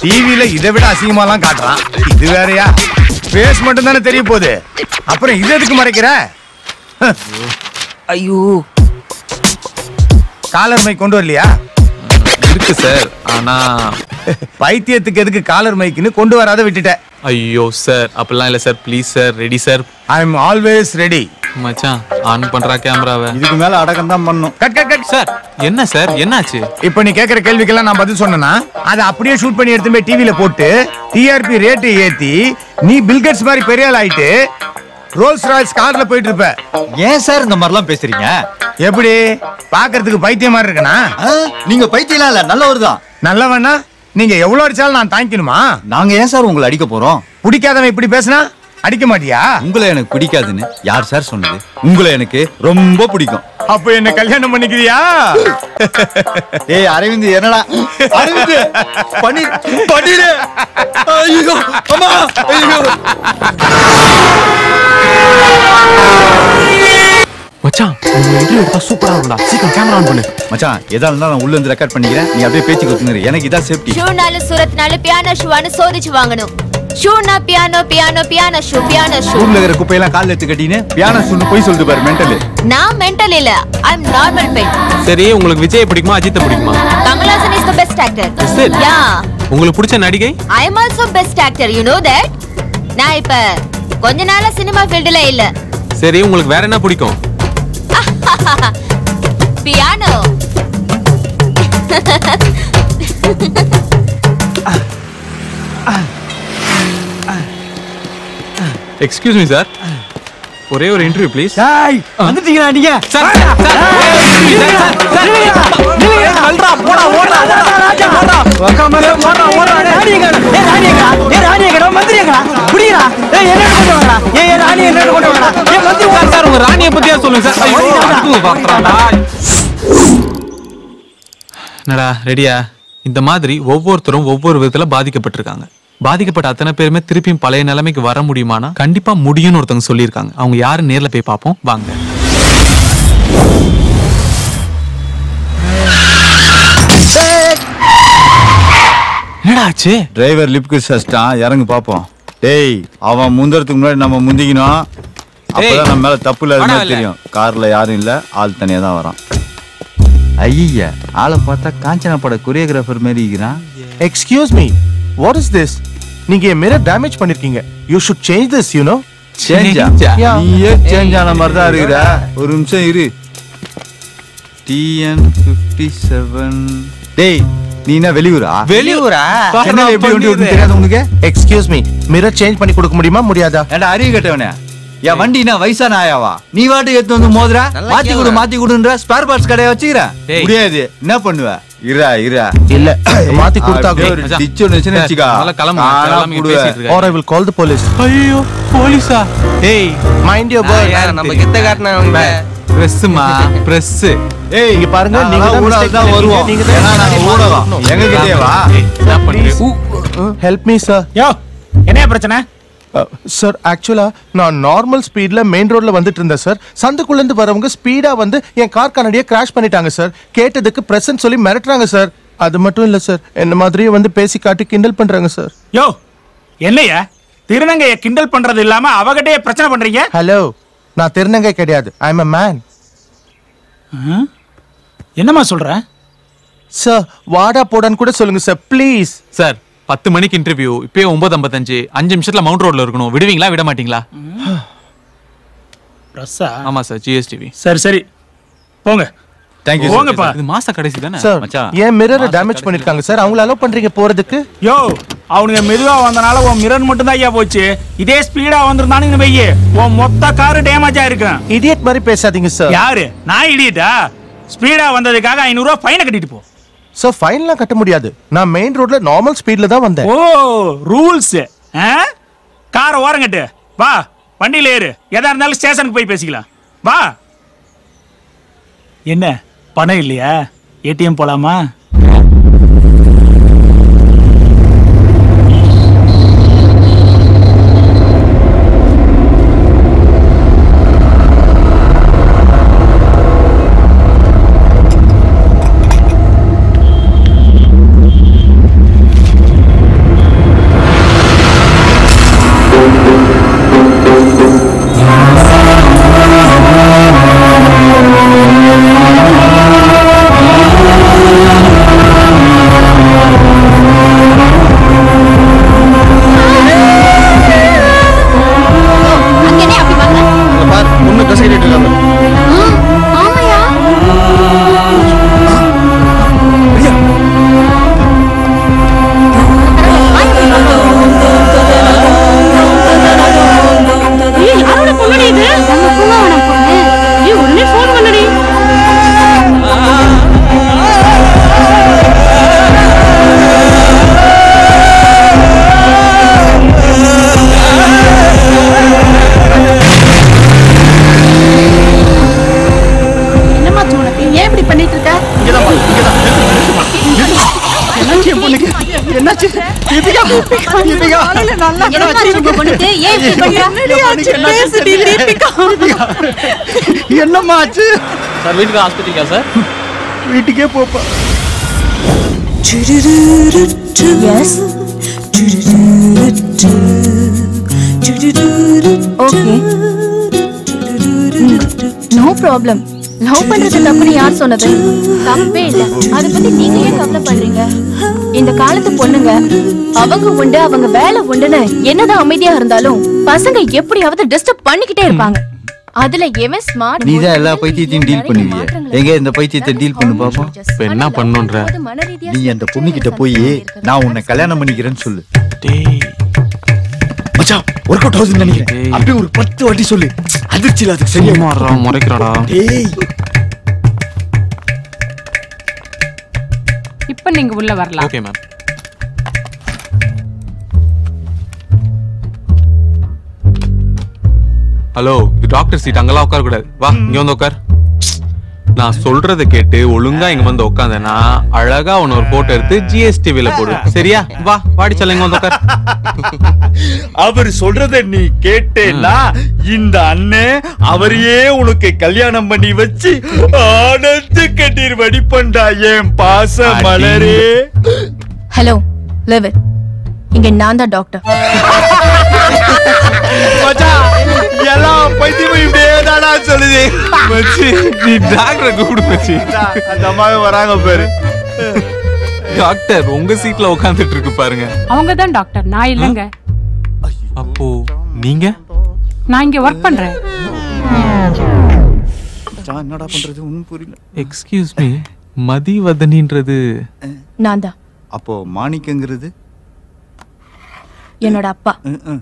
டிவில இதை விட அசிங்கமாலாம் காட்டுறான் இது வேறயா ஃபேஸ் மட்டும் தானே தெரிய போகுது அப்புறம் இது எதுக்கு மறைக்கிற ஐயோ காலர் மைக் கொண்டு வரலையா இருக்கு சார் ஆனா பைத்தியத்துக்கு எதுக்கு காலர் மைக்குன்னு கொண்டு வராத விட்டுட்டேன் ஐயோ சார் அப்படிலாம் இல்ல sir please sir ready sir I am always ready மச்சான் ஆன் பண்றா கேமராவை இதுக்கு மேல அடக்கம் தான் பண்ணும் கட் கட் கட் சார் என்ன சார் என்னாச்சு இப்போ நீ கேக்குற கேள்விக்கெல்லாம் நான் பதில் சொன்னேன்னா அதை அப்படியே ஷூட் பண்ணி எடுத்து போய் டிவில போட்டு டிஆர்பி ரேட்டு ஏத்தி நீ பில்கெட்ஸ் மாதிரி பெரிய ஆள் ஆயிட்டு ரோல்ஸ் ராய்ஸ் கார்ல போயிட்டு இருப்ப ஏன் சார் இந்த மாதிரிலாம் பேசுறீங்க எப்படி பாக்குறதுக்கு பைத்தியம் மாதிரி இருக்கனா ஆ, நீங்க பைத்தியலாம் இல்ல நல்லவர் தான் நல்லவனா நீங்க எவ்வளவு அடிச்சாலும் நான் தாங்கிக்கணுமா நாங்க ஏன் சார் உங்களை அடிக்க போறோம் பிடிக்காதவன் இப்படி பேசினா அடிக்க மாட்டியா உங்களை எனக்கு பிடிக்காதுன்னு யார் சார் சொன்னது உங்களை எனக்கு ரொம்ப பிடிக்கும் அப்ப என்ன கல்யாணம் பண்ணிக்கிறியா ஏய் அரவிந்த் என்னடா அரவிந்த் பண்ணி பண்ணிடு ஐயோ அம்மா ஐயோ மச்சான் உங்க இன்டர்வியூ எடுத்தா சூப்பரா இருக்கும்டா சீக்கிரம் கேமரா ஆன் பண்ணு மச்சான் எதா இருந்தாலும் நான் உள்ள இருந்து ரெக்கார்ட் பண்ணிக்கிறேன் நீ அப்படியே பேச்சு கொடுத்துரு எனக்கு இதான் சேஃப்டி ஷூனாலும் சூரத்னாலும் பியானோ ஷூவானு சோதிச்சு வாங்கணும் ஷூனா piano piano piano shoe piano shoe ஊர்ல இருக்கிற குப்பையெல்லாம் கால்ல எடுத்து கட்டின்னு பியானோ சொன்னு போய் சொல்லிட்டு பாரு மென்டல் நான் மென்டல் இல்ல ஐ அம் நார்மல் பெண் சரி உங்களுக்கு விஜய் பிடிக்குமா அஜித்தை பிடிக்குமா Kamal Haasan is the best actor Is it? Yeah உங்களுக்கு பிடிச்ச நடிகை I am also best actor you know that நான் இப்ப கொஞ்ச நாளா சினிமா ஃபீல்டுல இல்ல சரி உங்களுக்கு வேற என்ன பிடிக்கும் பியானோ எக்ஸ்கியூஸ் மீ சார் ஒரே ஒரு இன்டர்வியூ ப்ளீஸ் வந்துட்டீங்களா நீங்க சார் சார் உங்க ராணியை பத்தியா சொல்லுங்க சார் ஐயோ, அடுத்து பாக்குறான்டா. என்னடா ரெடியா இந்த மாதிரி ஒவ்வொருத்தரும் ஒவ்வொரு விதத்துல பாதிக்கப்பட்டிருக்காங்க பாதிக்கப்பட்ட அத்தனை பேருமே திருப்பியும் பழைய நிலைமைக்கு வர முடியுமானா கண்டிப்பா முடியும்னு ஒருத்தவங்க சொல்லியிருக்காங்க அவங்க யாரு நேர்ல போய் பார்ப்போம் வாங்க என்னடா ஆச்சு டிரைவர் லிப்க்கு சஸ்டான் இறங்கு பாப்போம் டேய் அவன் முந்தறதுக்கு முன்னாடி நம்ம முந்திக்கணும் அப்பதான் நம்ம மேல தப்பு இல்லாத வாடா மாதிரி வெளில. தெரியும் கார்ல யாரும் இல்ல ஆள் தனியா தான் வரான் ஐயா ஆளை பார்த்தா காஞ்சனா பட கொரியோகிராஃபர் மாதிரி இருக்கிறான் excuse me what is this நீங்க என் மிரர் டேமேஜ் பண்ணிருக்கீங்க you should change this you know சேஞ்சா Yeah. நீயே சேஞ்ச் ஆன மாதிரி தான் இருக்கிற ஒரு நிமிஷம் இரு டிஎன் ஃபிஃப்டி செவன் டேய் நீ என்ன வெளியூரா வெளியூரா சென்னையில எப்படி வண்டி ஓட்டுன்னு தெரியாது உனக்கு எக்ஸ்கியூஸ் மீ மிரர் சேஞ்ச் பண்ணி கொடுக்க முடியுமா முடியாதா ஏண்டா அறிவு கட்டவனே என் வண்டி என்ன வயசான ஆயாவா நீ வாட்டு எடுத்து வந்து மோதுற மாத்தி கொடு மாத்தி கொடுன்ற ஸ்பேர் பார்ட்ஸ் கடையை வச்சுக்கிற டேய். முடியாது என்ன பண்ணுவ இரா இரா இல்ல மாத்தி கொடுத்தாங்க அப்படியே ஒரு மச்சான். டிச் ஒன்று வச்சுன்னு சார், வச்சுக்கா முதல்ல கிளம்புங்க. நானா கிளம்பி புடுவேன். பேசிட்டு இருக்காரு. Or I will call the police ஐயோ போலீஸா டேய் மைண்ட் யுவர் வேர்ட் யார் நம்ம கெத்த காட்டினவங்க பிரஸ்மா பிரஸ் ஏய் இங்க பாருங்க, நாங்கெல்லாம் நீங்க தான் ஊடகம் mistake தான் வருவோம் நீங்க தான் ஏன்னா நாங்க mistake ஊடகம் பண்ணணும். எங்க கிட்டே வா என்ன பண்றீங்க ஹெல்ப் மீ சார் யோ என்ன பிரச்சனை சார் ஆக்சுவலா நான் நார்மல் ஸ்பீட்ல மெயின் ரோட்ல வந்துட்டு இருந்தேன் சார் சந்துக்குள்ள இருந்து வரவங்க ஸ்பீடா வந்து என் கார் கண்ணாடியை கிராஷ் பண்ணிட்டாங்க சார் கேட்டதுக்கு பிரசன்ட் சொல்லி மிரட்டுறாங்க சார் அது மட்டும் இல்ல சார் என்ன மாதிரியே வந்து பேசி காட்டி கிண்டல் பண்றாங்க சார் யோ என்னையா திருநங்கைய கிண்டல் பண்றது இல்லாம அவகிட்டயே பிரச்சனை பண்றீங்க ஹலோ நான் திருநங்கை கிடையாது ஐ எம் அ மேன் என்னம்மா சொல்ற சார் வாடா போடான்னு கூட சொல்லுங்க சார் ப்ளீஸ் சார் பத்து மணிக்கு இன்டர்வியூ இப்பயே ஒன்பது ஐம்பத்தஞ்சு அஞ்சு நிமிஷத்துல மவுண்ட் ரோட்ல இருக்கணும் விடுவீங்களா விட மாட்டீங்களா ரஸ்ஸா ஆமா சார் ஜிஎஸ்டிவி சரி சரி போங்க தேங்க்யூ போங்கப்பா இது மாச கடைசி தானே சார் மச்சான். என் மிரரை டேமேஜ் பண்ணிருக்காங்க சார் அவங்கள அலோவ் பண்றீங்க போறதுக்கு யோ அவனுங்க மெதுவா வந்தனால உன் மிரர் மட்டும் தான் ஐயா போச்சு இதே ஸ்பீடா வந்திருந்தானுங்க வெய்ய உன் மொத்த காரு டேமேஜ் ஆயிருக்கும் இடியட் மாதிரி பேசாதீங்க சார் யாரு நான் இடியட்டா ஸ்பீடா வந்ததுக்காக ஐநூறு ரூபாய் ஃபைனை கட்டிட்டு போ சார் ஃபைன்லாம் கட்ட முடியாது நான் மெயின் ரோட்ல நார்மல் ஸ்பீட்ல தான் வந்தேன் ஓ ரூல்ஸ் காரை ஓரங்கட்டு வா வண்டியில ஏறு எதா இருந்தாலும் ஸ்டேஷனுக்கு போய் பேசிக்கலாம் வா என்ன பணம் இல்லையா ஏடிஎம் போலாமா என்னாச்சு தீபிகா தீபிகா என்னமாச்சு உங்க பொண்ணுக்கு ஏன் இப்படி பண்றா என்னம்மா ஆச்சு சார் வீட்டுக்கு ஹாஸ்பிட்டலுக்கா சார் வீட்டுக்கே போப்பா yes okay no problem love பண்றது தப்புன்னு யார் சொன்னது தப்பே இல்ல அத பத்தி நீங்க ஏன் கவலைப்படுறீங்க இந்த காலத்து பொண்ணுங்க அவங்க உண்டு அவங்க வேலை உண்டுன்னு என்னதான் அமைதியா இருந்தாலும் பசங்க எப்படியாவது டிஸ்டர்ப் பண்ணிக்கிட்டே இருப்பாங்க அதுல எவன் ஸ்மார்ட் நீ தான் எல்லா பைத்தியத்தையும் டீல் பண்ணுவியே எங்க இந்த பைத்தியத்தை டீல் பண்ணு பாப்போம் இப்ப என்ன பண்ணுன்ற நீ அந்த பொண்ணுகிட்ட போய் நான் உன்னை கல்யாணம் பண்ணிக்கிறேன்னு சொல்லு டேய் மச்சான் ஒர்க் அவுட் ஆகுதுன்னு நினைக்கிறேன் டேய். அப்படியே ஒரு பத்து வாட்டி சொல்லு அதிர்ச்சியில் அதுக்கு சரியா சும்மாறா முறைக்கிறாடா டேய் இப்ப நீங்க உள்ள வரலாம் ஓகே மேம் ஹலோ இது டாக்டர் சீட் அங்கெல்லாம் உட்கார கூடாது வா இங்க வந்து உட்கார் நான் சொல்றதை கேட்டு ஒழுங்கா இங்க வந்து உட்காந்தேன்னா அழகா உன்ன ஒரு போட்டோ எடுத்து ஜிஎஸ்டிவில போடு சரியா வா வாடி சொல்ல இங்க வந்து உட்கார் அவர் சொல்றத நீ கேட்டேன்னா இந்த அண்ணன் அவரையே உனக்கு கல்யாணம் பண்ணி வச்சு ஆனந்த கண்ணீர் வடிப்பண்டா என் பாச மலரே ஹலோ லிவ் இட் இங்க நான் தான் டாக்டர் மச்சான் எல்லாம் பைத்தியம் இப்படியே தானா சொல்லுது மச்சி நீ டாக்டரை கூப்பிடு மச்சி அந்த அம்மாவே வராங்க பாரு டாக்டர் உங்க சீட்ல உட்காந்துட்டு இருக்கு பாருங்க அவங்க தான் டாக்டர் நான் இல்லைங்க அப்போ நீங்க நான் இங்க ஒர்க் பண்றேன் மச்சான், என்னடா பண்றது ஒண்ணும் புரியல எக்ஸ்கியூஸ் மீ மதிவதனின்றது நான் தான் அப்போ மாணிக்கங்கிறது என்னோட அப்பா ம், ம்.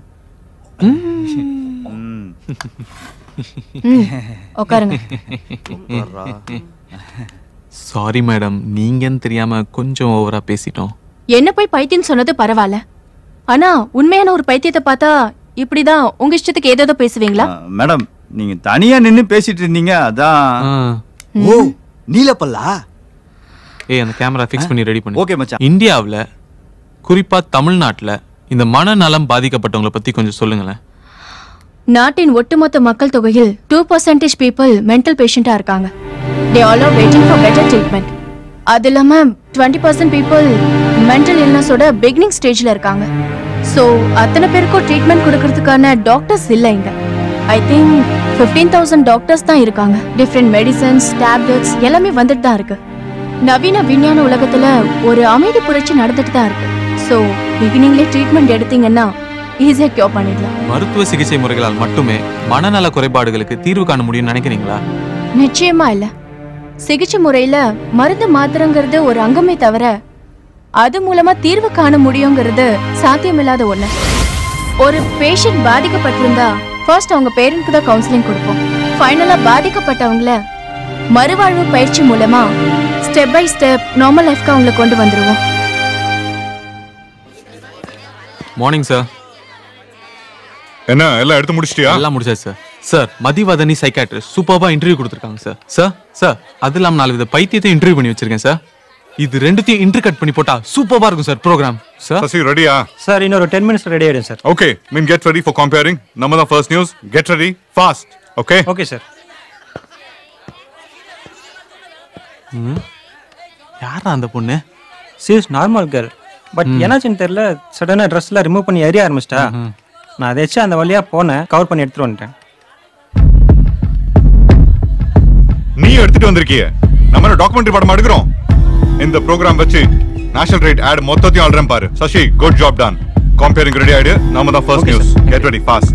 ம். ம் உட்காருங்க உட்கார்றா. சாரி மேடம் நீங்கன்னு தெரியாம கொஞ்சம் ஓவரா பேசிட்டோம் என்ன போய் பைத்தியம் சொன்னது பரவாயில்ல ஆனா உண்மையான ஒரு பைத்தியத்தை பார்த்தா இப்படிதான் உங்க இஷ்டத்துக்கு ஏதேதோ பேசுவீங்களா ஆ, மேடம் நீங்க தனியா நின்னு பேசிட்டு இருந்தீங்க அதான் ஆ. ஓ நீலப்பல்லா ஏய் அந்த கேமரா ஃபிக்ஸ் பண்ணி ரெடி பண்ணு ஓகே மச்சான் இந்தியாவுல குறிப்பா தமிழ்நாட்டுல இந்த மனநலம் பாதிக்கப்பட்டவங்கள பத்தி கொஞ்சம் சொல்லுங்களேன் நாட்டின் ஒட்டுமொத்த மக்கள் தொகையில் டூ பர்சன்டேஜ் பீப்புள் மென்டல் பேஷண்டா இருக்காங்க they all are waiting for better treatment அது இல்லாம டுவெண்ட்டி பர்சன்ட் பீப்புள் மென்டல் இல்னஸோட பிகினிங் ஸ்டேஜ்ல இருக்காங்க ஸோ அத்தனை பேருக்கும் ட்ரீட்மெண்ட் கொடுக்கறதுக்கான டாக்டர்ஸ் இல்லை இங்க I think fifteen thousand doctors தான் இருக்காங்க டிஃப்ரெண்ட் மெடிசன்ஸ் டேப்லெட்ஸ் எல்லாமே வந்துட்டு தான் இருக்கு நவீன விஞ்ஞான உலகத்துல ஒரு அமைதி புரட்சி நடந்துட்டு தான் இருக்கு ஸோ பிகினிங்லேயே ட்ரீட்மெண்ட் எடுத்தீங்கன்னா ஈஸியாக கியூர் பண்ணிடலாம் மருத்துவ சிகிச்சை முறைகளால் மட்டுமே மனநல குறைபாடுகளுக்கு தீர்வு காண முடியும்னு நினைக்கிறீங்களா நிச்சயமா இல்ல சிகிச்சை முறையில மருந்து மாத்திரங்கிறது ஒரு அங்கமே தவிர அது மூலமா தீர்வு காண முடியுங்கிறது சாத்தியமில்லாத ஒண்ணு ஒரு பேஷண்ட் பாதிக்கப்பட்டிருந்தா ஃபர்ஸ்ட் அவங்க பேரண்ட்க்கு தான் கவுன்சிலிங் கொடுப்போம் ஃபைனலா பாதிக்கப்பட்டவங்கள மறுவாழ்வு பயிற்சி மூலமா ஸ்டெப் பை ஸ்டெப் நார்மல் லைஃப்க்கு அவங்களை கொண்டு வந்துருவோம் மார்னிங் சார் என்ன எல்லாம் எடுத்து முடிச்சிட்டியா எல்லாம் முடிச்சாச்சு சார் சார் மதிவதனி சைக்காட்ரிஸ்ட் சூப்பர்பா இன்டர்வியூ கொடுத்துருக்காங்க சார் சார் சார் அது இல்லாம நாலு வித பைத்தியத்தை இன்டர்வியூ பண்ணி வச்சிருக்கேன் சார் இது ரெண்டுத்தையும் இன்டர் கட் பண்ணி போட்டா சூப்பர்பா இருக்கும் சார் ப்ரோக்ராம் சார் சசி ரெடியா சார் இன்னொரு டென் மினிட்ஸ் ரெடி ஆயிடும் sir okay mean get ready for compering நம்ம தான் first news get ready fast okay okay sir யாரா அந்த பொண்ணு சீஸ் நார்மல் கேர்ள் பட் என்னாச்சுன்னு தெரியல சடனா ட்ரெஸ்லாம் ரிமூவ் பண்ணி எரிய ஆரம்பிச்சிட்டா நான் அதை வச்சு அந்த வழியா போனேன் கவர் பண்ணி எடுத்துட்டு வந்துட்டேன் நீ எடுத்துட்டு வந்திருக்கிய நம்ம என்ன டாக்குமெண்ட்ரி படம் எடுக்கிறோம் இந்த ப்ரோக்ராம் வச்சு நேஷனல் ரேட் ஆட் மொத்தத்தையும் ஆடுறேன் பாரு Sasi good job done compering ready ஆயிடு நம்ம தான் first Okay, news sir. Get ready fast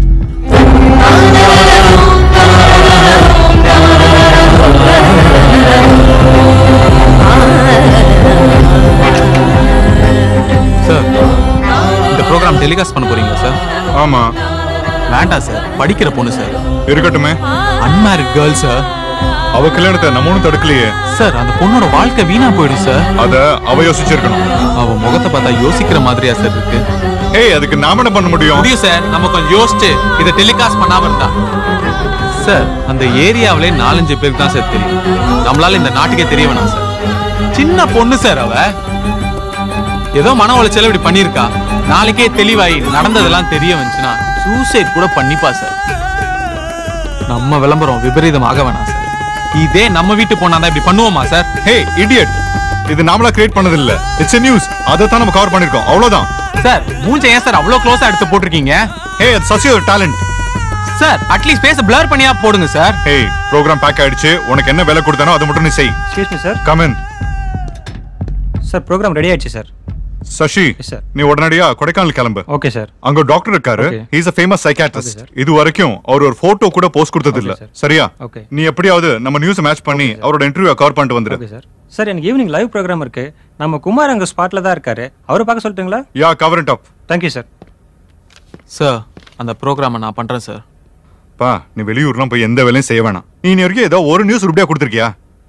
sir இந்த ப்ரோக்ராம் டெலிகாஸ்ட் பண்ண போறீங்களா சார் ஆமா வேண்டாம் சார் படிக்கிற பொண்ணு சார் இருக்கட்டுமே அன்மேரிட் கேர்ள் சார் அவ கல்யாணத்தை நம்ம ஒன்றும் தடுக்கலையே சார் அந்த பொண்ணோட வாழ்க்கை வீணா போயிடும் சார் அத அவ யோசிச்சிருக்கணும் அவ முகத்தை பார்த்தா யோசிக்கிற மாதிரியா சார் இருக்கு ஏய் அதுக்கு நாம என்ன பண்ண முடியும் முடியும் சார் நம்ம கொஞ்சம் யோசிச்சு இதை டெலிகாஸ்ட் பண்ணாம இருந்தா சார் அந்த ஏரியாவிலே நாலஞ்சு பேருக்கு தான் சார் தெரியும் நம்மளால இந்த நாட்டுக்கே தெரிய வேணாம் சார் சின்ன பொண்ணு சார் அவ ஏதோ மன உளைச்சல இப்படி பண்ணிருக்கா நாளைக்கே தெளிவாயி நடந்ததெல்லாம் தெரிய வந்துச்சுன்னா சூசைட் கூட பண்ணிப்பா சார் நம்ம விளம்பரம் விபரீதமாக வேணாம் சார் இதே நம்ம வீட்டு பொண்ணா தான் இப்படி பண்ணுவோமா சார் ஹே இடியட் இது நாமளா கிரியேட் பண்ணது இல்ல இட்ஸ் நியூஸ் அதை தான் நம்ம கவர் பண்ணிருக்கோம் அவ்வளவுதான் சார் மூஞ்ச ஏன் சார் அவ்வளவு க்ளோஸா எடுத்து போட்டிருக்கீங்க ஹே அது சசியோட talent sir at least face blur பண்ணியா போடுங்க சார் ஹே ப்ரோக்ராம் பேக் ஆயிடுச்சு உனக்கு என்ன வேலை கொடுத்தானோ அதை மட்டும் நீ செய் excuse me sir come in sir programme ready ஆயிடுச்சு சார் சசி sir. நீ உடனடியா கொடைக்கானல் கிளம்பு ஓகே சார் அங்க ஒரு டாக்டர் இருக்காரு Okay. He's a famous psychiatrist இது வரைக்கும் அவர் ஒரு போட்டோ கூட போஸ்ட் கொடுத்தது இல்ல Okay, sir. சரியா Okay. நீ எப்படியாவது நம்ம நியூஸ் மேட்ச் பண்ணி அவரோட இன்டர்வியூ கவர் பண்ணிட்டு வந்துரு ஓகே சார் சார் எனக்கு ஈவினிங் லைவ் ப்ரோக்ராம் இருக்கு நம்ம குமார் அங்க ஸ்பாட்ல தான் இருக்காரு அவரை பார்க்க சொல்லட்டுங்களா yeah cover it up thank you sir sir அந்த ப்ரோக்ராமை நான் பண்றேன் சார் பா நீ வெளியூர்லாம் போய் எந்த வேலையும் செய்ய வேணாம் நீ இன்ன வரைக்கும் ஏதோ ஒரு நியூஸ் உருப்படியா கொடுத்துருக்கியா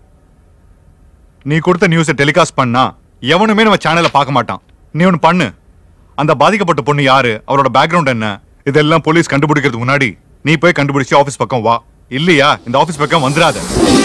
நீ கொடுத்த நியூஸை டெலிகாஸ்ட் பண்ணா எவனுமே நம்ம சேனலை பார்க்க மாட்டான் நீ ஒன்று பண்ணு அந்த பாதிக்கப்பட்ட பொண்ணு யாரு அவரோட பேக்ரவுண்ட் என்ன இதெல்லாம் போலீஸ் கண்டுபிடிக்கிறதுக்கு முன்னாடி நீ போய் கண்டுபிடிச்சு ஆஃபீஸ் பக்கம் வா இல்லையா இந்த ஆஃபீஸ் பக்கம் வந்துடாத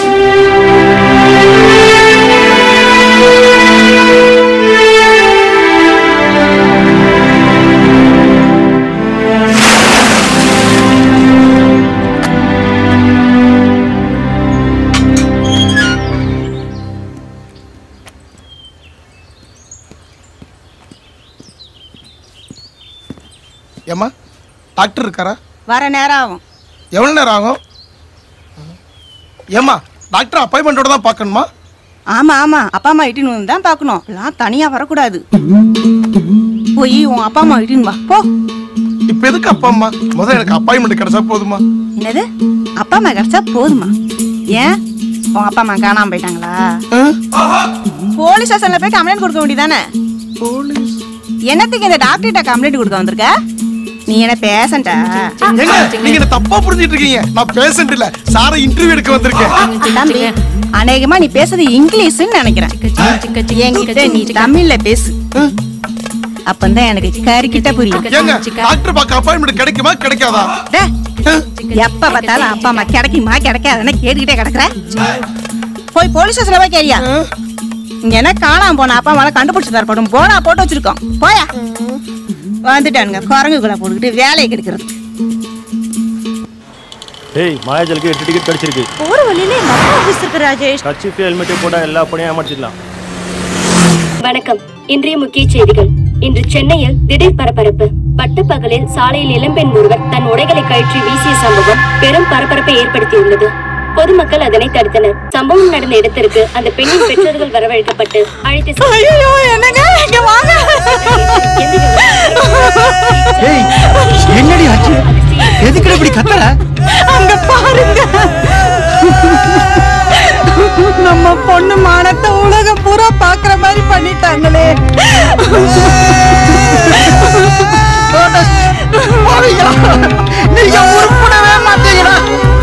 ஏம்மா டாக்டர் இருக்காரா வர நேரம் ஆகும் எவ்வளோ நேரம் ஆகும் ஏம்மா டாக்டர் அப்பாயின்மெண்ட்டோட தான் பார்க்கணுமா ஆமா ஆமா அப்பா அம்மா இட்டுன்னு வந்து தான் பார்க்கணும் எல்லாம் தனியா வரக்கூடாது போய் உன் அப்பா அம்மா இட்டுன்னு வா போ இப்போ எதுக்கு அப்பா அம்மா முதல்ல எனக்கு அப்பாயின்மெண்ட் கிடைச்சா போதுமா என்னது அப்பா அம்மா கிடைச்சா போதுமா ஏன் உன் அப்பா அம்மா காணாம போயிட்டாங்களா போலீஸ் ஸ்டேஷன்ல போய் கம்ப்ளைண்ட் கொடுக்க வேண்டியதானே போலீஸ் என்னத்துக்கு இந்த டாக்டர்கிட்ட கம்ப்ளைண்ட் கொடுக்க வந்திருக்க நீ என்ன பேசண்டா ஏங்க நீங்க என்ன தப்பா புரிஞ்சிட்டு இருக்கீங்க நான் பேஷண்ட் இல்ல சார இன்டர்வியூ எடுக்க வந்திருக்கேன் தம்பி அநேகமா நீ பேசுறது இங்கிலீஷ்னு நினைக்கிறேன் என்கிட்ட நீ தமிழ்ல பேசு அப்பந்தான் எனக்கு கறிக்கிட்ட புரியும் ஏங்க டாக்டர் பார்க்க அப்பாயின்மெண்ட் கிடைக்குமா கிடைக்காதா டே, எப்ப பார்த்தாலும் அப்பா அம்மா கிடைக்குமா கிடைக்காதுன்னு கேட்டுக்கிட்டே கிடக்குற போய் போலீஸ் ஸ்டேஷன்ல போய் கேரியா இங்க என்ன காணாம போன அப்பா அம்மாவை கண்டுபிடிச்சு தரப்படும் போனா போட்டு வச்சிருக்கோம் போயா வந்துட்டானுங்க குரங்குகளை போட்டுக்கிட்டு வேலையை கெடுக்கிறது ஏய் மாயாஜலுக்கு எட்டு டிக்கெட் கிடைச்சிருக்கு போற வழியில எங்க அப்பா ஆபீஸ் இருக்கு ராஜேஷ் கச்சிப்பு ஹெல்மெட்டே போட எல்லா பணியும் ஏமாற்றிடலாம் வணக்கம் இன்றைய முக்கிய செய்திகள் இன்று சென்னையில் திடீர் பரபரப்பு பட்டப்பகலில் சாலையில் இளம்பெண் ஒருவர் தன் உடைகளை கழற்றி வீசிய சம்பவம் பெரும் பரபரப்பை ஏற்படுத்தியுள்ளது பொதுமக்கள் அதனை தடுத்தனர் சம்பவம் நடந்த இடத்திற்கு அந்த பெண்ணின் பெற்றோர்கள் வரவழைக்கப்பட்டு அழைத்து என்னடி ஆச்சு எதுக்கு இப்படி கத்தற அங்க பாருங்க நம்ம பொண்ணு மானத்தை உலகம் பூரா பாக்குற மாதிரி பண்ணிட்டாங்களே நீங்க உருப்படவே மாட்டீங்கடா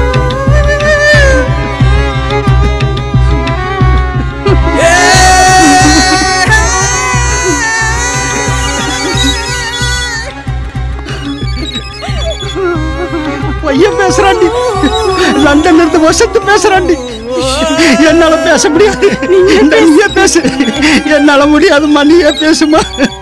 பையன் பேசுறாண்டி லண்டன்ல இருந்து வசத்து பேசுறாண்டி என்னால பேச முடியாது நீயே பேசு என்னால முடியாதும்மா நீயே பேசுமா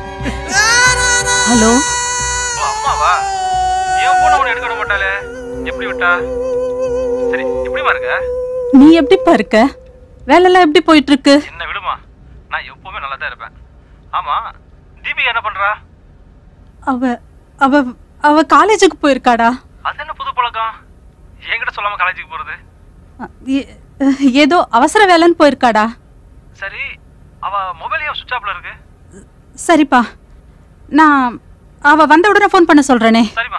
ஹலோ அம்மாவா ஏன் போன உன எடுக்க மாட்டாளே எப்படி விட்டா சரி எப்படிமா இருக்க நீ எப்படிப்பா இருக்க வேலைலாம் எப்படி போயிட்டு இருக்கு என்ன விடுமா நான் எப்பவுமே நல்லா தான் இருப்பேன் ஆமா தீபிகா என்ன பண்றா அவ அவ அவ காலேஜுக்கு போயிருக்காடா அது என்ன புது பழக்கம் என்கிட்ட சொல்லாம காலேஜுக்கு போறது ஏ- ஏதோ அவசர வேலைன்னு போயிருக்காடா சரி அவ மொபைல் ஏன் சுவிட்ச் ஆஃப்ல இருக்கு சரிப்பா நான் அவ வந்த உடனே ஃபோன் பண்ண சொல்றேனே சரிம்மா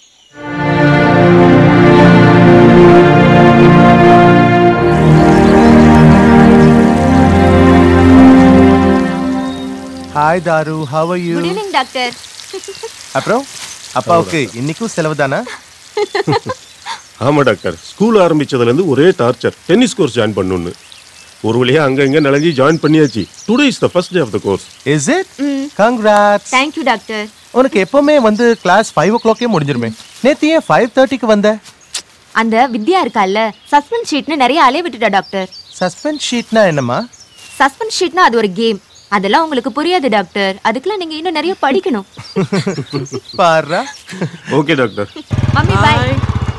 hi Tharu how are you good evening doctor அப்புறம் அப்பாவுக்கு இன்னைக்கும் செலவு தானே ஆமா டாக்டர் ஸ்கூல் ஆரம்பிச்சதுல இருந்து ஒரே டார்ச்சர் டென்னிஸ் கோர்ஸ் ஜாயின் பண்ணணும்னு ஒரு வழியா அங்க இங்க நலஞ்சி ஜாயின் பண்ணியாச்சு today is the first day of the course is it congrats thank you doctor உனக்கு எப்பவுமே வந்து கிளாஸ் ஃபைவ் ஓ கிளாக்கே முடிஞ்சிருமே நேத்து ஏன் ஃபைவ் தேர்ட்டிக்கு வந்த அந்த வித்யா இருக்கால்ல சஸ்பெண்ட் ஷீட்னு நிறைய அலைய விட்டுட்டா டாக்டர் சஸ்பெண்ட் ஷீட்னா என்னம்மா சஸ்பெண்ட் ஷீட்னா அது ஒரு கேம் அதெல்லாம் உங்களுக்கு புரியாது டாக்டர் அதுக்கெல்லாம் நீங்க இன்னும் நிறைய படிக்கணும் பாரு ஓகே டாக்டர் மம்மி பாய்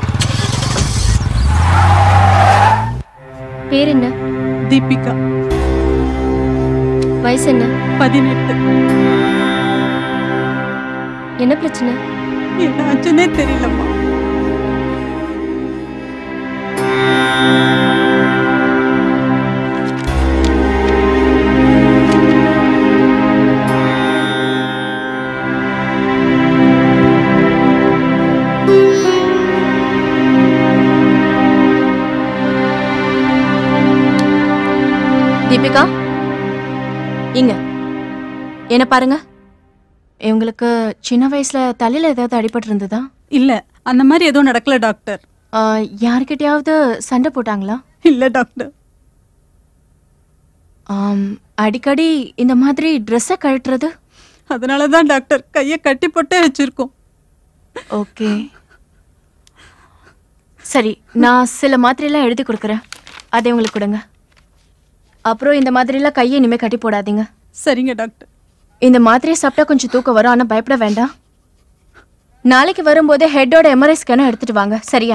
பேர் என்ன தீபிகா வயசு என்ன பதினெட்டு என்ன பிரச்சனை என்ன ஆச்சுன்னே தெரியலம்மா தீபிகா இங்க என்ன பாருங்க இவங்களுக்கு சின்ன வயசுல தலையில ஏதாவது அடிபட்டு இருந்ததா இல்ல அந்த மாதிரி எதுவும் நடக்கல டாக்டர் யாருக்கிட்டயாவது சண்டை போட்டாங்களா இல்ல டாக்டர் ஆம், அடிக்கடி இந்த மாதிரி ட்ரெஸ்ஸை கழட்டுறது அதனால தான் டாக்டர் கையை கட்டி போட்டே வச்சிருக்கோம் ஓகே சரி நான் சில மாத்திரையெல்லாம் எழுதி கொடுக்குறேன் அதை உங்களுக்கு கொடுங்க அப்புறம் இந்த மாதிரிலாம் கையை இனிமேல் கட்டி போடாதீங்க சரிங்க டாக்டர் இந்த மாத்திரையை சாப்பிட்டா கொஞ்சம் தூக்கம் வரும் ஆனால் பயப்பட வேண்டாம் நாளைக்கு வரும்போது ஹெட்டோட எம்ஆர்ஐ ஸ்கேனை எடுத்துட்டு வாங்க சரியா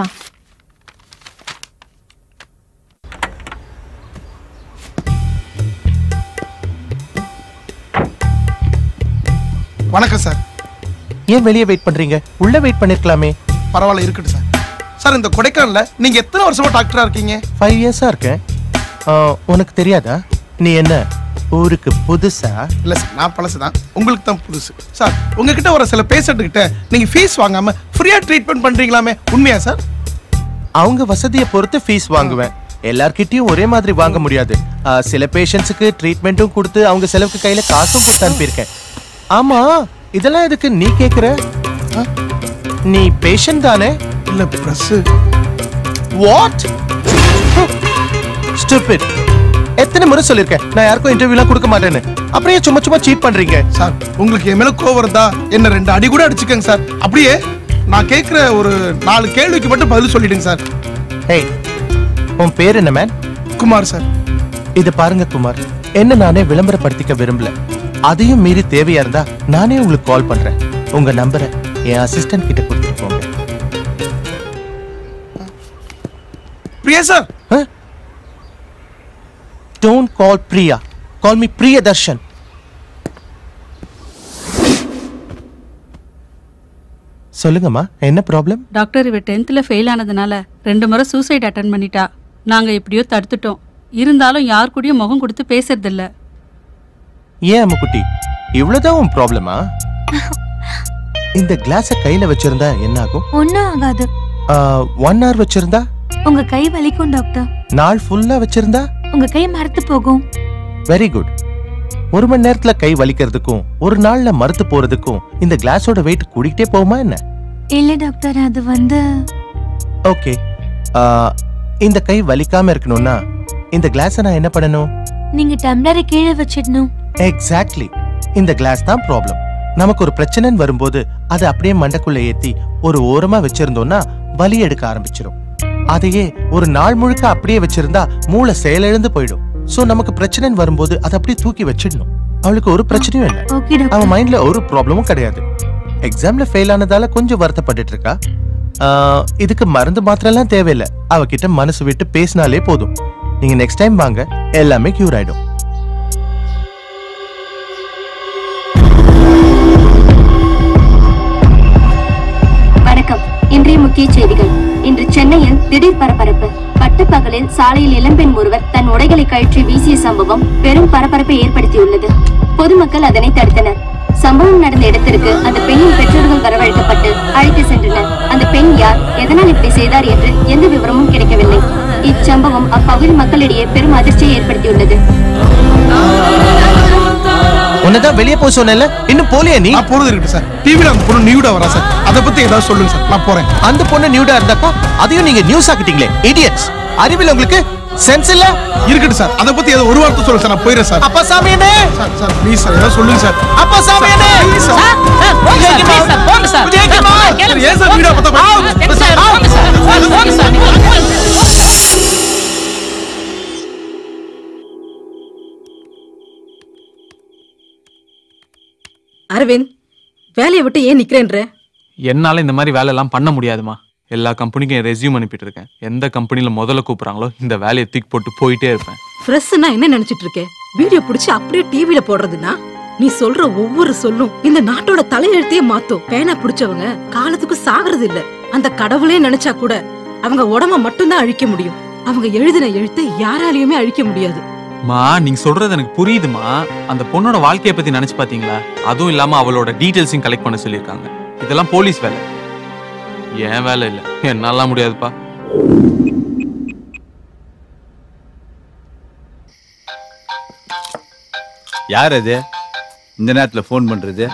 வணக்கம் சார் ஏன் வெளியே வெயிட் பண்றீங்க உள்ள வெயிட் பண்ணிருக்கலாமே பரவாயில்ல இருக்கட்டும் சார் சார் இந்த கொடைக்கானல்ல நீங்க எத்தனை வருஷமா டாக்டரா இருக்கீங்க ஃபைவ் இயர்ஸா இருக்கேன் ஆ, உனக்கு தெரியாதா நீ என்ன ஊருக்கு புதுசா இல்ல சார் நான் பழசு தான் உங்களுக்கு தான் புதுசு சார் உங்ககிட்ட வர சில பேஷண்ட் கிட்ட நீங்க ஃபீஸ் வாங்காம ஃப்ரீயா ட்ரீட்மெண்ட் பண்றீங்களாமே உண்மையா சார் அவங்க வசதியை பொறுத்து ஃபீஸ் வாங்குவேன் எல்லார்கிட்டயும் ஒரே மாதிரி வாங்க முடியாது ஆ, சில பேஷண்ட்ஸுக்கு ட்ரீட்மெண்ட்டும் கொடுத்து அவங்க செலவுக்கு கையில காசும் கொடுத்து அனுப்பியிருக்கேன் ஆமா இதெல்லாம் எதுக்கு நீ கேக்குற ஆ? நீ பேஷண்ட் தானே இல்ல பிரஸ் வாட் ஸ்டூபிட் எத்தனை முறை சொல்லிருக்கேன் நான் யாருக்கும் இன்டர்வியூலாம் கொடுக்க மாட்டேன்னு அப்படியே சும்மா சும்மா சீட் பண்றீங்க சார் உங்களுக்கு என் மேல கோவம் இருந்தா என்ன ரெண்டு அடி கூட அடிச்சுக்கங்க சார் அப்படியே நான் கேக்குற ஒரு நாலு கேள்விக்கு மட்டும் பதில் சொல்லிடுங்க சார் ஏய் உன் பேர் என்ன மேன் குமார் சார் இது பாருங்க குமார் என்ன நானே விளம்பரப்படுத்திக்க விரும்பல அதையும் மீறி தேவையா இருந்தா நானே உங்களுக்கு கால் பண்றேன் உங்க நம்பரை என் அசிஸ்டன்ட் கிட்ட கொடுத்துட்டு போங்க Priya sir don't call Priya call me Priyadarshan சொல்லுங்கம்மா என்ன ப்ராப்ளம் டாக்டர் இவ டென்த்தில் ஃபெயில் ஆனதுனால ரெண்டு முறை சூசைட் அட்டன் பண்ணிட்டா நாங்கள் எப்படியோ தடுத்துட்டோம் இருந்தாலும் யார் கூடயும் முகம் கொடுத்து பேசுறதில்ல ஏன் அம்முக்குட்டி இவ்வளவுதான் உன் ப்ராப்ளமா இந்த கிளாஸ கையில வச்சிருந்தா என்ன ஆகும் ஒன்றும் ஆகாது ஒன் hour வச்சிருந்தா உங்க கை வலிக்கும் டாக்டர் நாள் ஃபுல்லா வச்சிருந்தா உங்க கை மரத்து போகும் வெரி குட் ஒரு மணி நேரத்துல கை வலிக்கிறதுக்கும் ஒரு நாள்ல மறுத்து போறதுக்கும் இந்த கிளாஸோட வெயிட் கூடிக்கிட்டே போகுமா என்ன இல்ல டாக்டர் அது வந்து ஓகே இந்த கை வலிக்காம இருக்கணும்னா இந்த கிளாஸை நான் என்ன பண்ணணும் நீங்க டம்ளரை கீழே வச்சிடணும் எக்ஸாக்ட்லி இந்த கிளாஸ் தான் ப்ராப்ளம் நமக்கு ஒரு பிரச்சனைன்னு வரும்போது அதை அப்படியே மண்டைக்குள்ள ஏத்தி ஒரு ஓரமா வச்சிருந்தோம்னா வலி எடுக்க ஆரம்பிச்சிடும் அதையே ஒரு நாள் முழுக்க அப்படியே வச்சிருந்தா மூளை செயலிழந்து போயிடும் சோ நமக்கு பிரச்சனைன்னு வரும்போது அதை அப்படியே தூக்கி வச்சிடணும் அவளுக்கு ஒரு பிரச்சனையும் இல்லை ஓகே அவன் மைண்ட்ல ஒரு ப்ராப்ளமும் கிடையாது எக்ஸாம்ல ஃபெயில் ஆனதால கொஞ்சம் வருத்தப்பட்டுட்டு இருக்கா ஆஹ், இதுக்கு மருந்து மாத்திரம்லாம் தேவையில்லை அவகிட்ட மனசு விட்டு பேசினாலே போதும் நீங்க நெக்ஸ்ட் டைம் வாங்க எல்லாமே கியூர் ஆயிடும் வணக்கம் இன்றைய முக்கிய செய்திகள் இன்று சென்னையில் திடீர் பரபரப்பு பட்டப்பகலில் சாலையில் இளம்பெண் ஒருவர் தன் உடைகளை கழற்றி வீசிய சம்பவம் பெரும் பரபரப்பை ஏற்படுத்தியுள்ளது பொதுமக்கள் அதனை தடுத்தனர் சம்பவம் நடந்த இடத்திற்கு அந்த பெண்ணின் பெற்றோர்கள் வரவழைக்கப்பட்டு அழைத்து சென்றனர் அந்த பெண் யார் எதனால் இப்படி செய்தார் என்று எந்த விவரமும் கிடைக்கவில்லை இச்சம்பவம் அப்பகுதி மக்களிடையே பெரும் அதிர்ச்சியை ஏற்படுத்தியுள்ளது உன்னதான் வெளியே போக சொன்னேன்ல இன்னும் போலியா நீ நான் போறது இருக்கு சார் டிவில அந்த பொண்ணு நியூடா வரா சார் அதை பத்தி ஏதாவது சொல்லுங்க சார் நான் போறேன் அந்த பொண்ணு நியூடா இருந்தாக்கா அதையும் நீங்க நியூஸ் ஆக்கிட்டீங்களே இடியட்ஸ் அறிவில் உங்களுக்கு சென்ஸ் இல்ல இருக்கட்டும் சார் அதை பத்தி ஏதோ ஒரு வார்த்தை சொல்லுங்க சார் நான் போயிடுறேன் சார் அப்பா சாமி என்ன சார் சார் ப்ளீஸ் சார் ஏதாவது சொல்லுங்க சார் அப்பா சாமி என்ன Please, sir. சார், ஏன் சார் வீடியோ பார்த்தா அரவிந்த் வேலையை விட்டு ஏன் நிக்கிறேன்ற என்னால இந்த மாதிரி வேலை எல்லாம் பண்ண முடியாதுமா எல்லா கம்பெனிக்கும் என் ரெஸ்யூம் அனுப்பிட்டு இருக்கேன் எந்த கம்பெனில முதல்ல கூப்பிடுறாங்களோ இந்த வேலையை தூக்கி போட்டு போயிட்டே இருப்பேன் ஃப்ரெஷ்னா என்ன நினைச்சிட்டு இருக்க வீடியோ பிடிச்சி அப்படியே டிவில போடுறதுன்னா நீ சொல்ற ஒவ்வொரு சொல்லும் இந்த நாட்டோட தலையெழுத்தையே மாத்தும் பேனா பிடிச்சவங்க காலத்துக்கு சாகிறது இல்ல அந்த கடவுளே நினைச்சா கூட அவங்க உடம்ப மட்டும்தான் அழிக்க முடியும் அவங்க எழுதின எழுத்தை யாராலையுமே அழிக்க முடியாது மா நீங்க சொல்றது எனக்கு புரியுதுமா அந்த பொண்ணோட வாழ்க்கைய பத்தி நினைச்சு பாத்தீங்களா அதுவும் இல்லாம அவளோட டீடைல்ஸையும் கலெக்ட் பண்ண சொல்லியிருக்காங்க இதெல்லாம் போலீஸ் வேலை என் வேலை இல்ல என்னாலாம் முடியாதுப்பா யார் அது இந்த நேரத்துல ஃபோன் பண்றது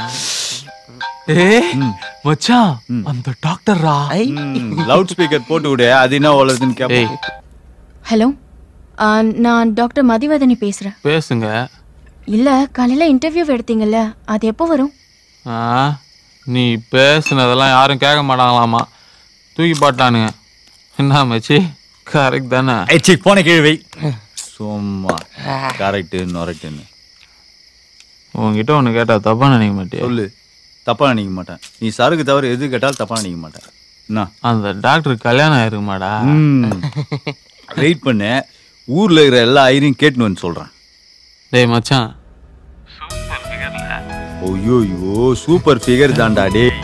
ஏ மச்சான் அந்த டாக்டர்ரா லவுட் ஸ்பீக்கர் போட்டு விடு அது என்ன ஓலதுன்னு கேப்போம் ஹலோ நான் டாக்டர் மதிவதனி பேசுறேன் பேசுங்க இல்ல காலையில இன்டர்வியூ எடுத்தீங்கல்ல அது எப்போ வரும் ஆ நீ பேசுனதெல்லாம் யாரும் கேட்க மாட்டாங்களாமா தூக்கி போட்டானுங்க என்ன மச்சி கரெக்ட் தானே ஏச்சி போன கீழே வை சும்மா கரெக்டு நொரெக்டுன்னு உன்கிட்ட ஒன்று கேட்டா தப்பா நினைக்க மாட்டியா சொல்லு தப்பா நினைக்க மாட்டேன் நீ சரக்கு தவிர எது கேட்டாலும் தப்பா நினைக்க மாட்டேன் என்ன அந்த டாக்டர் கல்யாணம் ஆயிருக்குமாடா வெயிட் பண்ணு ஊர்ல இருக்கிற எல்லா ஐரையும் கேட்டுன்னு வந்து சொல்றேன் டேய் மச்சான் ஐயோ சூப்பர் ஃபிகர் தான்டா டேய்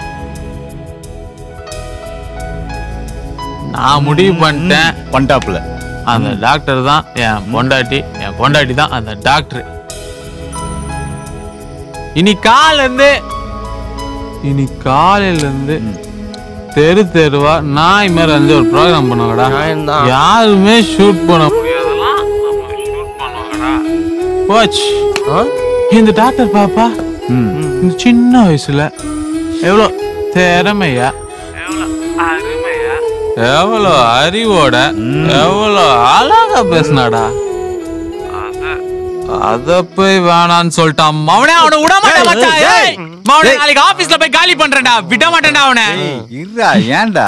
நான் முடிவு பண்ணிட்டேன் பண்ணிட்டாப்புல அந்த டாக்டர் தான் என் பொண்டாட்டி என் பொண்டாட்டி தான் அந்த டாக்டர் இனி காலைல இருந்து இனி காலையில இருந்து தெரு தெருவா நாய் மாதிரி வந்து ஒரு ப்ரோக்ராம் பண்ணுவாங்கடா யாருமே ஷூட் பண்ண முடியாதெல்லாம் ஷூட் பண்ணுவாங்கடா போச்சு இந்த டாக்டர் பாப்பா இந்த சின்ன வயசுல எவ்வளோ திறமையா எவ்வளோ அறிவோட எவ்வளோ அழகா பேசினாடா அத போய் வேணான்னு சொல்லிட்டான் மவனே அவனை விட மாட்டேன் மச்சான் ஏய் மவனே நாளைக்கு ஆபீஸ்ல போய் காலி பண்றேன்டா விட மாட்டேன்டா அவனை இருடா ஏன்டா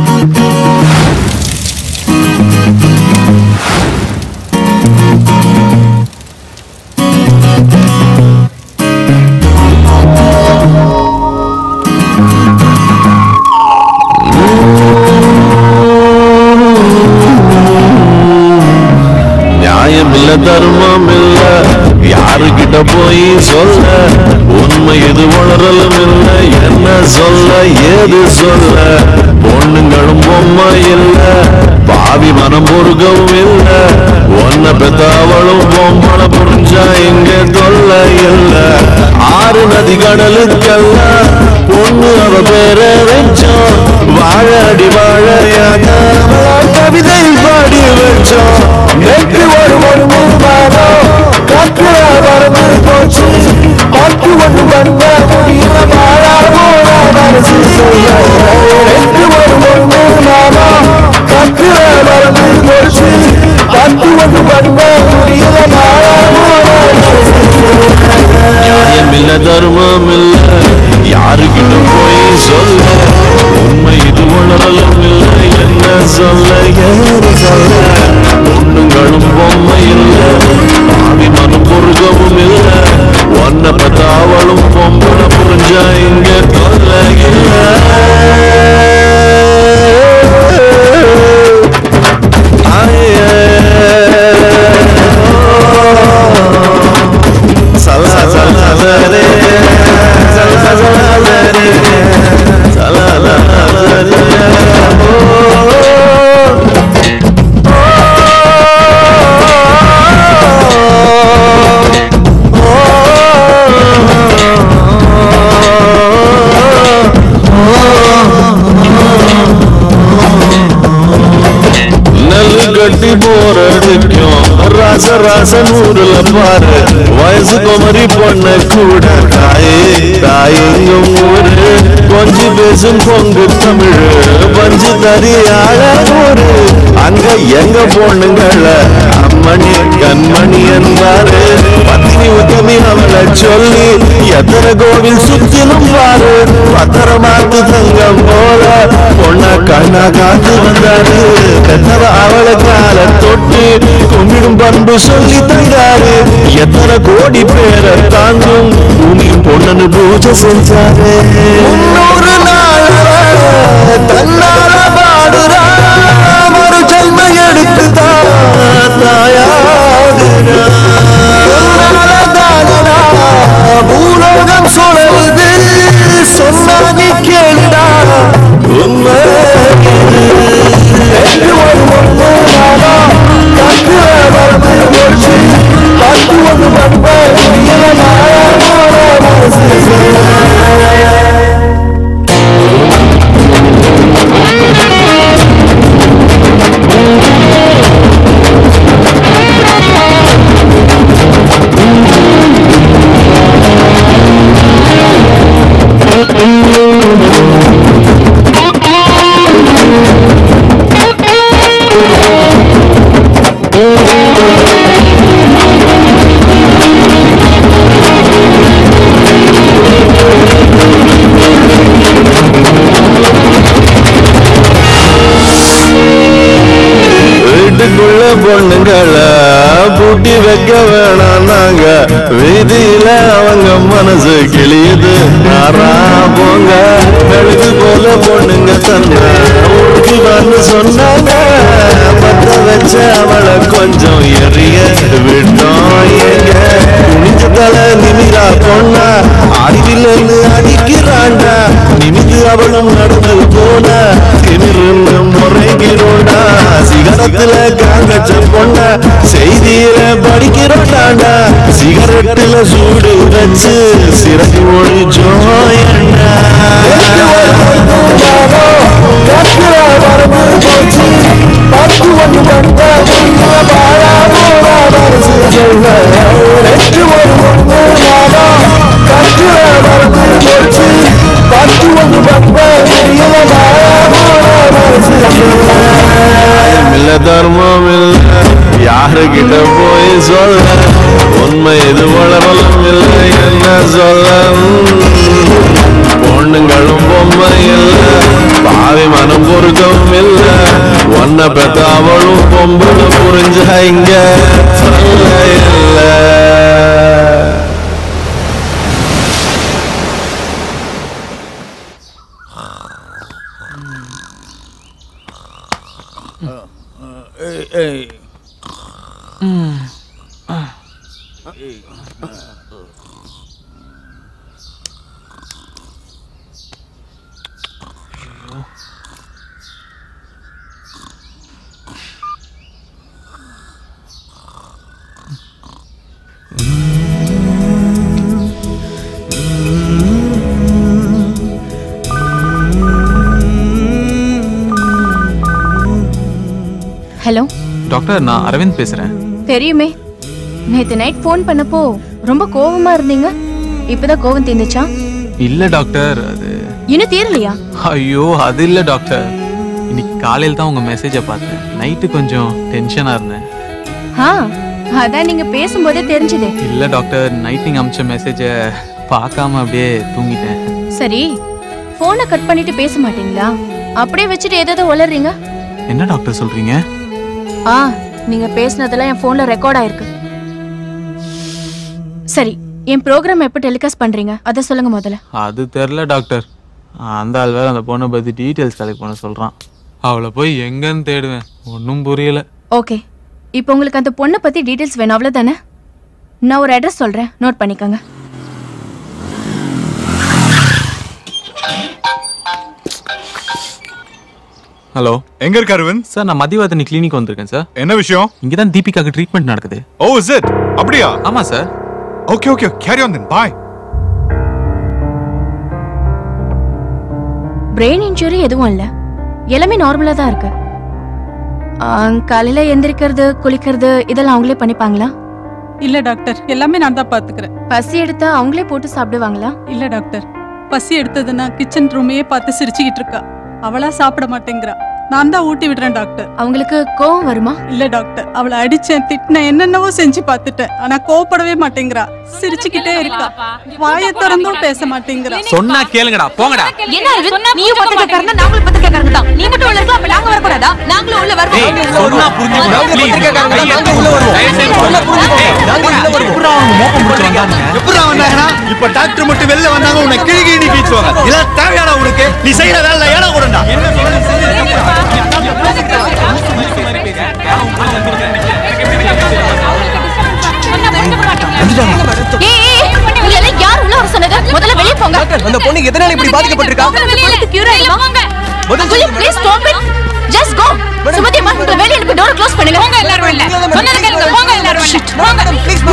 நியாயம் இல்ல தர்மம் இல்ல யாருகிட்ட போய் சொல்ல உண்மை இது வளரலும் இல்ல என்ன சொல்ல ஏது சொல்ல பொண்ணுங்களும் பொம்மை இல்ல பாவி மனம் பொறுக்கவும் இல்ல ஒன்ன பெத்த அவளும் பொம்மனை புரிஞ்சா இங்க தொல்ல இல்ல ஆறு நதி கடலுக்கெல்லாம் பொண்ணு அவ பேர வச்சோம் வாழாடி வாழையாக கவிதை பாடி வச்சோம் நேற்று ஒரு ஒரு மாதம் காற்று வரந்து போச்சு பாட்டு ஒன்று வந்த முடியல வாழாமோ மனசு செய்ய நேற்று ஒரு ஒரு மாதம் காற்று வரந்து போச்சு பாட்டு ஒன்று வந்த முடியல வாழாமோ நியாயம் இல்ல தர்மம் இல்ல யாருக்கிட்ட போய் சொல்ல உண்மை இது உணரலும் இல்ல என்ன சொல்ல ஏது சொல்ல பொண்ணுங்களும் பொம்மை இல்ல பாவி மனம் பொருகவும் இல்ல ஒன்ன பத்தாவளும் பொம்பளை புரிஞ்சா இங்க தொல்ல இல்ல சலா சலா சலே சலா சலா சலே சலா சலா நெல் கட்டி போறதுக்கும் ராச ராச நூறுல பாரு வயசு குமரி பொண்ண கூட தாயே தாயெங்கும் ஊரு கொஞ்சி பேசும் பொங்கு தமிழ் பஞ்சு தறி ஊரு அங்க எங்க பொண்ணுங்கள அம்மா மணி கண்மணி என்பாரு பத்தினி உத்தமி அவளை சொல்லி எத்தனை கோவில் சுத்திலும் பாரு பத்திரமாத்து தங்கம் போல பொண்ண கண்ணா காத்து வந்தாரு பெத்தவ அவளை கால தொட்டு கும்பிடும் பண்பு சொல்லி தந்தாரு எத்தனை கோடி பேரை தாங்கும் பூமி பொண்ணனு பூஜை செஞ்சாரு முன்னூறு நாள் தன்னால பாடுறா ஒரு ஜென்ம எடுத்துதா தாயாடுறா தானடா பூலோகம் சுழலுது சொன்னா நீ கேளுடா உண்மை இது ஒரு முன்னே நாளா கட்டு வரது முடிச்சு கட்டு வந்து பண்பை வீட்டுக்குள்ள பொண்ணுங்களை பூட்டி வைக்க வேணாம் நாங்க வீதியில அவங்க மனசு கிளியுது யாரா போங்க மெழுகு போல பொண்ணுங்க தந்த ஊட்டுவான்னு சொன்னாங்க பத்த வச்ச அவளை கொஞ்சம் எரிய விட்டோம் எங்க குனிஞ்ச தலை நிமிரா பொண்ணா அறிவில்லைன்னு அடிக்கிறாண்டா நிமிந்து அவளும் நடந்து போன திமிருந்து முறைகிறோண்டா சிகரத்துல காங்கச்ச பொண்ண செய்தியில படிக்கிறோண்டாண்டா சிகரெட்டுல சூடு வச்சு சிறகு ஒழிச்சோம் இல்ல தர்மம் இல்ல யாருகிட்ட போய் சொல்ல உண்மை இது வளரலும் இல்லை என்ன சொல்ல பொண்ணுங்களும் பொம்மை இல்ல பாவி மனம் பொறுக்கவும் இல்ல ஒன்ன பெத்த அவளும் பொம்பளை புரிஞ்சா இங்க சொல்ல இல்ல ஹலோ டாக்டர் நான் அரவிந்த் பேசுறேன் தெரியுமே நேத்து நைட் ஃபோன் பண்ணப்போ ரொம்ப கோவமா இருந்தீங்க இப்பதான் கோவம் தீர்ந்துச்சா இல்ல டாக்டர் அது இன்னும் தீரலையா ஐயோ அது இல்ல டாக்டர் இன்னைக்கு காலையில தான் உங்க மெசேஜை பார்த்தேன் நைட்டு கொஞ்சம் டென்ஷனா இருந்தேன் ஆ அதான் நீங்க பேசும்போதே தெரிஞ்சதே இல்ல டாக்டர் நைட் நீங்க அமிச்ச மெசேஜை பார்க்காம அப்படியே தூங்கிட்டேன் சரி போனை கட் பண்ணிட்டு பேச மாட்டீங்களா அப்படியே வச்சுட்டு ஏதோ உளறீங்க என்ன டாக்டர் சொல்றீங்க ஆ நீங்க பேசுனதெல்லாம் என் போன்ல ரெக்கார்ட் ஆயிருக்கு சரி என் ப்ரோக்ராம் எப்போ டெலிகாஸ்ட் பண்றீங்க அதை சொல்லுங்க முதல்ல அது தெரில டாக்டர் அந்த ஆள் வேற அந்த பொண்ணை பத்தி டீட்டெயில்ஸ் கலெக்ட் பண்ண சொல்றான் அவளை போய் எங்கன்னு தேடுவேன் ஒன்றும் புரியல ஓகே இப்போ உங்களுக்கு அந்த பொண்ணை பத்தி டீட்டெயில்ஸ் வேணும் அவ்வளவுதானே நான் ஒரு அட்ரஸ் சொல்றேன் நோட் பண்ணிக்கோங்க ஹலோ எங்க இருக்க அரவிந்த் சார் நான் மதிவாதனி கிளினிக் வந்திருக்கேன் சார் என்ன விஷயம் இங்க தான் தீபிகாக்கு ட்ரீட்மெண்ட் நடக்குது ஓ இஸ் இட் அப்படியா ஆமா sir okay okay carry on then bye brain injury எதுவும் இல்ல எல்லாமே நார்மலா தான் இருக்கு ஆ, காலையில எந்திரிக்கிறது குளிக்கிறது இதெல்லாம் அவங்களே பண்ணிப்பாங்களா இல்ல டாக்டர் எல்லாமே நான் தான் பாத்துக்கிறேன் பசி எடுத்தா அவங்களே போட்டு சாப்பிடுவாங்களா இல்ல டாக்டர் பசி எடுத்ததுன்னா கிச்சன் ரூமையே பார்த்து சிரிச்சுக்கிட்டு இருக்கா அவளா சாப்பிட மாட்டேங்கிறா நான் தான் ஊட்டி விடுறேன் டாக்டர் அவங்களுக்கு கோவம் வருமா இல்ல டாக்டர் அவளை அடிச்சேன் திட்டினேன் என்னென்னவோ செஞ்சு பார்த்துட்டேன் ஆனா கோவப்படவே மாட்டேங்கிறா சிரிச்சுக்கிட்டே இருக்கா வாயை திறந்தும் பேச மாட்டேங்கிறா சொன்னா கேளுங்கடா போங்கடா என்ன இது நீயும் பத்திரிக்கைக்காரங்க நாங்களும் பத்திரிக்கைக்காரங்க தான் நீ மட்டும் உள்ள இருக்கலாம் அப்ப நாங்க வரக்கூடாதா நாங்களும் உள்ள ஏய் வருவோம் சொன்னா புரிஞ்சுக்கோங்க எப்படிடா வந்தாங்கன்னா இப்ப டாக்டர் மட்டும் வெளில வந்தாங்க உன்னை கிழி கிழி பீச்சுவாங்க இதெல்லாம் தேவையாடா உனக்கு நீ செய்யற வேலை ஏடா கூடண்டா ஏய், ஏய், ஏய், உங்களை எல்லாம் யார் உள்ள வர சொன்னது முதல்ல வெளிய போங்க அந்த பொண்ணு எதனால இப்படி பாதிக்கப்பட்டிருக்கா பொண்ணுக்கு cure ஆயிடுமா? Will you please stop it? Just go. Sumathi அம்மா, உங்களை வெளிய அனுப்பி door close பண்ணுங்க. போங்க எல்லாரும் வெளில. சொன்னது கேளுங்க, போங்க எல்லாரும் வெளில. போங்க.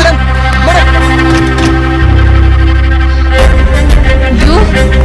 You.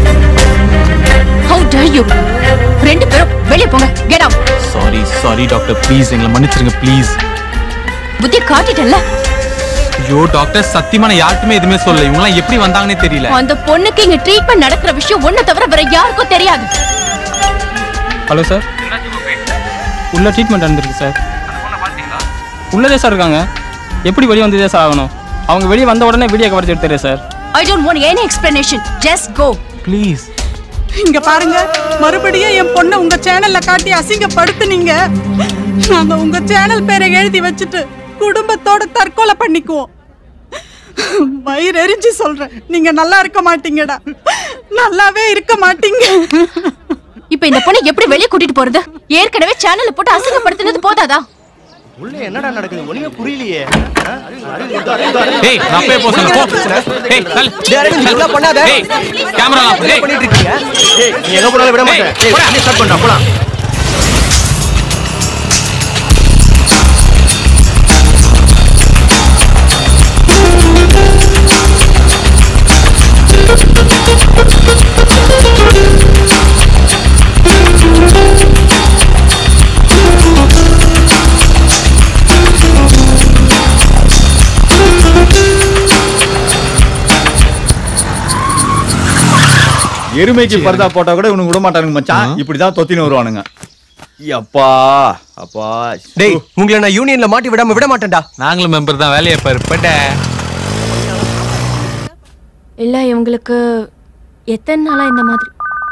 How dare you? ரெண்டு பேரும் வெளிய போங்க get out sorry sorry doctor please எங்களை மன்னிச்சிருங்க ப்ளீஸ் புத்தி காட்டிட்டல்ல ஐயோ டாக்டர் சத்தியமா நான் யாருக்குமே எதுவுமே சொல்லல இவங்கலாம் எப்படி வந்தாங்கன்னே தெரியல அந்த பொண்ணுக்கு இங்க ட்ரீட்மெண்ட் நடக்கிற விஷயம் ஒண்ணு தவிர வேற யாருக்கும் தெரியாது ஹலோ சார் உள்ள ட்ரீட்மெண்ட் நடந்திருக்கு சார் உள்ளதே சார் இருக்காங்க எப்படி வெளியே வந்ததே சார் ஆகணும் அவங்க வெளியே வந்த உடனே வீடியோ கவரேஜ் எடுத்துறேன் sir I don't want any explanation just go please இங்க பாருங்க மறுபடியும் என் பொண்ணை உங்க சேனல்ல காட்டி அசிங்கப்படுத்துனீங்க நாங்க உங்க சேனல் பேரை எழுதி வச்சுட்டு குடும்பத்தோட தற்கொலை பண்ணிக்குவோம் வயிறு எரிஞ்சு சொல்றேன் நீங்க நல்லா இருக்க மாட்டீங்கடா நல்லாவே இருக்க மாட்டீங்க இப்போ இந்த பொண்ணை எப்படி வெளிய கூட்டிட்டு போறது ஏற்கனவே சேனல்ல போட்டு அசிங்கப்படுத்தினது போதாதா உள்ள என்னடா நடக்குது ஒண்ணுமே புரியலையே ஏய் நான் போய் போ சொன்னேன் போ ஏய் தல் இதெல்லாம் பண்ணாத. ஏய் கேமரா ஆஃப் என்ன ஏய் பண்ணிட்டு இருக்கீங்க ஏய் நீ எங்க போனாலும் விட மாட்டேன் ஏய் வண்டி ஸ்டார்ட் பண்ணா போலாம் எருமைக்கு பர்தா போட்டா கூட இவனுக்கு விட மாட்டானுங்க மச்சான் இப்படிதான் தொத்தின்னு வருவானுங்க அப்பா அப்பா டேய் உங்களை நான் யூனியன்ல மாட்டி விடாம விட மாட்டேன்டா நாங்களும் மெம்பர் தான் வேலையை பாரு பட்ட இல்ல இவங்களுக்கு எத்தனை நாளா இந்த மாதிரி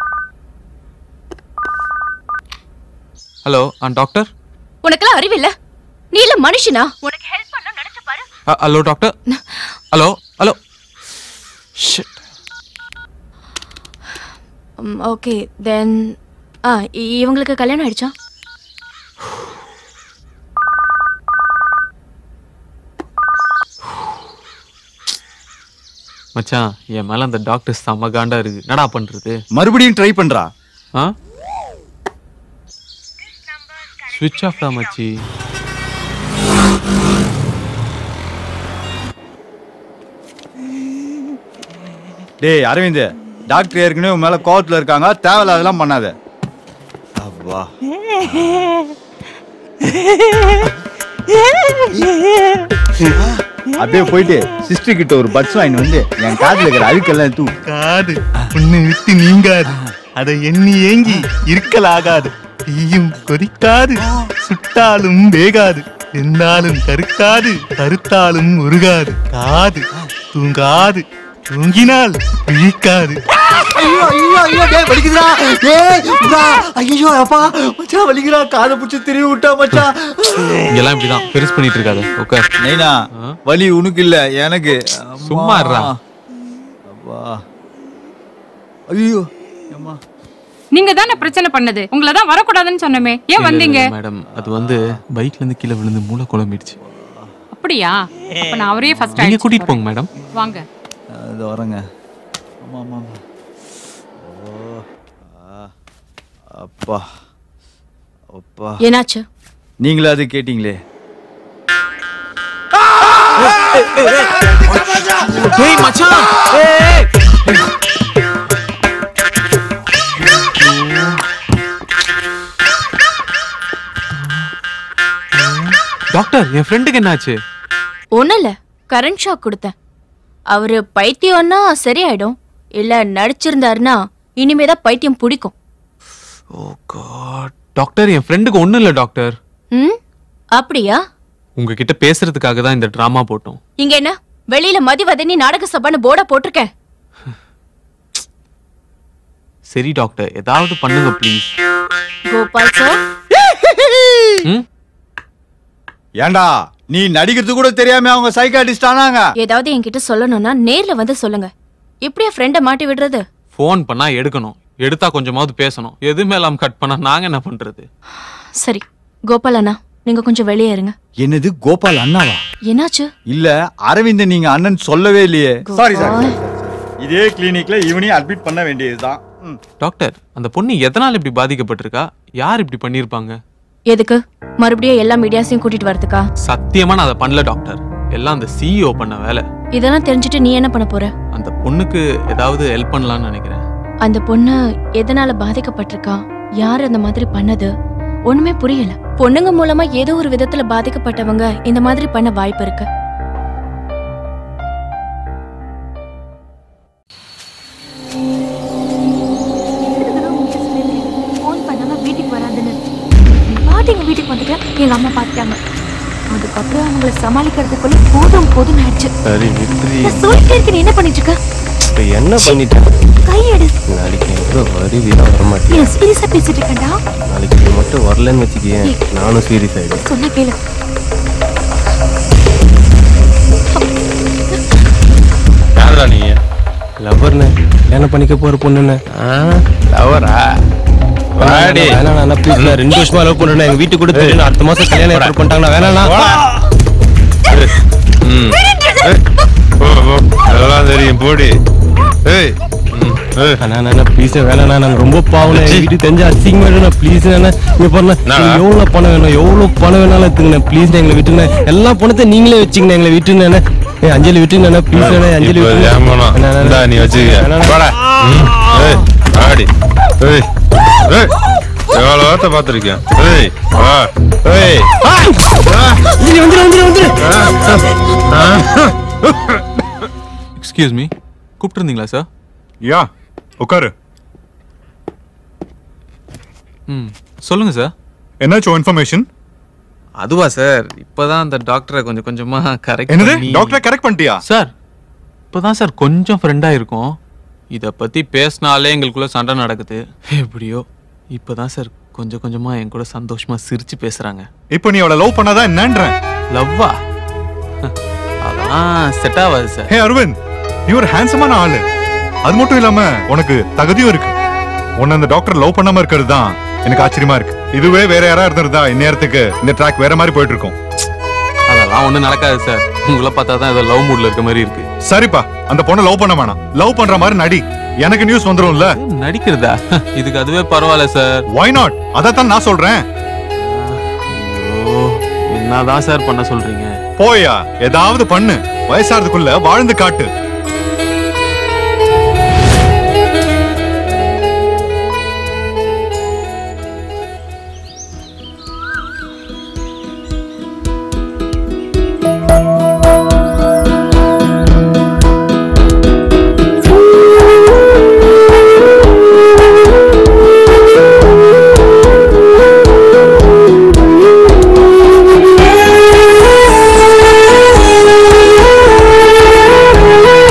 ஹலோ ஆ டாக்டர் உனக்கெல்லாம் அறிவில்ல நீ இல்ல மனுஷனா உனக்கு ஹெல்ப் பண்ண நினைச்சு பாரு hello doctor hello hello shit okay then ஆ இ- இவங்களுக்கு கல்யாணம் ஆயிடுச்சா மச்சான் என் மேல அந்த டாக்டர் செம காண்டா இருக்கு என்னடா பண்றது மறுபடியும் ட்ரை பண்றா ஆ ஸ்விட்ச் ஆஃப் தான் மச்சி டேய் அரவிந்த் டாக்டர் ஏற்கனவே உன் மேல கோவத்துல இருக்காங்க தேவையில்லாதெல்லாம் பண்ணாத அப்பா அப்படியே போயிட்டு சிஸ்டர் கிட்ட ஒரு பட்ஸ் வாங்கி வந்து என் காதுல இருக்கிற அழுக்கெல்லாம் தூ காது உன்னை விட்டு நீங்காது அதை எண்ணி ஏங்கி இருக்கலாகாது தீயும் கொதிக்காது சுட்டாலும் வேகாது என்னாலும் கருக்காது கருத்தாலும் உருகாது காது தூங்காது தூங்கினால் விழிக்காது ஐயோ ஐயோ ஐயோ டேய் வலிக்குதுடா டேய் உடா ஐயோ அப்பா மச்சான் வலிக்குடா காதை புடிச்சு திரும்பி விட்டா மச்சான் இங்கெல்லாம் இப்படிதான் பெருசு பண்ணிட்டு இருக்காது உட்கார் நைனா வலி உனக்கு இல்ல எனக்கு சும்மா இருடா. அப்பா ஐயோ அம்மா நீங்க தானே பிரச்சனை பண்ணது உங்களை தான் வரக்கூடாதுன்னு சொன்னமே ஏன் வந்தீங்க மேடம் அது வந்து பைக்ல இருந்து கீழே விழுந்து மூளை குழம்பிடுச்சு அப்படியா அப்ப நான் அவரே ஃபர்ஸ்ட் நீங்க கூட்டிட்டு போங்க மேடம் வாங்க அது வரேங்க ஆமா ஆமா ஆமா ஓ ஆ, அப்பா அப்பா என்னாச்சு நீங்களே அது கேட்டீங்களே டேய் மச்சான் டாக்டர் என் ஃப்ரெண்டுக்கு என்னாச்சு ஒண்ணும் இல்ல கரண்ட் ஷாக் கொடுத்தேன் அவரு பைத்தியம்னா சரியாயிடும் இல்ல நடிச்சிருந்தாருன்னா இனிமேதான் பைத்தியம் பிடிக்கும் ஓ காட் டாக்டர் என் ஃப்ரெண்டுக்கு ஒண்ணும் இல்ல டாக்டர் ம் அப்படியா உங்ககிட்ட பேசுறதுக்காக தான் இந்த டிராமா போட்டோம் இங்க என்ன வெளியில மதிவதனி நாடக சபான்னு போர்டை போட்டிருக்கேன் சரி டாக்டர் ஏதாவது பண்ணுங்க ப்ளீஸ் கோபால் சார் ஏண்டா நீ நடிக்கிறது கூட தெரியாம அவங்க சைக்காட்டிஸ்ட் ஆனாங்க ஏதாவது என்கிட்ட சொல்லணும்னா நேர்ல வந்து சொல்லுங்க இப்படியா ஃப்ரெண்ட மாட்டி விடுறது ஃபோன் பண்ணா எடுக்கணும் எடுத்தா கொஞ்சமாவது பேசணும் எதுவுமே இல்லாம கட் பண்ணா நாங்க என்ன பண்றது சரி கோபால் அண்ணா நீங்க கொஞ்சம் வெளியே இருங்க என்னது கோபால் அண்ணாவா என்னாச்சு இல்ல அரவிந்த் நீங்க அண்ணன் சொல்லவே இல்லையே சாரி, சாரி. இதே கிளினிக்ல இவனையும் அட்மிட் பண்ண வேண்டியதுதான் டாக்டர் அந்த பொண்ணு எதனால இப்படி பாதிக்கப்பட்டிருக்கா யார் இப்படி பண்ணிருப்பாங்க எதுக்கு மறுபடியும் எல்லா மீடியாஸையும் கூட்டிட்டு வரதுக்கா சத்தியமா நான் அதை பண்ணல டாக்டர் எல்லாம் அந்த சிஇஓ பண்ண வேலை இதெல்லாம் தெரிஞ்சுட்டு நீ என்ன பண்ண போற அந்த பொண்ணுக்கு ஏதாவது ஹெல்ப் பண்ணலாம்னு நினைக்கிறேன் அந்த பொண்ணு எதனால பாதிக்கப்பட்டிருக்கா யார் அந்த மாதிரி பண்ணது ஒண்ணுமே புரியல பொண்ணுங்க மூலமா ஏதோ ஒரு விதத்துல பாதிக்கப்பட்டவங்க இந்த மாதிரி பண்ண வாய்ப்பு இருக்கு ஃபோன் பண்ணாம வீட்டுக்கு வராதுன்னு நீ பாட்டு எங்க வீட்டுக்கு வந்துட்டு எங்க அம்மா பார்த்துட்டாங்க அதுக்கப்புறம் அவங்கள சமாளிக்கிறதுக்குள்ள போதும் போதும் ஆயிடுச்சு சரி வித்ரி நான் சொல்லிட்டே இருக்க நீ என்ன பண்ணிட்டு இருக்க இப்ப என்ன பண்ணிட்டேன் கையெடு நாளைக்கு நீ கூட வருவியா வரமாட்டியா நீ சீரியஸா பேசிட்டு இருக்கேன்டா நாளைக்கு நீ மட்டும் வரலன்னு வச்சுக்கேன் நானும் சீரியஸ் ஆயிடுவேன் சொன்ன கேளு யாரா நீ லவ்வர்னு கல்யாணம் பண்ணிக்க போற பொண்ணுன்னு லவரா வாடி வேணாண்ணா ப்ளீஸ் நான் ரெண்டு வருஷமா லவ் பண்றேன் எங்க வீட்டுக்கு கூட தெரியும் அடுத்த மாசம் கல்யாணம் ஏற்பாடு பண்ணிட்டாங்கன்னா வேணாண்ணா ம். ஏய், போ, போ. அதெல்லாம் தெரியும் போடி ஏய் அண்ணா அண்ணா ப்ளீஸ் வேணாண்ணா நாங்க ரொம்ப பாவம் எங்க வீட்டுக்கு தெரிஞ்ச அசிங்கமா நான் ப்ளீஸ் அண்ணா இங்க பாருண்ணா என்னடா? எவ்வளவு பணம் வேணும் எவ்வளவு பணம் வேணாலும் எடுத்துங்கண்ணா ப்ளீஸ் எங்களை விட்டுண்ணே எல்லா பணத்தை நீங்களே வச்சுங்கண்ணா எங்களை விட்டுண்ணே ஏய் அஞ்சலி விட்டுண்ணா ப்ளீஸ் அண்ணா அஞ்சலி இப்ப விட்டுண்ணா. ஏமானம். அண்ணா, அண்ணா, இந்தா, நீ வச்சுக்க. அண்ணா, அண்ணா. போடா. ம். ஏய், ஆடி. ஏய், ஏய். எவ்வளவு வார்த்தை பார்த்திருக்கேன். ஏய், வா. ஏய். வந்துரு, வந்துரு, வந்துரு, வந்துரு. எக்ஸ்கியூஸ் மீ கூப்பிட்டுருந்தீங்களா சார் யா உட்காரு ம் சொல்லுங்க சார் என்னாச்சும் இன்ஃபர்மேஷன் அதுவா சார் இப்பதான் அந்த டாக்டரை கொஞ்சம் கொஞ்சமா கரெக்ட் என்னது? டாக்டரை கரெக்ட் பண்ணிட்டியா சார் இப்பதான் சார் கொஞ்சம் ஃப்ரெண்டா இருக்கும் இத பத்தி பேசினாலே எங்களுக்குள்ள சண்டை நடக்குது எப்படியோ இப்பதான் சார் கொஞ்சம் கொஞ்சமா என் கூட சந்தோஷமா சிரிச்சு பேசுறாங்க இப்போ நீ அவளை லவ் பண்ணாதான் என்னன்ற லவ்வா அதெல்லாம் செட் ஆகாது சார் ஹே அரவிந்த் நீ ஒரு ஹேண்ட்ஸமான ஆளு அது மட்டும் இல்லாம உனக்கு தகுதியும் இருக்கு உன்னை அந்த டாக்டர் லவ் பண்ணாம இருக்கிறது தான் எனக்கு ஆச்சரியமா இருக்கு இதுவே வேற யாரா இருந்திருந்தா இந்நேரத்துக்கு இந்த ட்ராக் வேற மாதிரி போயிட்டு இருக்கும் அதெல்லாம் ஒண்ணும் நடக்காது சார் உங்களை பார்த்தா தான் ஏதோ லவ் மூட்ல இருக்க மாதிரி இருக்கு சரிப்பா அந்த பொண்ணை லவ் பண்ண வேணாம் லவ் பண்ற மாதிரி நடி எனக்கு நியூஸ் வந்துரும்ல நடிக்கிறதா இதுக்கு அதுவே பரவாயில்ல சார் வை நாட் அதான் நான் சொல்றேன் ஓ என்னதான் சார் பண்ண சொல்றீங்க போயா ஏதாவது பண்ணு வயசாறதுக்குள்ள வாழ்ந்து காட்டு Thank you.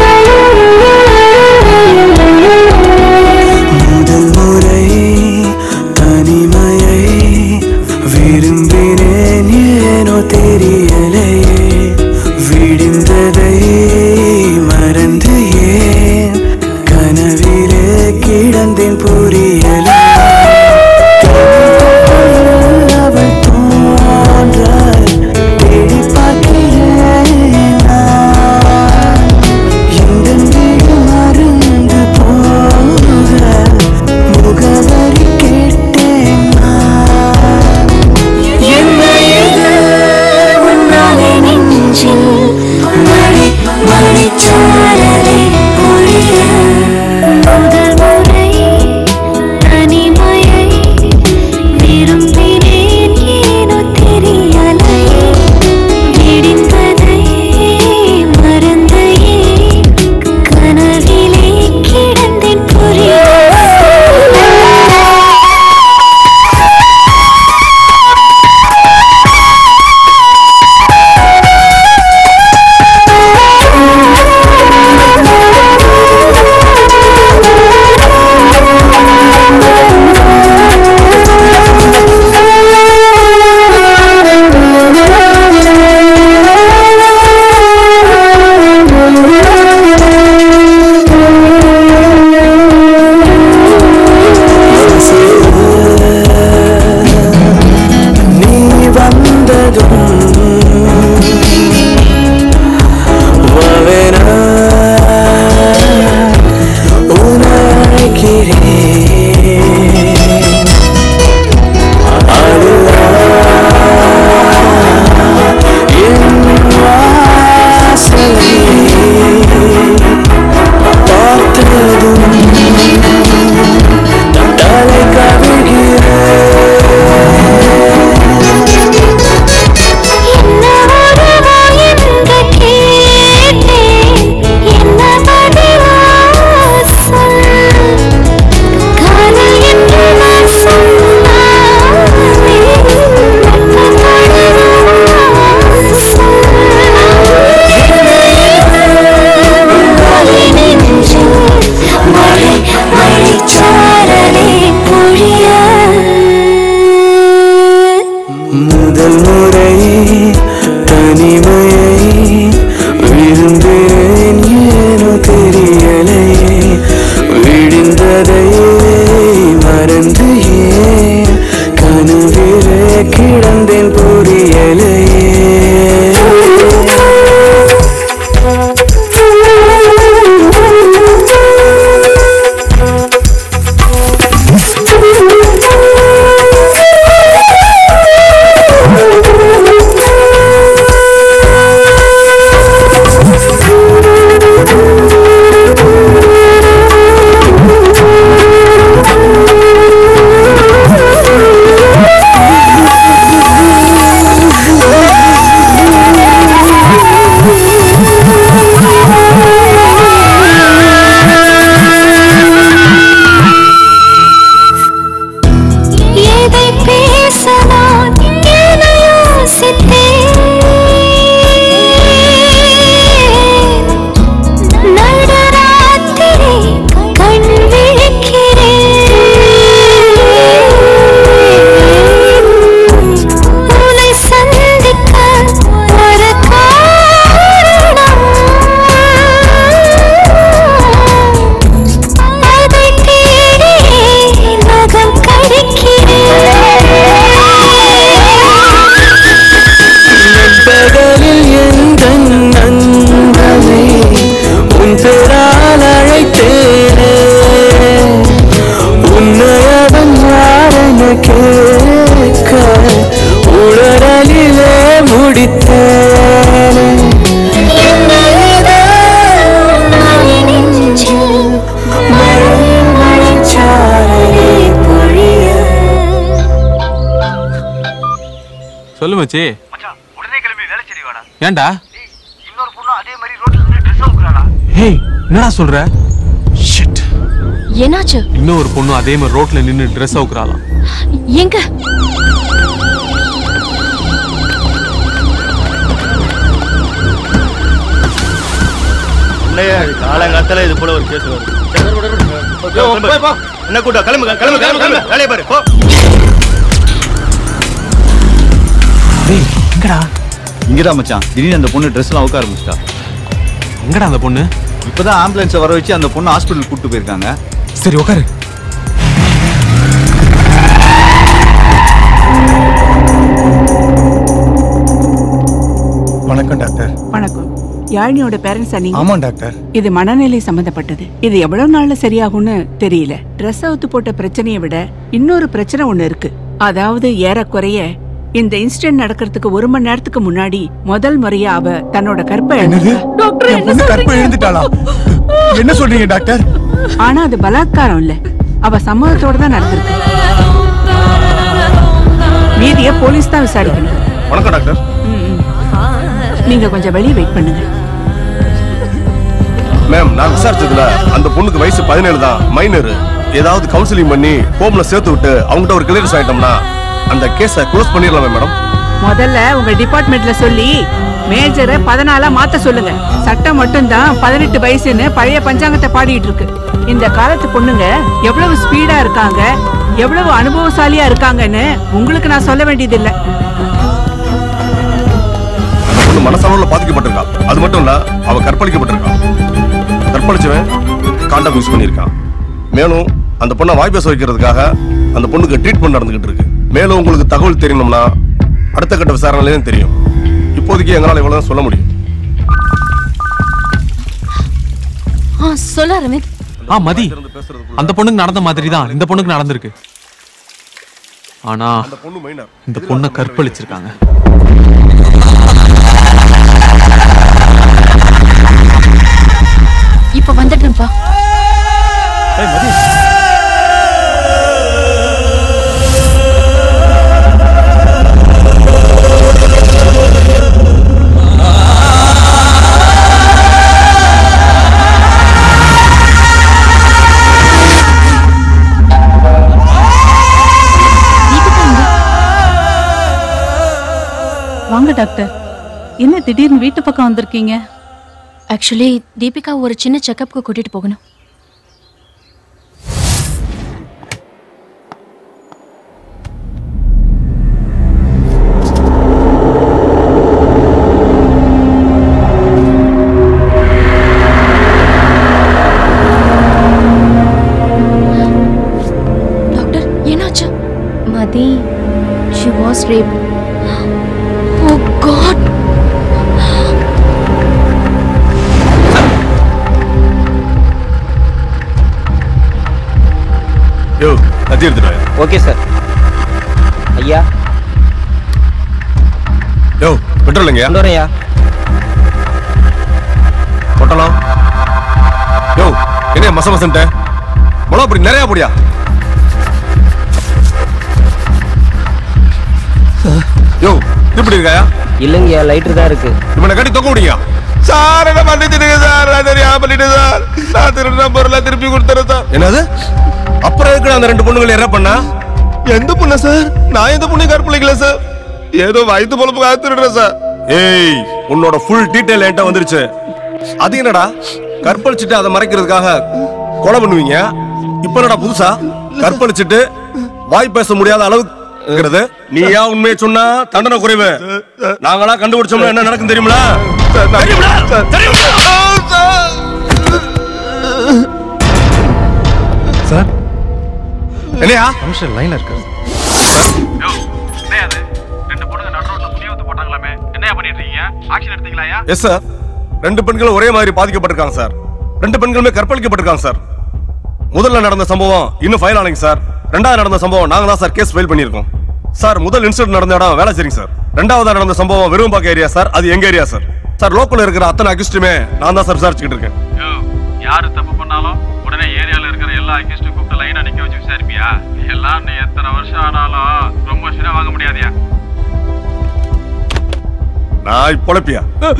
சொல்லு மச்சி உடனே கிளம்பி வேலை சரி வாடா ஏன்டா இன்னொரு பொண்ணு அதே மாதிரி ரோட்ல நின்று ட்ரெஸ் அவுக்குறாடா ஹேய் என்னடா சொல்ற ஷிட் என்னாச்சு இன்னொரு பொண்ணு அதே மாதிரி ரோட்ல நின்னு ட்ரெஸ் அவுக்குறாளாம் எங்க இல்லையா காலங்காத்தால இது போல ஒரு கேஸ் வரும் சரி, விடு, விடு, விடு. யோ, போய், போ. என்ன கூட்டா கிளம்புங்க கிளம்பு கிளம்பு கிளம்பு வேலையை பாரு போ டேய் எங்கடா இங்கதான் மச்சான் திடீர்னு அந்த பொண்ணு ட்ரெஸ் எல்லாம் அவுக்க ஆரம்பிச்சிட்டா எங்கடா அந்த பொண்ணு இப்பதான் ஆம்புலன்ஸை வர வச்சு அந்த பொண்ணு ஹாஸ்பிட்டல் கூட்டு போயிருக்காங்க சரி உட்காரு வணக்கம் டாக்டர் வணக்கம் யாழினியோட பேரண்ட்ஸா நீங்க ஆமா டாக்டர் இது மனநிலை சம்பந்தப்பட்டது இது எவ்வளவு நாள்ல சரியாகும்னு தெரியல ட்ரெஸ் அவுத்து போட்ட பிரச்சனையை விட இன்னொரு பிரச்சனை ஒண்ணு இருக்கு அதாவது ஏறக்குறைய இந்த இன்சிடென்ட் நடக்கிறதுக்கு ஒரு மணி நேரத்துக்கு முன்னாடி முதல் முறையா அவ தன்னோட கற்பை இழந்தா. டாக்டர் என் பொண்ணு கற்பை எழுந்துட்டாளா என்ன சொல்றீங்க டாக்டர் ஆனா அது பலாத்காரம் இல்ல அவ சம்மதத்தோட தான் நடந்திருக்கு மீதிய போலீஸ் தான் விசாரிக்கணும் வணக்கம் டாக்டர் ம், ம். நீங்க கொஞ்சம் வெளியே வெயிட் பண்ணுங்க மேம் நான் விசாரிச்சதுல அந்த பொண்ணுக்கு வயசு பதினேழு தான் மைனர் ஏதாவது கவுன்சிலிங் பண்ணி ஹோம்ல சேர்த்து விட்டு அவங்ககிட்ட ஒரு கிளியரன்ஸ் ஆயிட்டோம்னா அந்த கேஸை க்ளோஸ் பண்ணிடலாமே மேடம் முதல்ல உங்க டிபார்ட்மெண்ட்ல சொல்லி மேஜரை பதினாலா மாத்த சொல்லுங்க சட்டம் மட்டும்தான் பதினெட்டு வயசுன்னு பழைய பஞ்சாங்கத்தை பாடிட்டு இருக்கு இந்த காலத்து பொண்ணுங்க எவ்வளவு ஸ்பீடா இருக்காங்க எவ்வளவு அனுபவசாலியா இருக்காங்கன்னு உங்களுக்கு நான் சொல்ல வேண்டியதில்லை அந்த பொண்ணு மனசளவுல பாதிக்கப்பட்டிருக்கா அது மட்டும் இல்ல அவ கற்பழிக்கப்பட்டிருக்கா கற்பழிச்சவன் காண்டம் யூஸ் பண்ணியிருக்கான் மேலும் அந்த பொண்ணை வாய் பேச வைக்கிறதுக்காக அந்த பொண்ணுக்கு ட்ரீட்மெண்ட் நடந்துகிட்டு இருக்கு மேலும் உங்களுக்கு தகவல் தெரியணும்னா அடுத்த கட்ட விசாரணையிலும் தெரியும் இப்போதைக்கு எங்களால் இவ்வளவு சொல்ல முடியும் ஆ சொல்ல அரவிந்த் ஆ மதி அந்த பொண்ணுக்கு நடந்த மாதிரி தான் இந்த பொண்ணுக்கு நடந்திருக்கு ஆனா பொண்ணு மைனர் இந்த பொண்ணை கற்பழிச்சிருக்காங்க இப்ப வந்துடுறேன்ப்பா வாங்க டாக்டர் என்ன திடீர்னு வீட்டு பக்கம் வந்திருக்கீங்க ஆக்சுவலி தீபிகா ஒரு சின்ன செக்கப்க்கு கூட்டிட்டு போகணும் டாக்டர் என்னாச்சு Mathi she was rape oh God யோ கத்தி எடுத்துட்டு ஓகே சார் ஐயா யோ பெட்ரோல் எங்கயா கொண்டு வரேன்யா பொட்டலாம் யோ என்ன மச மசன்ட்ட மொளா அப்படி நிறைய அப்படியா யோ இப்படி இருக்காயா இல்லைங்கய்யா லைட்டர் தான் இருக்கு இவனை கட்டி தொங்க முடியா சார் என்ன பண்ணிட்டு சார் நான் தெரியாம பண்ணிட்டு சார் நான் திருடுற பொருளை திருப்பி கொடுத்துறேன் சார் என்னது அப்புறம் இருக்கிற அந்த ரெண்டு பொண்ணுங்களை என்ன பண்ணா எந்த பொண்ணு சார் நான் எந்த பொண்ணு கற்பழிக்கல சார் ஏதோ வயிற்று பொழப்புக்காக திருடுறேன் சார் ஏய் உன்னோட ஃபுல் டீடைல் என்கிட்ட வந்துருச்சு அது என்னடா கற்பழிச்சிட்டு அதை மறைக்கிறதுக்காக கொலை பண்ணுவீங்க இப்ப என்னடா புதுசா கற்பழிச்சிட்டு வாய் பேச முடியாத அளவுக்கு நீயா உண்மையை சொன்னா தண்டனை குறைவு நாங்களா கண்டுபிடிச்சோம்னா என்ன நடக்கும் தெரியுங்களா தெரியுங்களா? தெரியுங்களா? சார் என்னையா நிமிஷம் லைன்ல இருக்கு எஸ் சார் ரெண்டு பெண்களும் ஒரே மாதிரி பாதிக்கப்பட்டிருக்காங்க சார் ரெண்டு பெண்களுமே கற்பழிக்கப்பட்டிருக்காங்க சார் முதல்ல நடந்த சம்பவம் இன்னும் ஃபைல் ஆனீங்க சார் ரெண்டாவது நடந்த சம்பவம் நாங்க தான் சார் கேஸ் ஃபைல் பண்ணியிருக்கோம் சார் முதல் இன்சிடென்ட் நடந்த இடம் வேலை சரிங்க சார் ரெண்டாவதா நடந்த சம்பவம் வெறும்பாக்கம் ஏரியா சார் அது எங்க ஏரியா சார் சார் லோக்கல்ல இருக்கிற அத்தனை அக்யூஸ்டுமே நான் தான் சார் விசாரிச்சுக்கிட்டு இருக்கேன் யாரு தப்பு பண்ணாலும் உடனே ஏரியால இருக்கிற எல்லா அக்யூஸ்டும் கூப்பிட்டு லைனா நிக்க வச்சு விசாரிப்பியா எல்லாம் நீ எத்தனை வருஷம் ஆனாலும் ப்ரொமோஷனே வாங்க முடியாதியா நாய் பொழப்பியா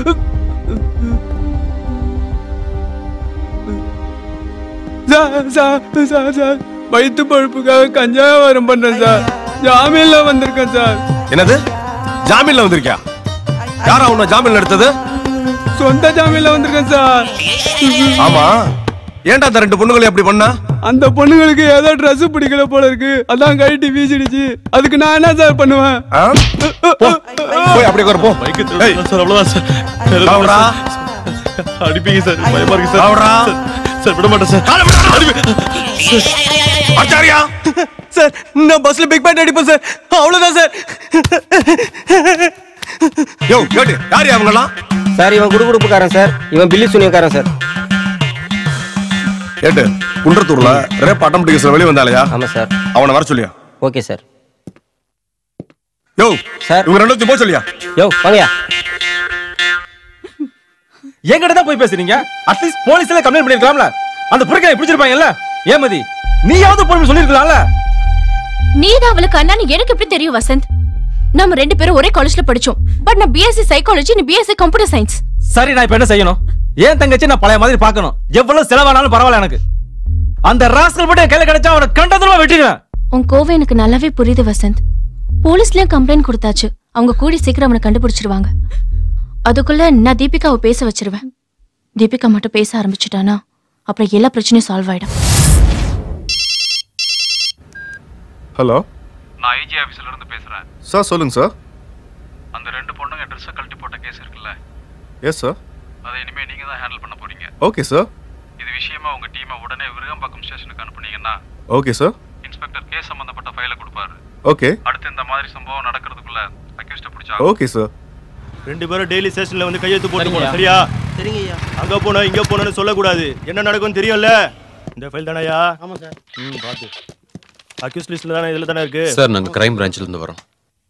சார் சார் சார் சார் வயிற்று பழுப்புக்காக கஞ்சா வியாபாரம் பண்றேன் சார் ஜாமீன்ல வந்திருக்கேன் சார் என்னது ஜாமீன்ல வந்திருக்கியா யாரா உன்னை ஜாமீன்ல எடுத்தது சொந்த ஜாமீன்ல வந்திருக்கேன் சார் ஆமா ஏன்டா அந்த ரெண்டு பொண்ணுங்களை அப்படி பண்ணா அந்த பொண்ணுங்களுக்கு ஏதோ Dress பிடிக்கல போல இருக்கு அதான் கழட்டி வீசிடுச்சு அதுக்கு நான் என்ன சார் பண்ணுவேன் போய் அப்படியே உட்காரு, போ ஏய், சார் அவ்வளவுதான் சார் சாவுடா. அடிப்பீங்க சார் பயமா இருக்கு சாவுடா. சார் சார் விட மாட்டேன் சார் ஆச்சாரியா சார் நான் பஸ்ல பிக் பேட் அடிப்பேன் சார் அவ்வளவுதான் சார் யோ கேட்டு யார் அவங்கலாம் சார் இவன் குடுகுடுப்புக்காரன் சார் இவன் பில்லி சுனியக்காரன் சார் ஏட்டு குன்றத்தூர்ல ரேப் அட்டம் கேஸ்ல வெளிய வந்தாலயா ஆமா சார் அவனை வர சொல்லியா ஓகே சார் யோ சார் இவங்க ரெண்டு போக சொல்லியா யோ வாங்கயா என்கிட்ட தான் போய் பேசுறீங்க அட்லீஸ்ட் போலீஸ்ல கம்ப்ளைண்ட் பண்ணிருக்கலாம்ல அந்த புறக்கனை பிடிச்சிருப்பாங்கல்ல ஏமதி நீயாவது போய் சொல்லிருக்கலாம்ல நீதான் அவளுக்கு அண்ணான்னு எனக்கு எப்படி தெரியும் வசந்த் நம்ம ரெண்டு பேரும் ஒரே காலேஜ்ல படிச்சோம் பட் நான் பிஎஸ்சி சைக்காலஜி நீ பிஎஸ்சி கம்ப்யூட்டர் சயின்ஸ் சரி நான் இப்ப என்ன செய்யணும் ஏன் தங்கச்சி நான் பழைய மாதிரி பார்க்கணும் எவ்வளவு செலவானாலும் பரவாயில்ல எனக்கு அந்த ராஸ்கல் மட்டும் என் கையில கிடைச்சா அவனை கண்டதுமா வெட்டிடுவேன் உன் கோவை எனக்கு நல்லாவே புரியுது வசந்த் போலீஸ்லயும் கம்ப்ளைண்ட் கொடுத்தாச்சு அவங்க கூடி சீக்கிரம் அவனை கண்டுபிடிச்சிருவாங்க அதுக்குள்ள நான் தீபிகாவை பேச வச்சிருவேன் தீபிகா மட்டும் பேச ஆரம்பிச்சிட்டானா அப்புறம் எல்லா பிரச்சனையும் சால்வ் ஆயிடும் ஹலோ நான் ஐஜி ஆபீஸ்ல இருந்து பேசுறேன் சார் சொல்லுங்க சார் அந்த ரெண்டு பொண்ணுங்க ட்ரெஸ்ஸை கழட்டி போட்ட கேஸ் இருக்குல்ல எஸ் சார் அதை இனிமே நீங்க தான் ஹேண்டில் பண்ண போறீங்க ஓகே சார் இது விஷயமா உங்க டீமை உடனே விருகம்பாக்கம் ஸ்டேஷனுக்கு அனுப்புனீங்கன்னா ஓகே சார் இன்ஸ்பெக்டர் கேஸ் சம்பந்தப்பட்ட ஃபைலை கொடுப்பாரு ஓகே அடுத்து இந்த மாதிரி சம்பவம் நடக்கிறதுக்குள்ள அக்யூஸ்ட பிடிச்சா ஓகே சார் ரெண்டு பேரும் டெய்லி ஸ்டேஷன்ல வந்து கையெழுத்து போட்டு சரிங்கய்யா. போகணும் சரியா சரிங்கய்யா அங்க போனோம் இங்க போனோம்னு சொல்லக்கூடாது என்ன நடக்கும்னு தெரியும்ல இந்த ஃபைல் தானயா ஆமா சார் ம் பார்த்து அக்யூஸ் லிஸ்ட்ல தானே இதுல தானே இருக்கு சார் நாங்கள் கிரைம் பிரான்ச்ல இருந்து வரோம்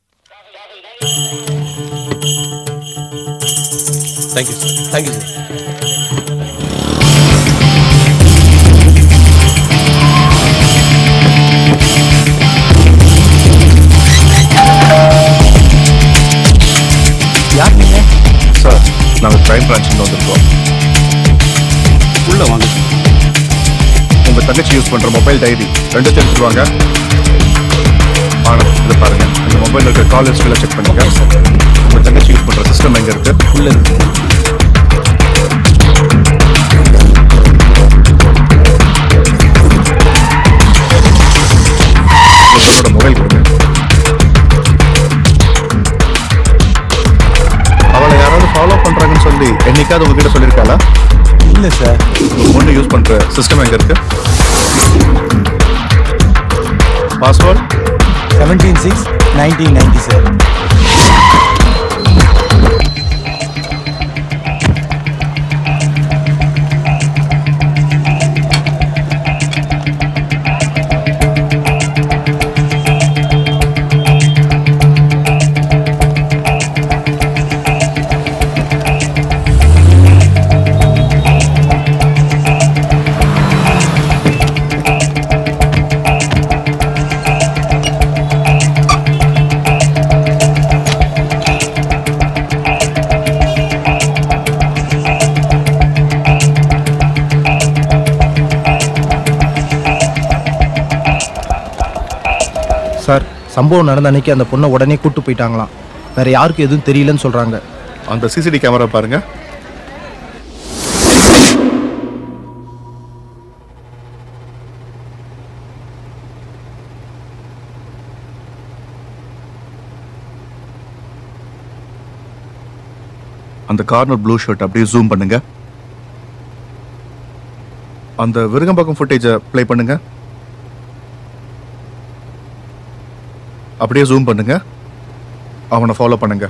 தேங்க்யூ சார் தேங்க்யூ சார் யார் நீங்க சார் நாங்கள் கிரைம் பிரான்ச்சில் வந்திருக்கோம் உள்ள வாங்க உங்க தங்கச்சி யூஸ் பண்ற மொபைல் டைரி ரெண்டு எடுத்துட்டு வாங்க ஆனந்த் இதை பாருங்க இந்த மொபைல் இருக்க கால் ஹிஸ்டரியில் செக் பண்ணுங்க உங்க தங்கச்சி யூஸ் பண்ற சிஸ்டம் எங்க இருக்கு உள்ள இருக்கு உங்களோட மொபைல் கொடுங்க அவளை யாராவது ஃபாலோ பண்றாங்கன்னு சொல்லி என்னைக்காவது உங்ககிட்ட சொல்லியிருக்காளா இல்ல சார் உங்க பொண்ணு யூஸ் பண்ற சிஸ்டம் எங்க இருக்கு password seventeen six nineteen ninety sir sir சம்பவம் நடந்த அன்னைக்கு அந்த பொண்ணை உடனே கூட்டு போயிட்டாங்களாம் வேற யாருக்கும் எதுவும் தெரியலன்னு சொல்றாங்க அந்த சிசிடி கேமரா பாருங்க அந்த கார்னர் ப்ளூ ஷர்ட் அப்படியே ஜூம் பண்ணுங்க அந்த விருகம்பாக்கம் ஃபுட்டேஜை ப்ளே பண்ணுங்க அப்படியே ஜூம் பண்ணுங்க அவனை ஃபாலோ பண்ணுங்க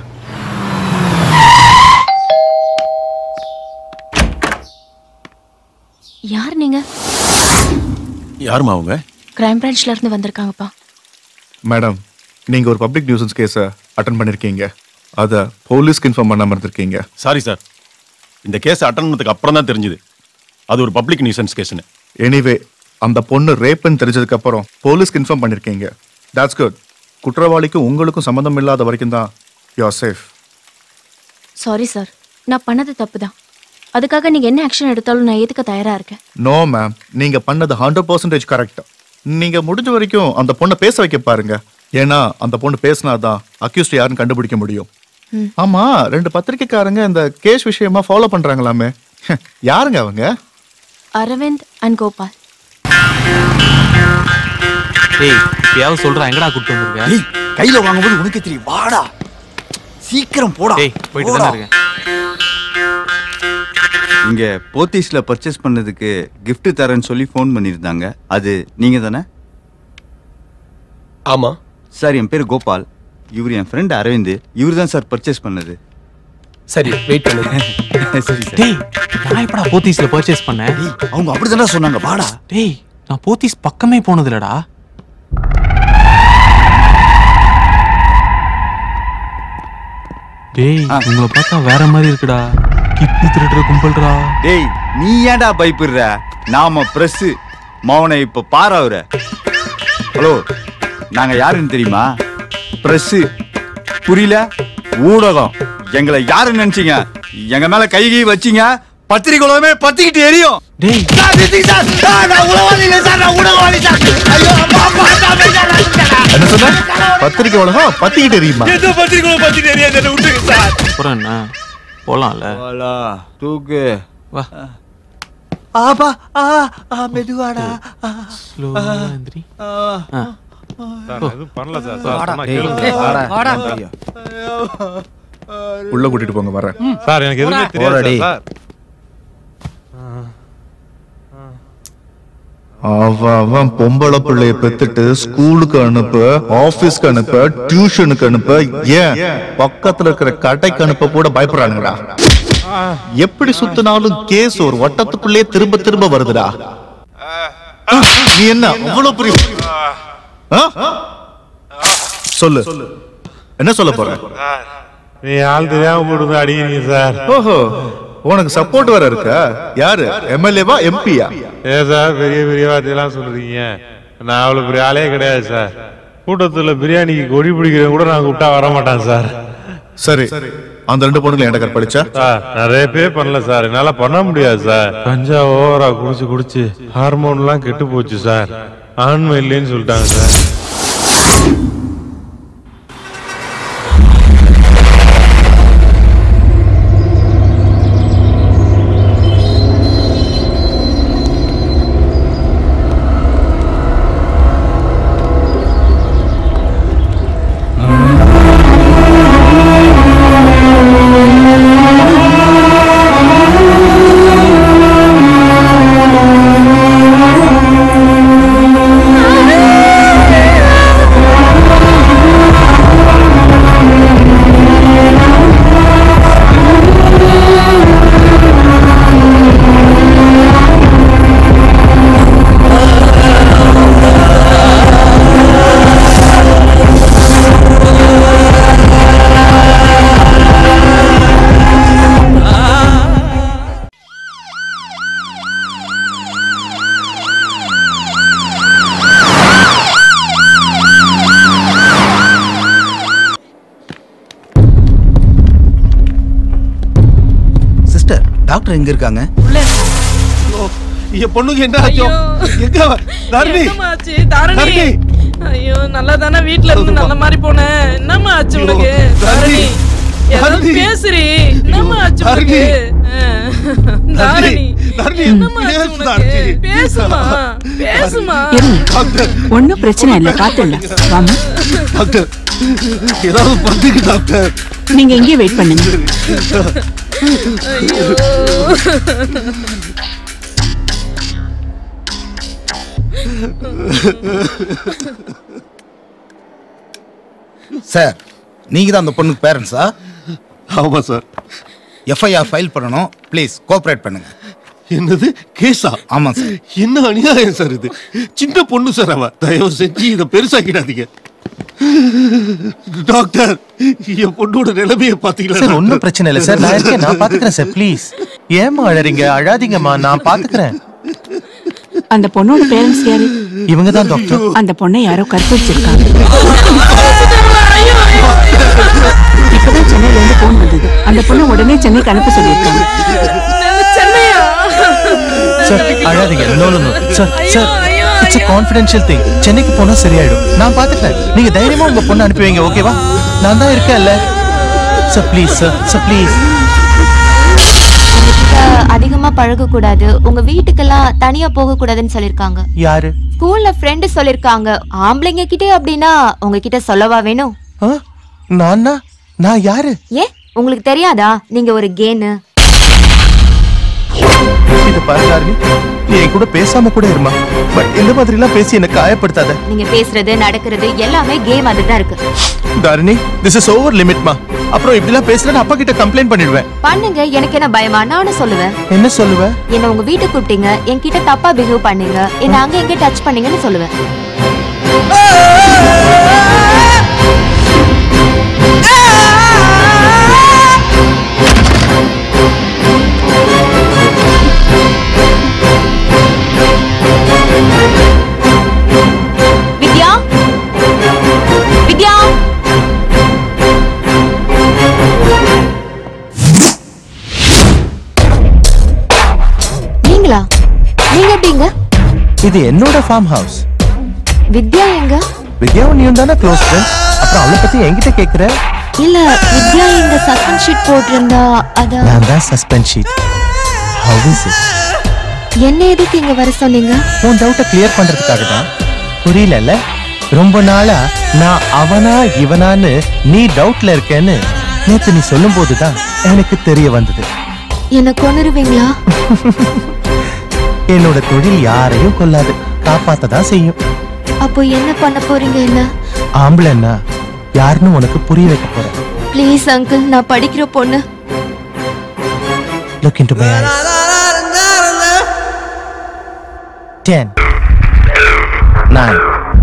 யார் நீங்க யாருமா அவங்க கிரைம் பிரான்ச்ல இருந்து வந்திருக்காங்கப்பா மேடம் நீங்க ஒரு பப்ளிக் நியூசன்ஸ் கேஸை அட்டன் பண்ணிருக்கீங்க அதை போலீஸ்க்கு இன்ஃபார்ம் பண்ணாம இருந்திருக்கீங்க சாரி சார் இந்த கேஸ் அட்டன் பண்ணதுக்கு அப்புறம் தான் தெரிஞ்சுது அது ஒரு பப்ளிக் நியூசன்ஸ் கேஸ்னு எனிவே அந்த பொண்ணு ரேப்னு தெரிஞ்சதுக்கு அப்புறம் போலீஸ்க்கு இன்ஃபார்ம் பண்ணிருக்கீங்க தட்ஸ் குட் குற்றவாளிக்கும் உங்களுக்கும் சம்மந்தம் இல்லாத வரைக்கும் தான் you are safe sorry sir நான் பண்ணது தப்பு தான் அதுக்காக நீங்க என்ன ஆக்ஷன் எடுத்தாலும் நான் ஏத்துக்க தயாரா இருக்கேன் நோ மேம் நீங்க பண்ணது ஹண்ட்ரட் பர்சன்டேஜ் கரெக்ட் நீங்க முடிஞ்ச வரைக்கும் அந்த பொண்ணை பேச வைக்க பாருங்க ஏன்னா அந்த பொண்ணு பேசினாதான் அக்யூஸ்ட் யாருன்னு கண்டுபிடிக்க முடியும் ம். ஆமா ரெண்டு பத்திரிக்கைக்காரங்க இந்த கேஸ் விஷயமா ஃபாலோ பண்றாங்களாமே யாருங்க அவங்க அரவிந்த் அண்ட் கோபால் ஏய் எப்பயாவது சொல்றா எங்கடா கூட்டு வந்திருக்க கையில வாங்கும்போது உனக்கு தெரியும் வாடா சீக்கிரம் போடா ஏய் போயிட்டு தானே இருக்கேன் இங்க போத்தீஸ்ல பர்ச்சேஸ் பண்ணதுக்கு gift தரேன்னு சொல்லி ஃபோன் பண்ணியிருந்தாங்க அது நீங்க தானே ஆமா சார் என் பேர் கோபால் இவர் என் ஃப்ரெண்ட் அரவிந்த் இவர் தான் சார் பர்ச்சேஸ் பண்ணது சரி வெயிட் பண்ணு சரி சார் டேய் நான் எப்படா போத்தீஸ்ல பர்ச்சேஸ் பண்ணேன் அவங்க அப்படிதானே சொன்னாங்க வாடா டேய் நான் போத்தீஸ் பக்கமே போனது இல்லடா டேய் உங்களை பார்த்தா வேற மாதிரி இருக்குடா கிட்னி திருடுற கும்பல்டா டேய் நீ ஏன்டா பயப்படுற நாம பிரஸ் மௌனை இப்ப பாரு அவர ஹலோ நாங்க யாருன்னு தெரியுமா பிரஸ் புரியல ஊடகம் எங்களை யாருன்னு நினைச்சீங்க எங்க மேல கை கை வச்சீங்க பத்திரிகைகளுமே பத்திக்கிட்டு எரியும் டேய் சார், நிறுத்துங்க சார். சார், நான் உளவாளி இல்லை சார், நான் ஊடகவாளி சார். ஐயோ, அப்பா, அப்பா, சாமி, சார், நான் விட்டுட்டேன். என்ன சொன்ன பத்திரிக்கை உலகம் பத்திக்கிட்டு எரியுமா எந்த பத்திரிகைகளும் பத்திரிகை தெரியாது என்ன விட்டுருங்க சார் அப்புறம் என்ன போலாம்ல தூக்கு வா ஆபா ஆ ஆ மெதுவாடா ஸ்லோவா எந்திரி ஆ. எதுவும் பண்ணல சார் வாடா. சொன்னா டேய், கேளுங்க டேய், சார். வாடா. உள்ள கூட்டிட்டு போங்க வரேன் சார் எனக்கு எதுவுமே போடா, தெரியாது டேய். சார் அவன் அவன் பொம்பளை பிள்ளைய பெத்துட்டு ஸ்கூலுக்கு அனுப்ப ஆபீஸ்க்கு அனுப்ப டியூஷனுக்கு அனுப்ப ஏன் பக்கத்துல இருக்கிற கடைக்கு அனுப்ப கூட பயப்படுறானுங்கடா எப்படி சுத்தினாலும் கேஸ் ஒரு வட்டத்துக்குள்ளே திரும்ப திரும்ப வருதுடா நீ என்ன அவ்வளவு பெரிய ஆ? சொல்லு என்ன சொல்ல போற நீ ஆள் தெரியாம போட்டு அடிக்கிறீங்க சார் ஓஹோ உனக்கு சப்போர்ட் வேற இருக்கா யாரு எம்எல்ஏவா எம்பியா ஏ சார் பெரிய பெரிய வார்த்தையெல்லாம் சொல்றீங்க நான் அவ்வளவு பெரிய ஆளே கிடையாது சார் கூட்டத்துல பிரியாணிக்கு கொடி பிடிக்கிறவங்க கூட நான் கூப்பிட்டா வர மாட்டேன் சார் சரி அந்த ரெண்டு பொண்ணுங்களை என்கிட்ட கற்பழிச்சா சார் நிறைய பேர் பண்ணல சார் என்னால பண்ண முடியாது சார் கஞ்சா ஓவரா குடிச்சு குடிச்சு ஹார்மோன்லாம் கெட்டு போச்சு சார் ஆண்மை இல்லைன்னு சொல்லிட்டாங்க சார் சிஸ்டர் டாக்டர் எங்க இருக்காங்க என் பொண்ணுக்கு என்ன ஆச்சோ எங்க அவ? தரணி என்னம்மா ஆச்சு தாரணி தரணி. ஐயோ நல்லா தானே வீட்ல இருந்து நல்ல மாதிரி போனேன் என்னம்மா ஆச்சு உனக்கு தாரணி ஏதாவது பேசுறி என்னம்மா ஆச்சு உனக்கு தாரணி என்னம்மா ஆச்சு உனக்கு பேசுமா பேசுமா ஒன்னும் பிரச்சனை இல்ல பாத்துடலாம் வாமா டாக்டர் ஏதாவது பண்ணுங்க டாக்டர் நீங்க இங்கே வெயிட் பண்ணுங்க ஐயோ சார் நீங்க தான் அந்த பொண்ணுக்கு பேரண்ட்ஸா ஆமா சார் எஃப்ஐஆர் ஃபைல் பண்ணணும் ப்ளீஸ் கோஆபரேட் பண்ணுங்க என்னது கேஸா ஆமா சார் என்ன அநியாயம் சார் இது சின்ன பொண்ணு சார் அவ தயவு செஞ்சு இதை பெருசாக்கிடாதீங்க டாக்டர் என் பொண்ணோட நிலைமையை பாத்தீங்களா சார் ஒன்றும் பிரச்சனை இல்லை சார் நான் இருக்கேன் நான் பாத்துக்கிறேன் சார் ப்ளீஸ் ஏமா அழறீங்க அழாதீங்கம்மா நான் பாத்துக்கிறேன் அந்த பொண்ணோட பேரண்ட்ஸ் யாரு இவங்க தான் டாக்டர் அந்த பொண்ணை யாரோ கற்பழிச்சிருக்காங்க இப்ப இப்பதான் சென்னையில இருந்து போன் வந்தது அந்த பொண்ணு உடனே சென்னைக்கு அனுப்ப சொல்லியிருக்காங்க சென்னையா சார் அழாதீங்க no no sir sir it's a confidential thing சென்னைக்கு போனா சரியாயிடும் நான் பாத்துக்கிறேன் நீங்க தைரியமா உங்க பொண்ணு அனுப்பி வைங்க ஓகேவா நான் தான் இருக்கேன்ல sir please sir sir please உங்ககிட்ட அதிகமா பழக கூடாது உங்க வீட்டுக்கெல்லாம் தனியா போக கூடாதுன்னு சொல்லிருக்காங்க யாரு ஸ்கூல்ல ஃப்ரெண்டு சொல்லிருக்காங்க ஆம்பளைங்க கிட்டே அப்படின்னா உங்ககிட்ட சொல்லவா வேணும் ஆ? நானா நான் யாரு ஏன் உங்களுக்கு தெரியாதா நீங்க ஒரு கேனு இது பாருங்க நீ என் கூட பேசாம கூட இருமா பட் இந்த மாதிரி எல்லாம் பேசி என்ன காயப்படுத்தாத நீங்க பேசுறது நடக்கிறது எல்லாமே கேம் மாதிரி தான் இருக்கு தாரிணி திஸ் இஸ் ஓவர் லிமிட்மா அப்புறம் இப்படி எல்லாம் பேசுறேன் அப்பா கிட்ட கம்ப்ளைண்ட் பண்ணிடுவேன் பண்ணுங்க எனக்கு என்ன பயமா நானும் சொல்லுவேன் என்ன சொல்லுவ என்ன உங்க வீட்டுக்கு கூப்பிட்டீங்க என்கிட்ட தப்பா பிஹேவ் பண்ணீங்க என்ன அங்க எங்க டச் பண்ணீங்கன்னு சொல்லுவேன் வித்யா வித்யா நீங்களா நீங்க எப்படிங்க இது என்னோட ஃபார்ம் ஹவுஸ் வித்யா எங்க வித்யாவும் நீயும் தானே க்ளோஸ் ஃப்ரெண்ட்ஸ் அப்புறம் அவளை பத்தி என்கிட்ட கேக்குற இல்ல வித்யா எங்க சஸ்பென்ஸ் ஷீட் போட்டிருந்தா அத நான் தான் suspend sheet how is it என்ன எதுக்கு இங்க வர சொன்னீங்க உன் டவுட்டை கிளியர் பண்றதுக்காக தான் புரியலல்ல ரொம்ப நாளா நான் அவனா இவனான்னு நீ டவுட்ல இருக்கேன்னு நேத்து நீ சொல்லும் போதுதான் எனக்கு தெரிய வந்தது என்ன கொன்னுருவீங்களா என்னோட தொழில் யாரையும் கொல்லாது காப்பாத்த தான் செய்யும் அப்போ என்ன பண்ண போறீங்க என்ன ஆம்பளைன்னா யாருன்னு உனக்கு புரிய வைக்க போறேன் ப்ளீஸ் அங்கிள் நான் படிக்கிற பொண்ணு Look into my eyes. Ten. Nine.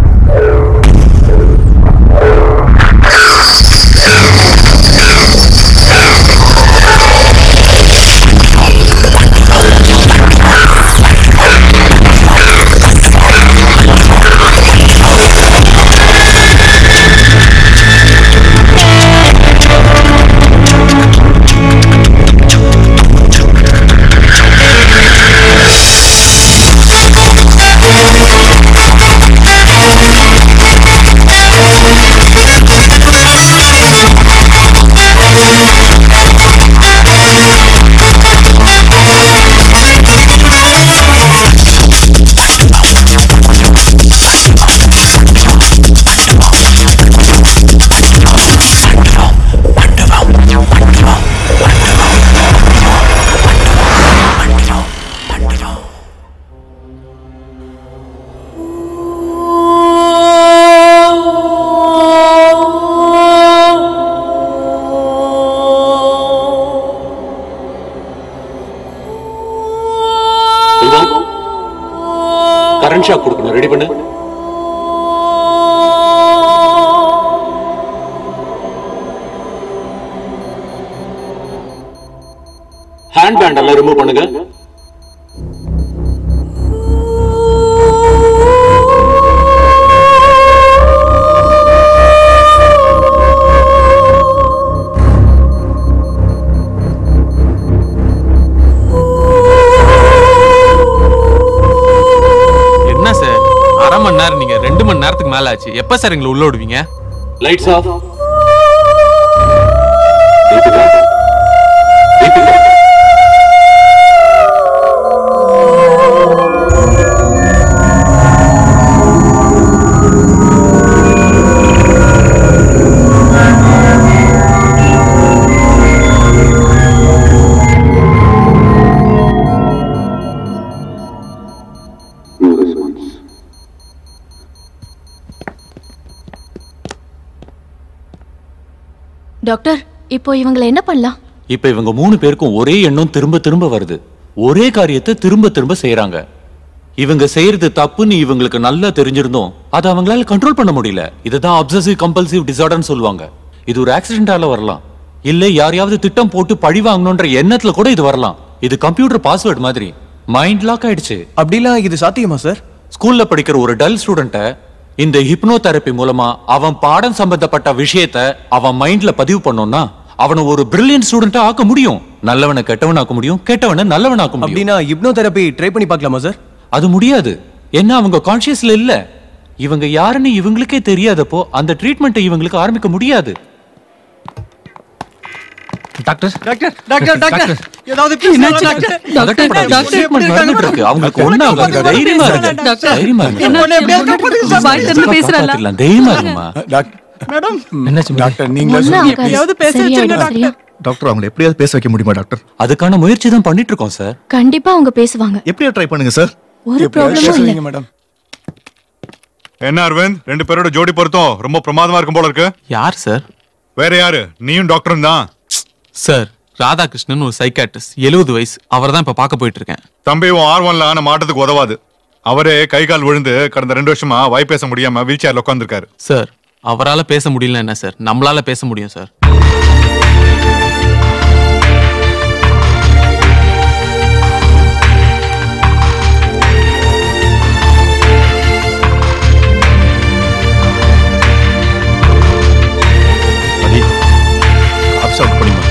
Current shock கொடுக்கணும் ரெடி பண்ணு ஹேண்ட் பேண்ட் எல்லாம் ரிமூவ் பண்ணுங்க என்ன சார் அரை மணி நேரம் நீங்க ரெண்டு மணி நேரத்துக்கு மேல ஆச்சு எப்ப சார் எங்களை உள்ள விடுவீங்க லைட்ஸ் ஆஃப் டாக்டர் இப்போ இவங்களை என்ன பண்ணலாம் இப்ப இவங்க மூணு பேருக்கும் ஒரே எண்ணம் திரும்ப திரும்ப வருது ஒரே காரியத்தை திரும்ப திரும்ப செய்யறாங்க இவங்க செய்யறது தப்புன்னு இவங்களுக்கு நல்லா தெரிஞ்சிருந்தோம் அதை அவங்களால கண்ட்ரோல் பண்ண முடியல இதுதான் அப்சசிவ் கம்பல்சிவ் டிசார்டர்னு சொல்லுவாங்க இது ஒரு ஆக்சிடென்டால வரலாம் இல்ல யாரையாவது திட்டம் போட்டு பழி வாங்கணும்ன்ற எண்ணத்துல கூட இது வரலாம் இது கம்ப்யூட்டர் பாஸ்வேர்ட் மாதிரி மைண்ட் லாக் ஆயிடுச்சு அப்படிலாம் இது சாத்தியமா சார் ஸ்கூல்ல படிக்கிற ஒரு டல் ஸ்டூடெண்ட்டை இந்த ஹிப்னோ தெரப்பி மூலமா அவன் பாடம் சம்பந்தப்பட்ட விஷயத்த அவன் மைண்ட்ல பதிவு பண்ணோம்னா அவனை ஒரு பிரில்லியன்ட் ஸ்டூடெண்டா ஆக்க முடியும் நல்லவனை கெட்டவனாக்க முடியும் கெட்டவனை நல்லவனாக்க முடியும் அப்படின்னா ஹிப்னோ தெரப்பி ட்ரை பண்ணி பார்க்கலாமா சார் அது முடியாது ஏன்னா அவங்க கான்சியஸ்ல இல்ல இவங்க யாருன்னு இவங்களுக்கே தெரியாதப்போ அந்த ட்ரீட்மெண்ட்டை இவங்களுக்கு ஆரம்பிக்க முடியாது டாக்டர் டாக்டர் டாக்டர் டாக்டர் ஏதாவது என்னாச்சு, டாக்டர் பதட்டப்படாதீங்க. treatment நடந்துட்டு இருக்கு. அவங்களுக்கு ஒண்ணும் ஆகாது. தைரியமா இருங்க. தைரியமா இருங்க. காப்பாத்திடலாம். தைரியமா இருங்கம்மா. மேடம் என்னாச்சு டாக்டர் ஒண்ணும் ஆகாது. எப்படியாவது பேச சரியாயிடும், வச்சிருங்க சரியா? டாக்டர் அவங்களை எப்படியாவது பேச வைக்க முடியுமா டாக்டர் அதுக்கான முயற்சி தான் பண்ணிட்டு இருக்கோம் சார் கண்டிப்பா அவங்க பேசுவாங்க எப்படியா ட்ரை பண்ணுங்க சார் ஒரு ப்ராப்ளமும் இல்ல மேடம் என்ன அரவிந்த் ரெண்டு பேரோட ஜோடி பொருத்தம் ரொம்ப பிரமாதமா இருக்கும் போல இருக்கு யார் சார் வேற யாரு நீயும் டாக்டரும் தான் சார் ராதாகிருஷ்ணன் ஒரு சைக்காட்ரிஸ்ட் எழுபது வயசு அவர் தான் இப்ப பார்க்க போயிட்டு இருக்கேன் தம்பி உன் ஆர் ஒன்ல ஆன மாட்டத்துக்கு உதவாது அவரே கை கால் விழுந்து கடந்த ரெண்டு வருஷமா வாய் பேச முடியாம வீல் சேர்ல உட்காந்துருக்காரு சார் அவரால பேச முடியல என்ன சார் நம்மளால பேச முடியும் சார் மதி அப்சர்வ் பண்ணிமா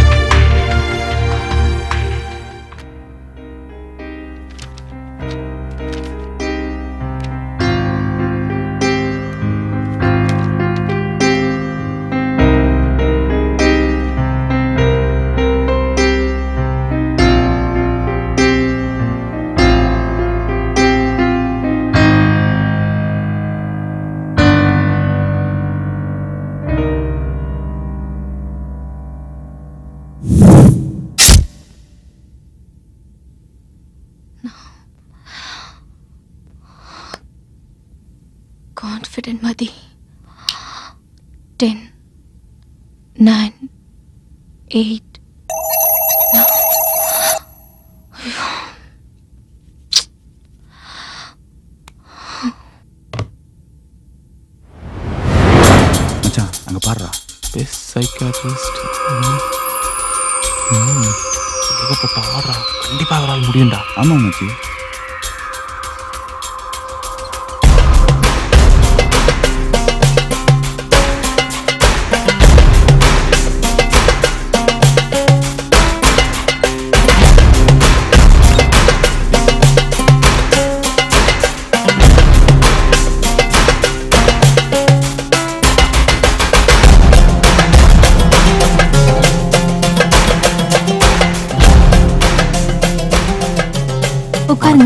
confident Mathi ten nine eight மச்சான் அங்க பாடுறா பெஸ்ட் சைக்காட்ரிஸ்ட் ஏகப்பட்ட ஆடுறா கண்டிப்பா அவரால் முடியும்டா ஆமா மச்சி உட்காருங்க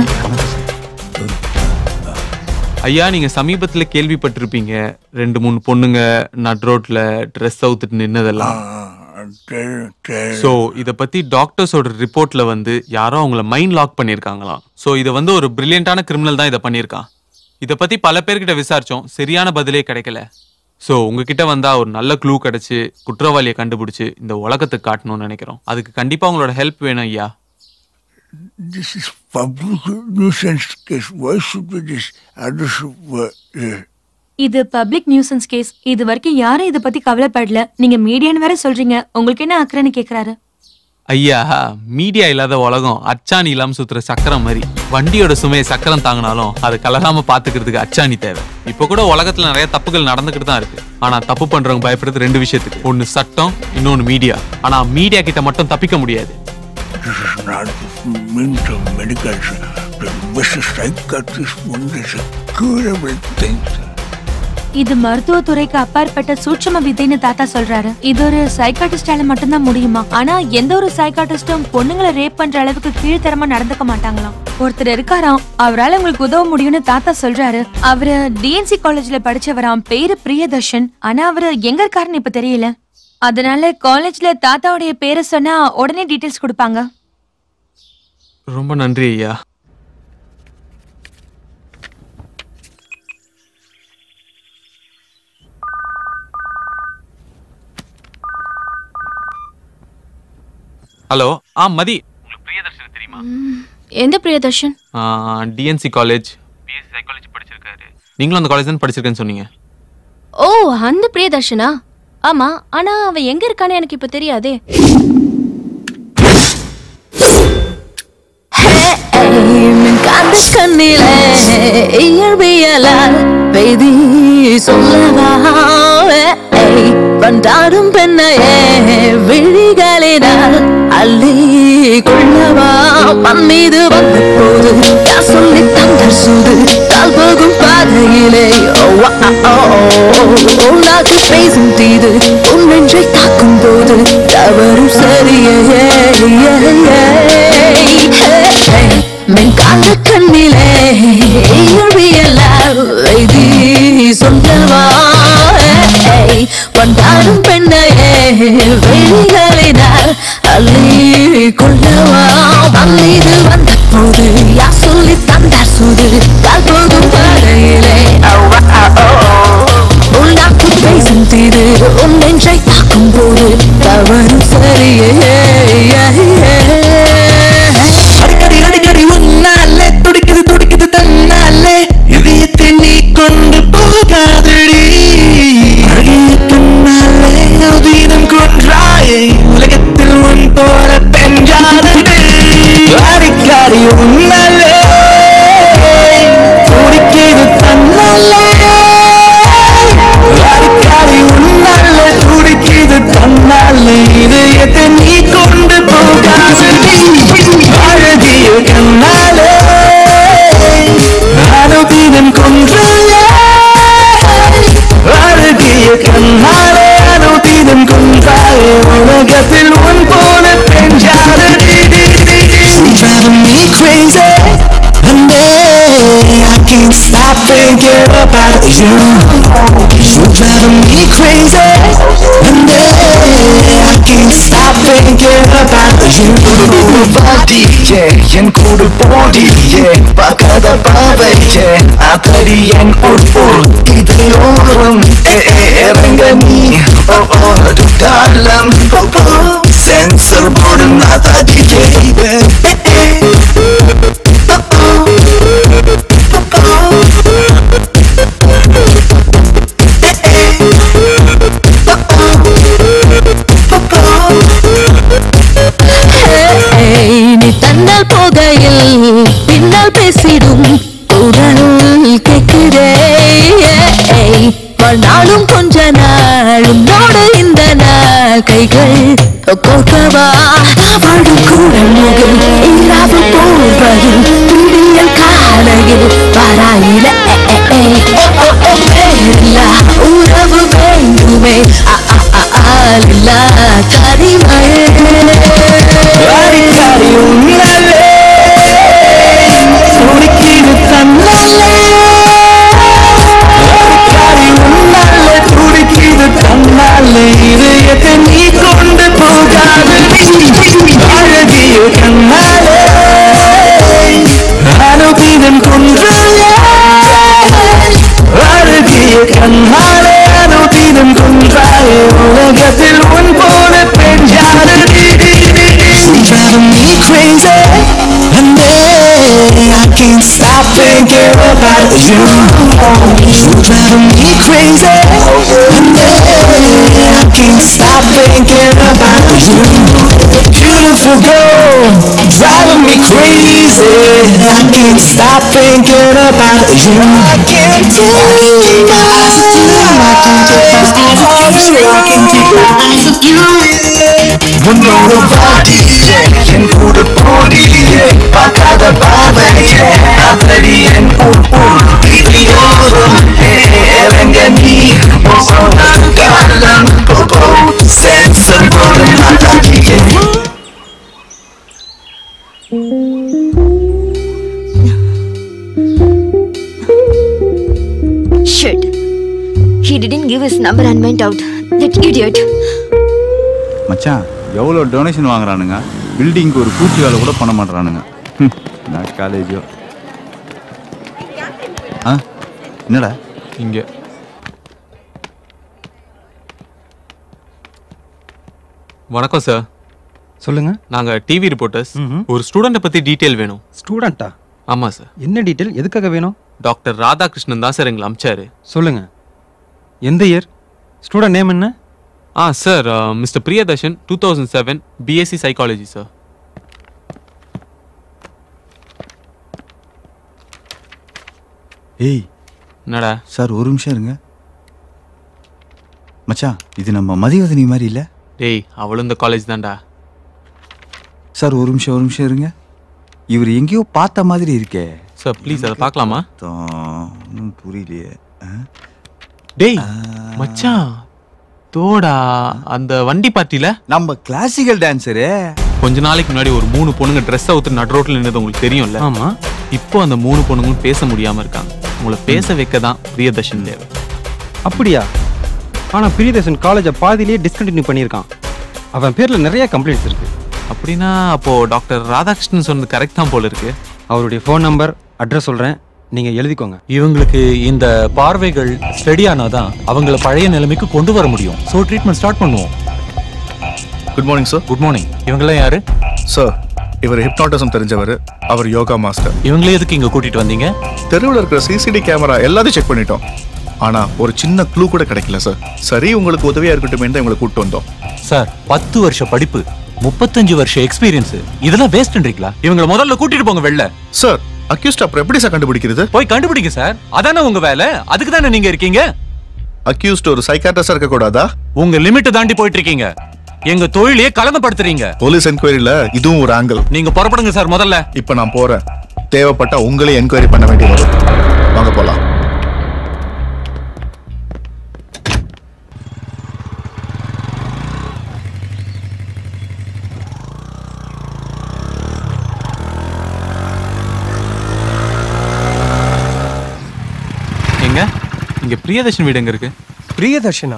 ஐயா நீங்க சமீபத்துல கேள்விப்பட்டிருப்பீங்க ரெண்டு மூணு பொண்ணுங்க நட் ரோட்ல ட்ரெஸ் அவுத்துட்டு நின்னதெல்லாம் சோ இத பத்தி டாக்டர்ஸோட ரிப்போர்ட்ல வந்து யாரோ அவங்கள மைண்ட் லாக் பண்ணிருக்காங்களாம் சோ இத வந்து ஒரு பிரில்லியண்டான கிரிமினல் தான் இத பண்ணிருக்கான் இத பத்தி பல பேர்கிட்ட விசாரிச்சோம் சரியான பதிலே கிடைக்கல சோ உங்ககிட்ட வந்தா ஒரு நல்ல க்ளூ கிடைச்சு குற்றவாளியை கண்டுபிடிச்சு இந்த உலகத்துக்கு காட்டணும்னு நினைக்கிறோம் அதுக்கு கண்டிப்பா உங்களோட ஹெல்ப் வேணும் ஐயா This is public nuisance case. Why should we this? Others were uh, இது பப்ளிக் நியூசன்ஸ் கேஸ் இது வரைக்கும் யாரும் இத பத்தி கவலைப்படல நீங்க மீடியான்னு வேற சொல்றீங்க உங்களுக்கு என்ன அக்கறைன்னு கேக்குறாரு ஐயா மீடியா இல்லாத உலகம் அச்சாணி இல்லாம சுத்துற சக்கரம் மாதிரி வண்டியோட சுமையை சக்கரம் தாங்கினாலும் அது கலராம பாத்துக்கிறதுக்கு அச்சாணி தேவை இப்ப கூட உலகத்துல நிறைய தப்புகள் நடந்துகிட்டு தான் இருக்கு ஆனா தப்பு பண்றவங்க பயப்படுறது ரெண்டு விஷயத்துக்கு ஒன்னு சட்டம் இன்னொன்னு மீடியா ஆனா மீடியா கிட்ட மட்டும் தப்பிக்க முடியாது this is not mental medical. The best psychiatrist one is a curable thing. இது மருத்துவத்துறைக்கு அப்பாற்பட்ட சூட்சம வித்தைன்னு தாத்தா சொல்றாரு இது ஒரு சைக்காட்டிஸ்டால மட்டும்தான் முடியுமா ஆனா எந்த ஒரு சைக்காட்டிஸ்டும் பொண்ணுங்களை ரேப் பண்ற அளவுக்கு கீழ்த்தரமா நடந்துக்க மாட்டாங்களாம் ஒருத்தர் இருக்காராம் அவரால உங்களுக்கு உதவ முடியும்னு தாத்தா சொல்றாரு அவரு டிஎன்சி காலேஜ்ல படிச்சவராம் பேரு பிரியதர்ஷன் ஆனா அவரு எங்க இருக்காருன்னு இப்ப தெரியல அதனால காலேஜ்ல தாத்தாவுடைய பேரை சொன்னா உடனே டீடைல்ஸ் கொடுப்பாங்க ரொம்ப நன்றி ஐயா ஹலோ ஆ மதி எந்த Priyadarshan TNC college BSc psychology படிச்சிருக்காரு நீங்களும் அந்த காலேஜ் தான் படிச்சிருக்கேன்னு சொன்னீங்க ஓ அந்த பிரியதர்ஷனா ஆமா ஆனா அவன் எங்க இருக்கான்னு எனக்கு இப்ப தெரியாதே மின்காந்த கண்ணிலே இயற்பியலால் பெய்தி சொல்லவா ஏய், கொண்டாடும் பெண்ணையே விழிகளினால் அள்ளி கொள்ளவா மண் மீது வந்த போது யார் சொல்லி தந்த சூடு கால் போகும் பாதையிலே ஓ, வா, ஓ, ஓ, நாக்கு பேசும் தீது உன் நெஞ்சை தாக்கும் போது தவறும் சரியே மென்காந்த கண்ணிலே இயல்பியெல்லாம் வைதி சொல்லவா ஏய், கொண்டாடும் பெண்ணையே வெளிகளினால் அள்ளி கொள்ளவா மல்லிது வந்த போது யார் சொல்லி தந்தார் சூது கால் போகும் பாதையிலே உன் நாக்கு பேசும் தீது உன் நெஞ்சை தாக்கும் போது தவறும் சரியே அடிக்கடி அடிக்கடி உன்னாலே துடிக்குது துடிக்குது தன்னாலே இதயத்தை நீ கொண்டு போகாதடி அழகிய கண்ணாலே அதீனம் கொன்றாயே உலகத்தில் உன் போல பெஞ்சாதடி அடிக்கடி உன்னாலே துடிக்குது தன்னாலே அடிக்கடி உன்னாலே துடிக்குது தன்னாலே இதயத்தை நீ கொண்டு போகாதடி அழகிய கண்ணாலே அனுதினம் கொன்றாயே அழகிய கண்ணாலே அனுதினம் கொன்றாயே உலகத்தில் உன் போல பெஞ்சாதடி Driving me crazy and I can't stop thinking about you You're driving me crazy and I can't stop thinking about you பாட்டியே என் கூடு போடியே பக்கத பாவையே அத்தடி என் உட்புள் இதையோரும் இறங்க நீ ஓ ஓ காலம் சென்சர் போடும் அதாடியே ஏய், நீ தன்னால் போகையில் பின்னால் பேசிடும் குரல் கேட்குதே ஏய், வாழ்நாளும் கொஞ்ச நாள் உன்னோடு இந்த நாள் கைகள் கோர்க்கவா வாழும் குரல் முகில் இரவு போர்வையில் விடியல் காலையில் வாராயில பேரில்லா உறவு வேண்டுமே ஆ, ஆ, ஆ, ஆளில்லா கரிமழை அடிக்கடி உன்னாலே துடிக்குது தன்னாலே அடிக்கடி உன்னாலே துடிக்குது தன்னாலே இதயத்தை நீ கொண்டு போகாதடி அழகிய கண்ணாலே அனுதினம் கொன்றாயே அழகிய கண்ணாலே அனுதினம் கொன்றாயே உலகத்தில் உன் போல பெஞ்சாதடி driving me crazy and I can't stop thinking about you You're driving me crazy and I can't stop thinking about you Beautiful girl, driving me crazy I can't stop thinking about you I can't take my eyes off you I can't take my eyes off you I can't take my eyes off you உன்னோட பாடியே என் கூடு போடியே பார்க்காத பாவையே அத்தடி என் உட்புள் இதையோரும் இறங்க நீ ஓ காலம் sensor போடும் அதாடியே Shit. He didn't give his number and went out. That idiot. மச்சான் எவ்வளோ டொனேஷன் வாங்குறானுங்க பில்டிங்க்கு ஒரு பூச்சி வேலை கூட பண்ண மாட்றானுங்க ஹம், நான் காலேஜோ ஆ என்னடா இங்க வணக்கம் சார் சொல்லுங்க நாங்க டிவி ரிப்போர்ட்டர்ஸ் ஒரு ஸ்டூடெண்ட்டை பத்தி டீடைல் வேணும் ஸ்டூடெண்ட்டா ஆமா சார் என்ன டீட்டெயில் எதுக்காக வேணும் டாக்டர் ராதாகிருஷ்ணன் தான் சார் எங்களை அமிச்சாரு சொல்லுங்க எந்த இயர் ஸ்டூடெண்ட் நேம் என்ன ஆ sir Mr Priyadarshan two thousand seven BSc psychology sir ஏய் என்னடா சார் ஒரு நிமிஷம் இருங்க மச்சான் இது நம்ம மதிவதனி மாதிரி இல்ல டேய் அவளும் இந்த காலேஜ் தான்டா சார் ஒரு நிமிஷம் ஒரு நிமிஷம் இருங்க இவர் எங்கேயோ பார்த்த மாதிரி இருக்கே சார் ப்ளீஸ் அதை பார்க்கலாமா ஒன்றும் புரியலையே ஆ? டேய் மச்சான் தோடா அந்த வண்டி பார்ட்டில நம்ம கிளாசிக்கல் டான்ஸரு கொஞ்ச நாளைக்கு முன்னாடி ஒரு மூணு பொண்ணுங்க ட்ரெஸ் அவுத்து நடு ரோட்ல நின்னது உங்களுக்கு தெரியும்ல ஆமா இப்போ அந்த மூணு பொண்ணுங்களும் பேச முடியாம இருக்காங்க உங்களை பேச வைக்க தான் பிரியதர்ஷன் தேவை அப்படியா ஆனா பிரியதர்ஷன் காலேஜை பாதியிலேயே டிஸ்கண்டினியூ பண்ணியிருக்கான் அவன் பேர்ல நிறைய கம்ப்ளைண்ட்ஸ் இருக்கு அப்படின்னா அப்போ டாக்டர் ராதாகிருஷ்ணன் சொன்னது கரெக்ட் தான் போல இருக்கு அவருடைய ஃபோன் நம்பர் அட்ரஸ் சொல்றேன் நீங்க எழுதிக்கோங்க இவங்களுக்கு இந்த பார்வைகள் ஸ்டடி ஆனாதான் அவங்கள பழைய நிலைமைக்கு கொண்டு வர முடியும் ஸோ ட்ரீட்மெண்ட் ஸ்டார்ட் பண்ணுவோம் good morning sir good morning இவங்கெல்லாம் யாரு சார் இவர் ஹிப்னாட்டிசம் தெரிஞ்சவர் அவர் யோகா மாஸ்டர் இவங்களே எதுக்கு இங்க கூட்டிட்டு வந்தீங்க தெருவில் இருக்கிற சிசிடி கேமரா எல்லாத்தையும் செக் பண்ணிட்டோம் ஆனா ஒரு சின்ன க்ளூ கூட கிடைக்கல சார் சரி உங்களுக்கு உதவியா இருக்கட்டும் தான் உங்களை கூட்டு வந்தோம் சார் பத்து வருஷ படிப்பு முப்பத்தஞ்சு வருஷ எக்ஸ்பீரியன்ஸ் இதெல்லாம் வேஸ்ட்ன்றீங்களா இவங்களை முதல்ல கூட்டிட்டு போங்க வெளில சார் அக்யூஸ்ட் அப்புறம் எப்படி சார் கண்டுபிடிக்கிறது போய் கண்டுபிடிங்க சார் அதானே உங்க வேலை அதுக்கு தானே நீங்க இருக்கீங்க அக்யூஸ்ட் ஒரு சைக்காட்ரிஸ்டா இருக்க கூடாதா உங்க லிமிட் தாண்டி போயிட்டு இருக்கீங்க எங்க தொழிலையே கலங்கப்படுத்துறீங்க போலீஸ் என்கொயரியில இதுவும் ஒரு ஆங்கிள் நீங்க புறப்படுங்க சார் முதல்ல இப்ப நான் போறேன் தேவைப்பட்டா உங்களே என்கொயரி பண்ண வேண்டி வரும் வாங்க போலாம் எங்க இங்க பிரியதர்ஷன் வீடு எங்க இருக்கு பிரியதர்ஷனா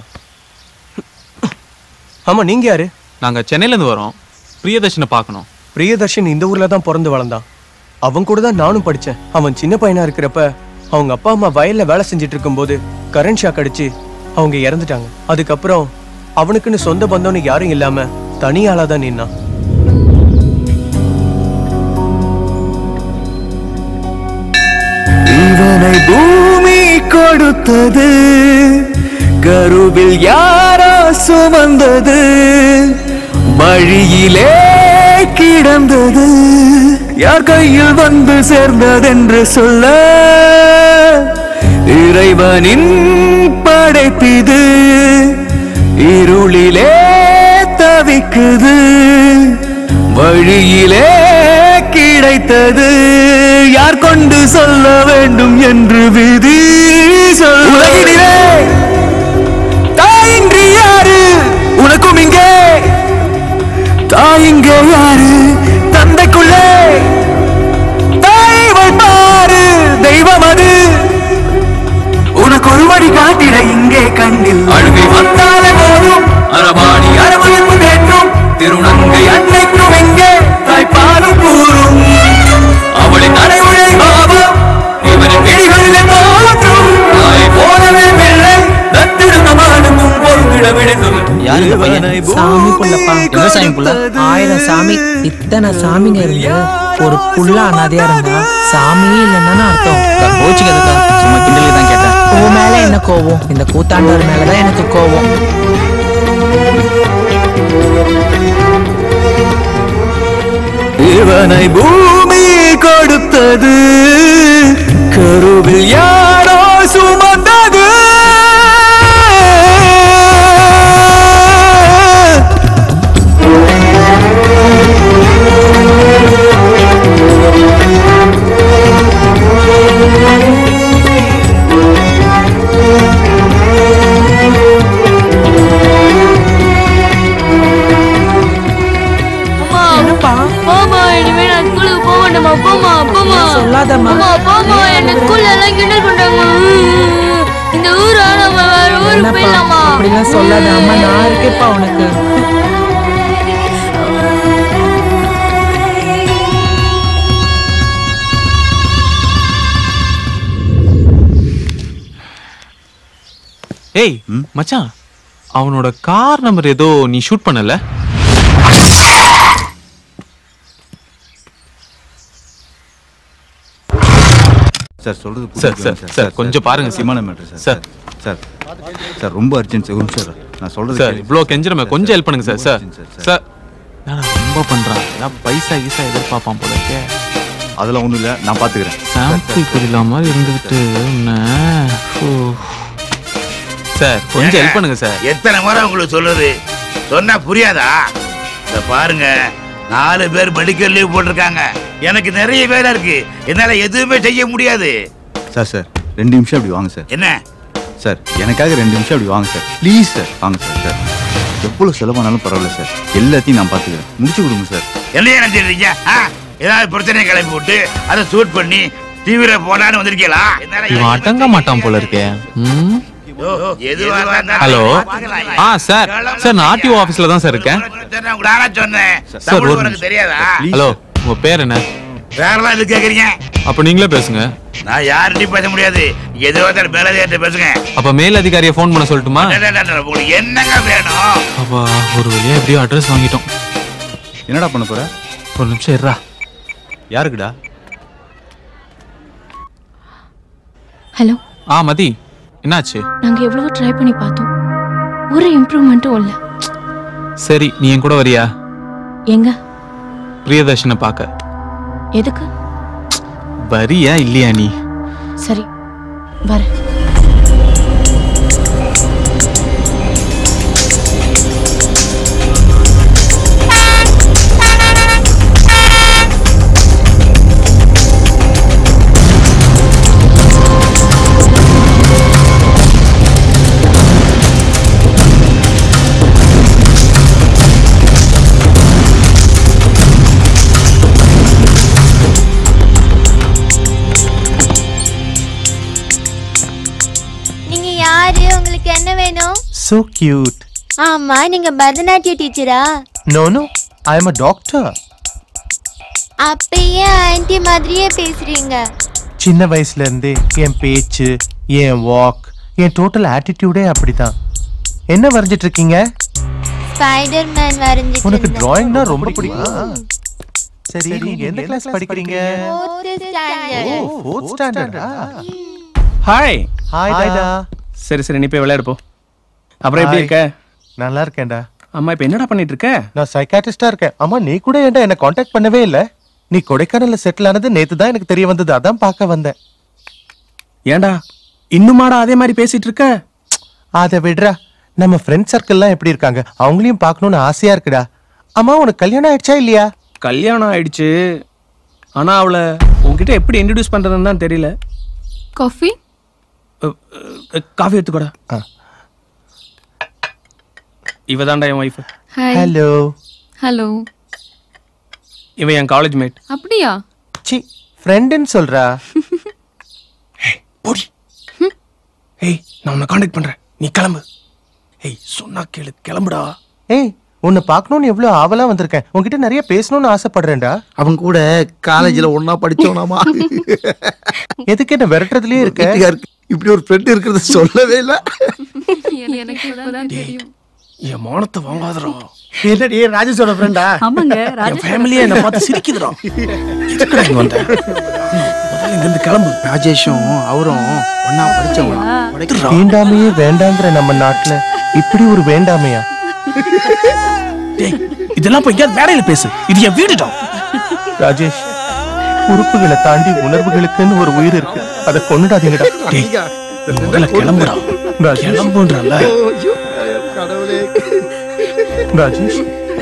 ஆமா நீங்க யாரு நாங்க சென்னையில இருந்து வரோம் பிரியதர்ஷனை பார்க்கணும் பிரியதர்ஷன் இந்த ஊர்ல தான் பிறந்து வளர்ந்தான் அவன் கூட தான் நானும் படிச்சேன் அவன் சின்ன பையனா இருக்கிறப்ப அவங்க அப்பா அம்மா வயல்ல வேலை செஞ்சுட்டு இருக்கும்போது கரண்ட் ஷாக் அடிச்சு அவங்க இறந்துட்டாங்க அதுக்கப்புறம் அவனுக்குன்னு சொந்த பந்தம்னு யாரும் இல்லாம தனியாளா தான் நின்னான் இவனை பூமி கொடுத்தது கருவில் யாரோ சுமந்தது வழியிலே கிடந்தது யார் கையில் வந்து சேர்ந்ததென்று சொல்ல இறைவனின் படைப்பிது இருளிலே தவிக்குது வழியிலே கிடைத்தது யார் கொண்டு சொல்ல வேண்டும் என்று விதி சொல் உலகினிலே தாயின்றி யாரு உனக்கும் இங்கே தாயிங்க யாரு தந்தைக்குள்ளே தாய்வள் பாரு தெய்வம் அது உனக்கு ஒரு வழி காட்டிட இங்கே கண்ணில் அழுகை வந்தாலே போதும் அரபாணி அரவணைப்பு வேண்டும் திருநங்கை அன்னைக்கும் எங்கே தாய்ப்பாலும் கூறும் அவளின் நடைமுறை பாவம் இவனின் விழிகளிலே தோற்றும் தாய் போலவே வெள்ளை தத்திருந்த மானுக்கும் பொருந்திட விடுதல் யாரு இந்த பையன் சாமி புள்ளப்பா என்ன சாமி புள்ள ஆயிரம் சாமி இத்தனை சாமிங்க இருந்து ஒரு புள்ள அனாதையா இருந்தா சாமியே இல்லைன்னு அர்த்தம் கோச்சிக்காதக்கா சும்மா கிண்டலுக்கு தான் கேட்டேன் உன் மேல என்ன கோவம் இந்த கூத்தாண்டவர் மேலதான் எனக்கு கோவம் இவனை பூமி கொடுத்தது கருவில் யாரோ சுமந்தது அம்மா போமா இனிமே நான் ஸ்கூலுக்கு போக வேண்டாமா போமா போமா சொல்லாதம்மா. அம்மா போமா என்ன ஸ்கூல்ல எல்லாம் கிண்டல் பண்றாங்க இந்த ஊரா நம்ம வேற ஊருக்கு என்னப்பா போயிடலாமா அப்படிலாம் சொல்லாத அம்மா நான் இருக்கேப்பா உனக்கு ஏய் மச்சான் அவனோட கார் நம்பர் ஏதோ நீ ஷூட் பண்ணல சார் சொல்றது சார், புரிஞ்சுக்கோங்க சார், சார், கொஞ்சம் பாருங்க சார். விமான மேட்ரு சார் சார். சார் சார் ரொம்ப அர்ஜென்ட் சார் ஒரு நிமிஷம் சார் நான் சொல்றது சார் கேளுங்க. இவ்வளோ கெஞ்சிரமே கொஞ்சம் ஹெல்ப் பண்ணுங்க sir sir urgent sir, sir என்னடா ரொம்ப பண்றான் ஏதாவது பைசா கீசா எதிர்பார்ப்பான் போல இருக்கே அதெல்லாம் ஒண்ணும் இல்ல நான் பாத்துக்கிறேன் சாம்பிள் புரியல மாதிரி இருந்துகிட்டு என்ன ஓ. சார் கொஞ்சம் ஹெல்ப் பண்ணுங்க சார் எத்தனை முறை உங்களுக்கு சொல்லுது சொன்னா புரியாதா இத பாருங்க நாலு பேர் மெடிக்கல் லீவ் போட்டிருக்காங்க எனக்கு நிறைய வேலை இருக்கு என்னால எதுவுமே செய்ய முடியாது சார் சார் ரெண்டு நிமிஷம் அப்படி வாங்க சார் என்ன சார் எனக்காக ரெண்டு நிமிஷம் அப்படி வாங்க சார் ப்ளீஸ் சார் வாங்க சார் சார் எவ்வளோ செலவானாலும் பரவாயில்ல சார் எல்லாத்தையும் நான் பார்த்துக்கிறேன் முடிச்சு கொடுங்க சார் என்னைய நினைச்சிருக்கீங்க ஆ? ஏதாவது பிரச்சனையை கிளப்பி விட்டு அதை ஷூட் பண்ணி டிவியில போடான்னு வந்திருக்கீங்களா என்னால இவன் அடங்க மாட்டான் போல இருக்கே ம்? எதுவா இருந்தாலும் ஹலோ பார்த்துக்கலாம். ஆ சார் சார் நான் ஆர்டிஓ ஆபீஸ்ல தான் சார் இருக்கேன் நான் உங்களுக்கு நானா சொன்னேன் சார் தமிழ் ஒரு உனக்கு தெரியாதா ஹலோ உங்க பேர் என்ன வேறலாம் இது கேக்குறீங்க அப்ப நீங்களே பேசுங்க நான் யார்கிட்டயும் பேச முடியாது எதுவா இருந்தாலும் மேலதிகாரிட்ட பேசுங்க அப்ப மேல் அதிகாரியை ஃபோன் பண்ண சொல்லட்டுமா டே, டே, டே, டே, உங்களுக்கு என்னங்க வேணும் அப்பா ஒரு வழியா எப்படியோ அட்ரஸ் வாங்கிட்டோம் என்னடா பண்ண போற ஒரு நிமிஷம் இருடா யாருக்குடா ஹலோ ஆ மதி என்னாச்சு நாங்க எவ்வளவோ ட்ரை பண்ணி பார்த்தோம் ஒரு இம்ப்ரூவ்மெண்ட்டும் இல்ல சரி நீ என் கூட வரியா எங்க பிரியதர்ஷனை பார்க்க எதுக்கு வரியா இல்லையா நீ சரி வரேன் நீங்க யாரு உங்களுக்கு என்ன வேணும் So cute. ஆமா நீங்க பரதநாட்டிய டீச்சரா No, no. I am a doctor. அப்ப ஏன் ஆன்ட்டி மாதிரியே பேசுறீங்க சின்ன வயசுல இருந்தே என் பேச்சு என் வாக் என் டோட்டல் ஆட்டிடியூடே அப்படிதான் என்ன வரைஞ்சிட்டு இருக்கீங்க ஸ்பைடர் மேன் வரைஞ்சிட்டு உனக்கு இருந்தேன். டிராயிங்னா ரொம்ப பிடிக்கும் சரி நீங்க எந்த கிளாஸ் படிக்கிறீங்க Fourth standard. ஓ ஃபோர்த் ஸ்டாண்டர்டா ஹாய் ஹாய்டா சரி சரி நீ போய் விளையாடு போ அப்புறம் எப்படி Hi. இருக்க நல்லா இருக்கேன்டா அம்மா இப்போ என்னடா பண்ணிட்டு இருக்க நான் சைக்காட்டிஸ்டா இருக்கேன் அம்மா நீ கூட ஏன்டா என்ன காண்டாக்ட் பண்ணவே இல்ல நீ கொடைக்கானல்ல செட்டில் ஆனது நேத்து தான் எனக்கு தெரிய வந்தது அதான் பார்க்க வந்தேன் ஏன்டா இன்னுமாடா அதே மாதிரி பேசிட்டு இருக்க அதை விடுறா நம்ம ஃப்ரெண்ட் சர்க்கிள்லாம் எப்படி இருக்காங்க அவங்களையும் பார்க்கணும்னு ஆசையா இருக்குடா அம்மா உனக்கு கல்யாணம் ஆயிடுச்சா இல்லையா கல்யாணம் ஆயிடுச்சு ஆனா அவளை உன்கிட்ட எப்படி இன்ட்ரடியூஸ் பண்றதுன்னு தான் தெரியல காஃபி காஃபி எடுத்துக்கோடா இவ தான்டா என் ஒய்ஃப் ஹாய் ஹலோ ஹலோ இவ என் காலேஜ் மேட் அப்படியா சி ஃப்ரெண்டுன்னு சொல்றா ஏய் நான் உன்னை காண்டாக்ட் பண்றேன் நீ கிளம்பு ஏய் சொன்னா கேளு கிளம்புடா ஏய் உன்னை பார்க்கணும்னு எவ்வளவு ஆவலா வந்திருக்கேன் உன்கிட்ட நிறைய பேசணும்னு ஆசைப்படுறேன்டா அவன் கூட காலேஜ்ல ஒண்ணா படிச்சவனாமா எதுக்கு என்ன விரட்டுறதுலயே இருக்க வீட்டுக்காருக்கு இப்படி ஒரு ஃப்ரெண்ட் இருக்கிறது சொல்லவே இல்ல எனக்கு இப்பதான் தெரியும் என் மானத்தை வாங்காதடா என்னடி ராஜேஷோட ஃப்ரெண்டா ஆமாங்க என் ஃபேமிலியே என்ன பார்த்து சிரிக்குதுடா எதுக்குடா இங்க வந்த முதல்ல இங்க இருந்து கிளம்பு ராஜேஷும் அவரும் ஒண்ணா படிச்சவங்க தீண்டாமையே வேண்டாங்கிற நம்ம நாட்டுல இப்படி ஒரு வேண்டாமையா டேய் இதெல்லாம் போய் எங்கேயாவது வேலையில பேசு இது என் வீடுடா ராஜேஷ் உறுப்புகளை தாண்டி உணர்வுகளுக்குன்னு ஒரு உயிர் இருக்கு அதை கொண்டுடாதீங்கடா டேய் நீ முதல்ல கிளம்புடா கிளம்புன்றல கடவுளே ராஜேஷ்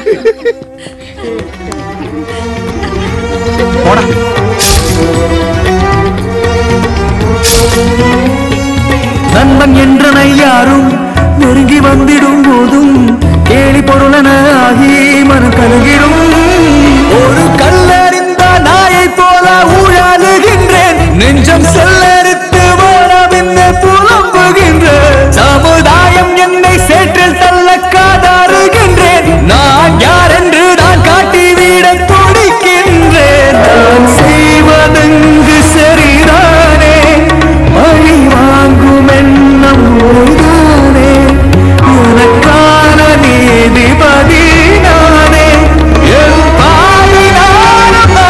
நண்பன் என்றனை யாரும் நெருங்கி வந்திடும் போதும் கேலி பொருளன ஆகி மனம் கலகிடும் ஒரு கல்லறிந்த நாயை போல ஊழாதுகின்றேன் நெஞ்சம் செல்லறுத்து வாழவிந்த புலம்புகின்றேன் சமுதாயம் என்னை சேற்றில் தள்ள காதாறுகின்றேன் நான் யார் என்று நான் காட்டிவிட துடிக்கின்றேன் நான் செய்வதெங்கு சரிதானே பழி வாங்கும் எண்ணம் ஓய்தானே எனக்கான நீதிபதி நானே என் பாவினான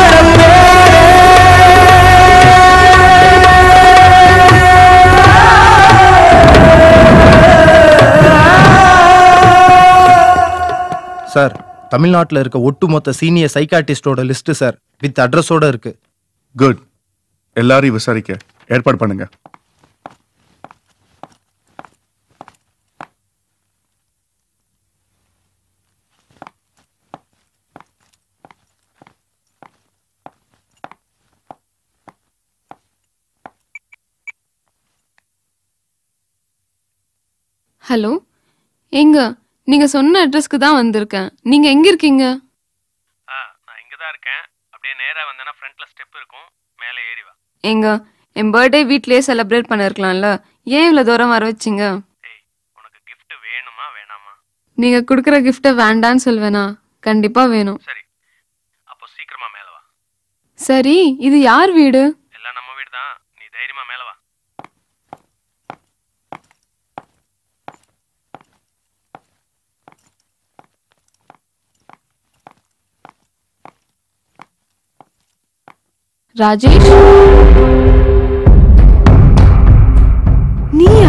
சார் தமிழ்நாட்டில் இருக்க ஒட்டுமொத்த சீனியர் சைக்காட்டிஸ்டோட லிஸ்ட் சார் வித் அட்ரஸோட இருக்கு குட் எல்லாரையும் விசாரிக்க ஏற்பாடு பண்ணுங்க ஹலோ எங்க நீங்க சொன்ன அட்ரஸ்க்கு தான் வந்திருக்கேன் நீங்க எங்க இருக்கீங்க நான் இங்க தான் இருக்கேன் அப்படியே நேரா வந்தேன்னா ஃப்ரண்ட்ல ஸ்டெப் இருக்கும் மேலே ஏறி வா எங்க என் பர்த்டே வீட்லயே செலிப்ரேட் பண்ணிருக்கலாம்ல ஏன் இவ்வளவு தூரம் வர வச்சீங்க கிஃப்ட் வேணுமா வேணாமா நீங்க கொடுக்குற கிஃப்ட்டை வேண்டான்னு சொல்வேனா கண்டிப்பா வேணும் சரி அப்போ சீக்கிரமா மேல வா சரி இது யார் வீடு எல்லாம் நம்ம வீடு தான் நீ தைரியமா மேல வா ராஜேஷ் நீயா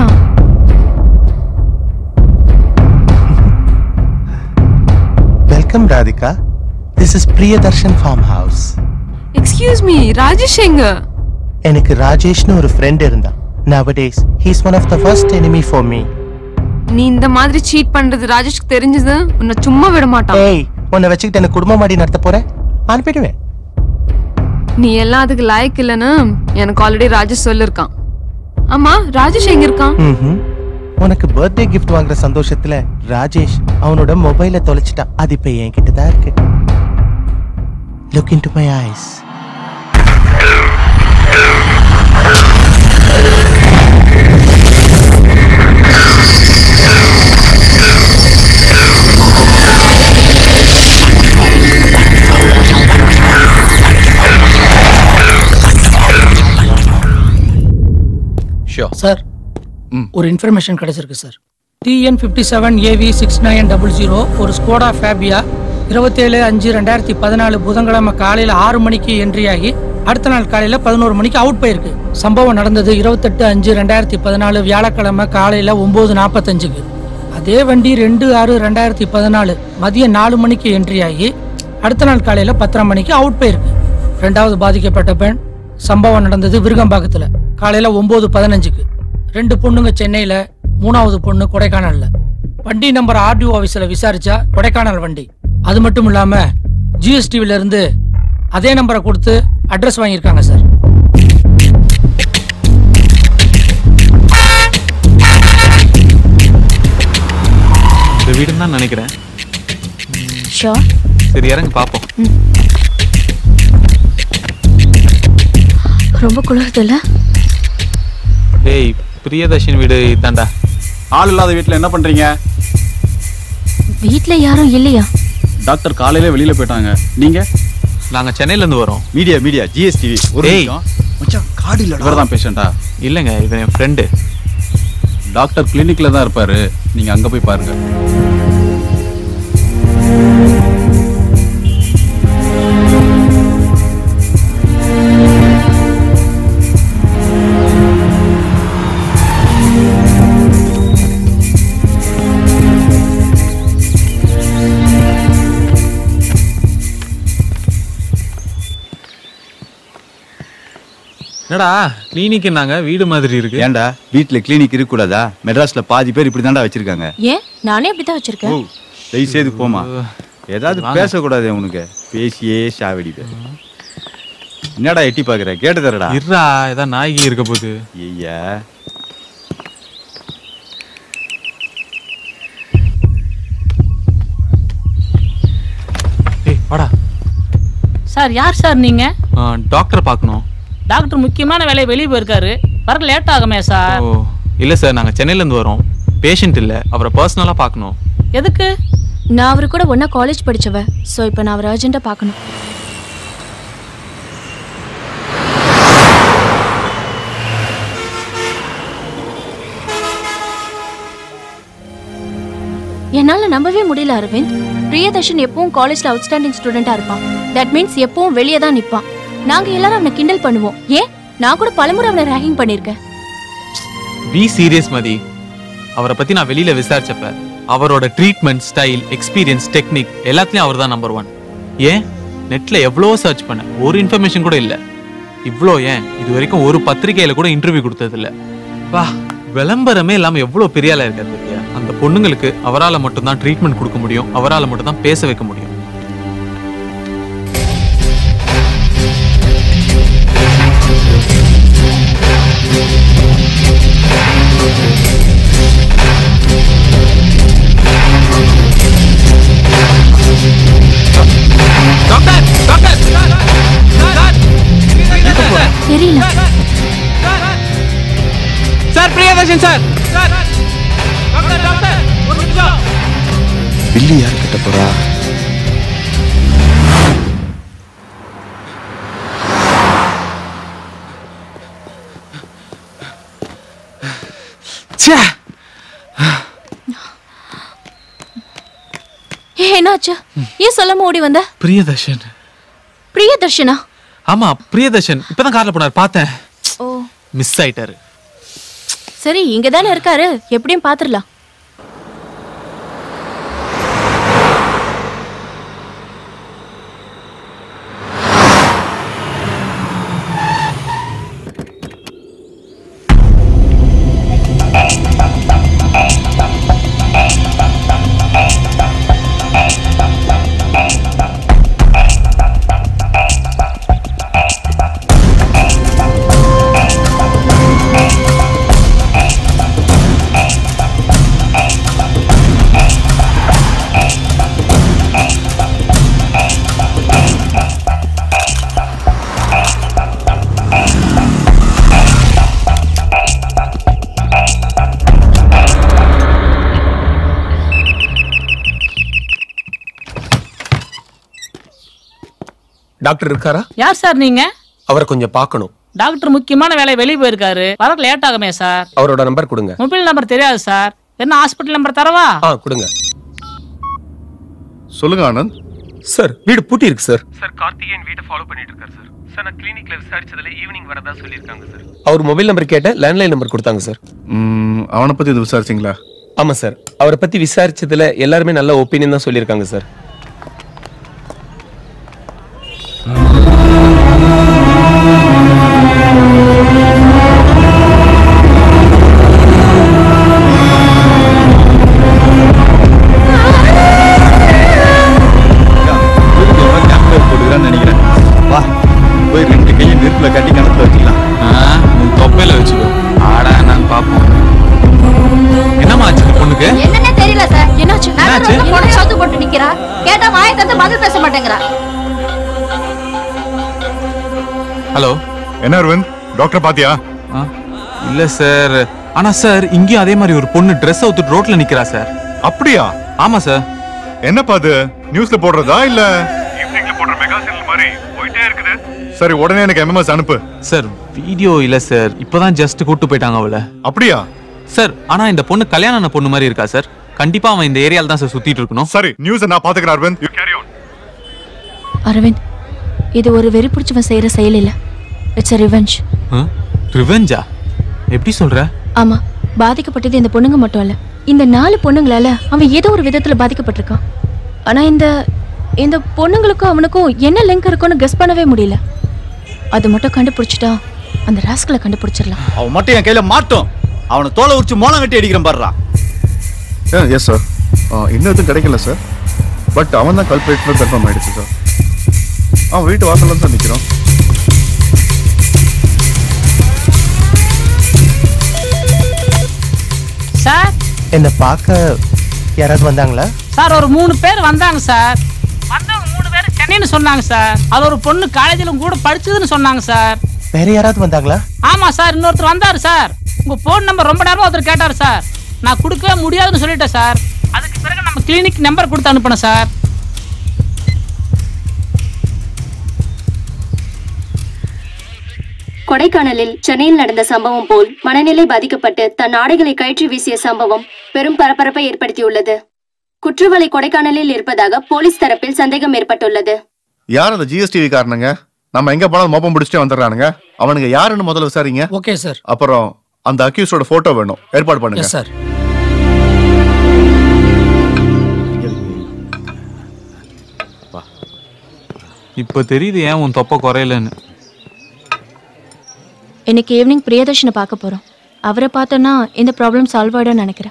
welcome Radhika this is Priyadarshan farm house excuse me Rajesh எங்க எனக்கு ராஜேஷ்னு ஒரு ஃப்ரெண்ட் இருந்தான் nowadays he's one of the first enemy for me நீ இந்த மாதிரி சீட் பண்றது ராஜேஷ்க்கு தெரிஞ்சது உன்னை சும்மா விட மாட்டான் ஏய் உன்னை வச்சுக்கிட்டு எனக்கு குடும்பம் மாடி நடத்த போற அனுப்பிடுவேன் நீ எல்லாம் அதுக்கு லாய்க்கு இல்லைன்னு எனக்கு ஆல்ரெடி ராஜேஷ் சொல்லிருக்கான் ஆமா ராஜேஷ் எங்க இருக்கான் ம்ஹும். உனக்கு பர்த்டே gift வாங்குற சந்தோஷத்துல ராஜேஷ் அவனோட மொபைலை தொலைச்சிட்டான் அது இப்ப என்கிட்ட தான் இருக்கு look into my eyes sir ஒரு இன்ஃபர்மேஷன் கிடைச்சிருக்கு sir TN fifty seven AV six nine double zero ஒரு ஸ்கோடா ஃபேபியா இருபத்தேழு அஞ்சு ரெண்டாயிரத்தி பதினாலு புதன்கிழமை காலையில் ஆறு மணிக்கு என்ட்ரி ஆகி அடுத்த நாள் காலையில் பதினோரு மணிக்கு அவுட் போயிருக்கு சம்பவம் நடந்தது இருபத்தெட்டு அஞ்சு ரெண்டாயிரத்தி பதினாலு வியாழக்கிழமை காலையில் ஒம்பது நாற்பத்தஞ்சுக்கு அதே வண்டி ரெண்டு ஆறு ரெண்டாயிரத்தி பதினாலு மதியம் நாலு மணிக்கு என்ட்ரி ஆகி அடுத்த நாள் காலையில் பத்தரை மணிக்கு அவுட் போயிருக்கு ரெண்டாவது பாதிக்கப்பட்ட பெண் சம்பவம் நடந்தது விருகம்பாக்கத்தில் காலையில் ஒம்பது பதினஞ்சுக்கு ரெண்டு பொண்ணுங்க சென்னையில் மூணாவது பொண்ணு கொடைக்கானல்ல வண்டி நம்பர் ஆர்டிஓ ஆஃபீஸில் விசாரிச்சா கொடைக்கானல் வண்டி அது மட்டும் இல்லாமல் ஜிஎஸ்டிவில இருந்து அதே நம்பரை கொடுத்து அட்ரஸ் வாங்கியிருக்காங்க சார் இந்த வீடுன்னு தான் நினைக்கிறேன் ஷோர் சரி இறங்க பாப்போம் ரொம்ப குளிருதுல்ல டேய் பிரியதர்ஷினி வீடு இதாண்டா ஆள் இல்லாத வீட்ல என்ன பண்றீங்க வீட்ல யாரும் இல்லையா டாக்டர் காலையில வெளியில போயிட்டாங்க நீங்க நாங்க சென்னையில இருந்து வரோம் மீடியா மீடியா ஜிஎஸ்டிவி ஒரு டேய். நிமிஷம். மச்சான் கார்டு இல்ல இவர்தான் பேஷண்டா இல்லைங்க இவன் என் ஃப்ரெண்டு டாக்டர் கிளினிக்ல தான் இருப்பாரு நீங்க அங்க போய் பாருங்க என்னடா கிளினிக்னாங்க வீடு மாதிரி இருக்கு ஏன்டா வீட்ல கிளினிக் இருக்க கூடாதா மெட்ராஸ்ல பாதி பேர் இப்படி தான்டா வச்சிருக்காங்க ஏன் நானே அப்படிதான் வச்சிருக்கேன் தயவு செய்து போமா ஏதாவது வாங்க. பேசக்கூடாது உனக்கு பேசியே சாவடிப்ப என்னடா எட்டி பாக்குற கேட்டு தரடா இருடா ஏதாவது நாய்க்கு இருக்க போகுது ஐயா ஏய் வாடா சார் யார் சார் நீங்க டாக்டர் பார்க்கணும் டாக்டர் முக்கியமான வேலையை வெளியே போயிருக்காரு வர லேட் ஆகுமே சார் ஓ இல்ல சார் நாங்க சென்னையில இருந்து வரோம் பேஷண்ட் இல்ல அவரை பர்சனலா பார்க்கணும் எதுக்கு நான் அவரு கூட ஒண்ணா காலேஜ் படிச்சவ சோ இப்போ நான் அவரை அர்ஜென்ட்டா பார்க்கணும் என்னால நம்பவே முடியல அரவிந்த் பிரியதர்ஷன் எப்பவும் காலேஜ்ல அவுட்ஸ்டாண்டிங் ஸ்டூடெண்டா இருப்பான் தட் மீன்ஸ் எப்பவும் வெளியே தான் நிப்பான் நாங்க எல்லாரும் அவனை கிண்டல் பண்ணுவோம் ஏன் நான் கூட பலமுறை அவனை ரேகிங் பண்ணிருக்கேன் பி சீரியஸ் மதி அவரை பத்தி நான் வெளியில விசாரிச்சப்ப அவரோட ட்ரீட்மெண்ட் ஸ்டைல் எக்ஸ்பீரியன்ஸ் டெக்னிக் எல்லாத்துலயும் அவர் தான் நம்பர் ஒன் ஏன் நெட்ல எவ்வளோ சர்ச் பண்ண ஒரு இன்ஃபர்மேஷன் கூட இல்ல இவ்வளோ ஏன் இது வரைக்கும் ஒரு பத்திரிகையில கூட இன்டர்வியூ கொடுத்தது இல்ல வா விளம்பரமே இல்லாம எவ்வளவு பெரிய ஆளா இருக்காரு பாத்தியா அந்த பொண்ணுங்களுக்கு அவரால மட்டும்தான் ட்ரீட்மெண்ட் கொடுக்க முடியும் அவரால மட்டும்தான் பேச வைக்க முடியும் second sir sir doctor doctor ஒரு நிமிஷம் பில்லி யார் கிட்ட போறா ச்சே ஏ என்னாச்சு ஏன் சொல்லாம ஓடி வந்த பிரியதர்ஷன் பிரியதர்ஷனா ஆமா பிரியதர்ஷன் இப்பதான் கார்ல போனார் பார்த்தேன் ஓ மிஸ் ஆயிட்டாரு சரி இங்க தானே இருக்காரு எப்படியும் பாத்துரலாம் டாக்டர் இருக்காரா யார் சார் நீங்க அவரை கொஞ்சம் பார்க்கணும் டாக்டர் முக்கியமான வேலை வெளியே போயிருக்காரு வர லேட் ஆகுமே சார் அவரோட நம்பர் கொடுங்க மொபைல் நம்பர் தெரியாது சார் என்ன ஹாஸ்பிட்டல் நம்பர் தரவா ஆ கொடுங்க சொல்லுங்க ஆனந்த் சார் வீடு பூட்டி இருக்கு சார் சார் கார்த்திகேயன் வீட்டை ஃபாலோ பண்ணிட்டு இருக்காரு சார் சார் நான் கிளினிக்ல விசாரிச்சதுல ஈவினிங் வரதா சொல்லியிருக்காங்க சார் அவர் மொபைல் நம்பர் கேட்ட லேண்ட்லைன் நம்பர் கொடுத்தாங்க சார் ம், அவனை பத்தி இது விசாரிச்சிங்களா ஆமா சார் அவரை பத்தி விசாரிச்சதுல எல்லாருமே நல்ல ஒப்பீனியன் தான் சொல்லியிருக்காங்க சார் போட்டுக்கிறான்னு நினைக்கிறேன் வா போய் ரெண்டு கையும் நெருப்புல கட்டி கணத்துல வச்சுக்கலாம் தொப்பையில வச்சுக்கோ ஆடா நான் பாப்போம் என்னம்மா ஆச்சு இந்த பொண்ணுக்கு என்னன்னே தெரியல சார் என்னாச்சு நகர் வந்து பொண்ணு சவுத்து போட்டு நிக்கிறா கேட்டா வாயை தந்து பதில் பேச மாட்டேங்கிறா ஹலோ என்ன அரவிந்த் டாக்டர் பாத்தியா இல்ல சார் ஆனா சார் இங்கேயும் அதே மாதிரி ஒரு பொண்ணு ட்ரெஸ் அவுத்துட்டு ரோட்ல நிக்கிறா சார் அப்படியா ஆமா சார் என்னப்பா அது நியூஸ்ல போடுறதா இல்ல ஈவினிங்ல போடுற மெகா சீரியல் மாதிரி போயிட்டே இருக்குது சரி உடனே எனக்கு எம்எம்எஸ் அனுப்பு சார் வீடியோ இல்ல சார் இப்பதான் ஜஸ்ட் கூட்டு போயிட்டாங்க அவள அப்படியா சார் ஆனா இந்த பொண்ணு கல்யாணம் ஆன பொண்ணு மாதிரி இருக்கா சார் கண்டிப்பா அவன் இந்த ஏரியால தான் சார் சுத்திட்டு இருக்கணும் சரி நியூஸ் நான் பாத்துக்கிறேன் Aravind you carry on Aravind இது ஒரு வெறி பிடிச்சவன் செய்யற செயல் இல்ல இட்ஸ் a ரிவெஞ்ச் ரிவெஞ்சா எப்படி சொல்ற ஆமா பாதிக்கப்பட்டது இந்த பொண்ணுங்க மட்டும் இல்ல இந்த நாலு பொண்ணுங்களால அவன் ஏதோ ஒரு விதத்துல பாதிக்கப்பட்டிருக்கான் ஆனா இந்த இந்த பொண்ணுங்களுக்கும் அவனுக்கும் என்ன லிங்க் இருக்குன்னு கெஸ் பண்ணவே முடியல அது மட்டும் கண்டுபிடிச்சிட்டா அந்த ராஸ்களை கண்டுபிடிச்சிடலாம் அவன் மட்டும் என் கையில மாட்டோம் அவனை தோலை உரிச்சு மோளம் கட்டி அடிக்கிறேன் பாடுறா எஸ் சார் இன்னும் எதுவும் கிடைக்கல சார் பட் அவன் தான் கல்பரேட் கன்ஃபார்ம் ஆயிடுச்சு சார் அவன் வீட்டு வாசல்ல தான் நிற்கிறோம் சார் என்ன பார்க்க யாராவது வந்தாங்களா சார் ஒரு மூணு பேர் வந்தாங்க சார் வந்தவங்க மூணு பேர் சென்னைன்னு சொன்னாங்க சார் அது ஒரு பொண்ணு காலேஜில் கூட படிச்சதுன்னு சொன்னாங்க சார் வேற யாராவது வந்தாங்களா ஆமா சார் இன்னொருத்தர் வந்தாரு சார் உங்க போன் நம்பர் ரொம்ப நேரமா ஒருத்தர் கேட்டாரு சார் நான் கொடுக்கவே முடியாதுன்னு சொல்லிட்டேன் சார் அதுக்கு பிறகு நம்ம கிளினிக் நம்பர் கொடுத்து அனுப்பினேன் சார் கொடைக்கானலில் சென்னையில் நடந்த சம்பவம் போல் மனநிலை பாதிக்கப்பட்டு தன் ஆடைகளை கழற்றி வீசிய சம்பவம் பெரும் பரபரப்பை ஏற்படுத்தியுள்ளது குற்றவாளி கொடைக்கானலில் இருப்பதாக போலீஸ் தரப்பில் சந்தேகம் ஏற்பட்டுள்ளது யார் அந்த ஜிஎஸ்டிவி காரணங்க நம்ம எங்க போனாலும் மோப்பம் பிடிச்சிட்டே வந்துடுறானுங்க அவனுங்க யாருன்னு முதல்ல விசாரிங்க ஓகே சார் அப்புறம் அந்த அக்யூஸோட போட்டோ வேணும் ஏற்பாடு பண்ணுங்க எஸ் சார் இப்ப தெரியுது ஏன் உன் தொப்பை குறையலன்னு இன்னைக்கு ஈவினிங் பிரியதர்ஷனை பார்க்க போறோம் அவரை பார்த்தோன்னா இந்த ப்ராப்ளம் சால்வ் ஆயிடும்னு நினைக்கிறேன்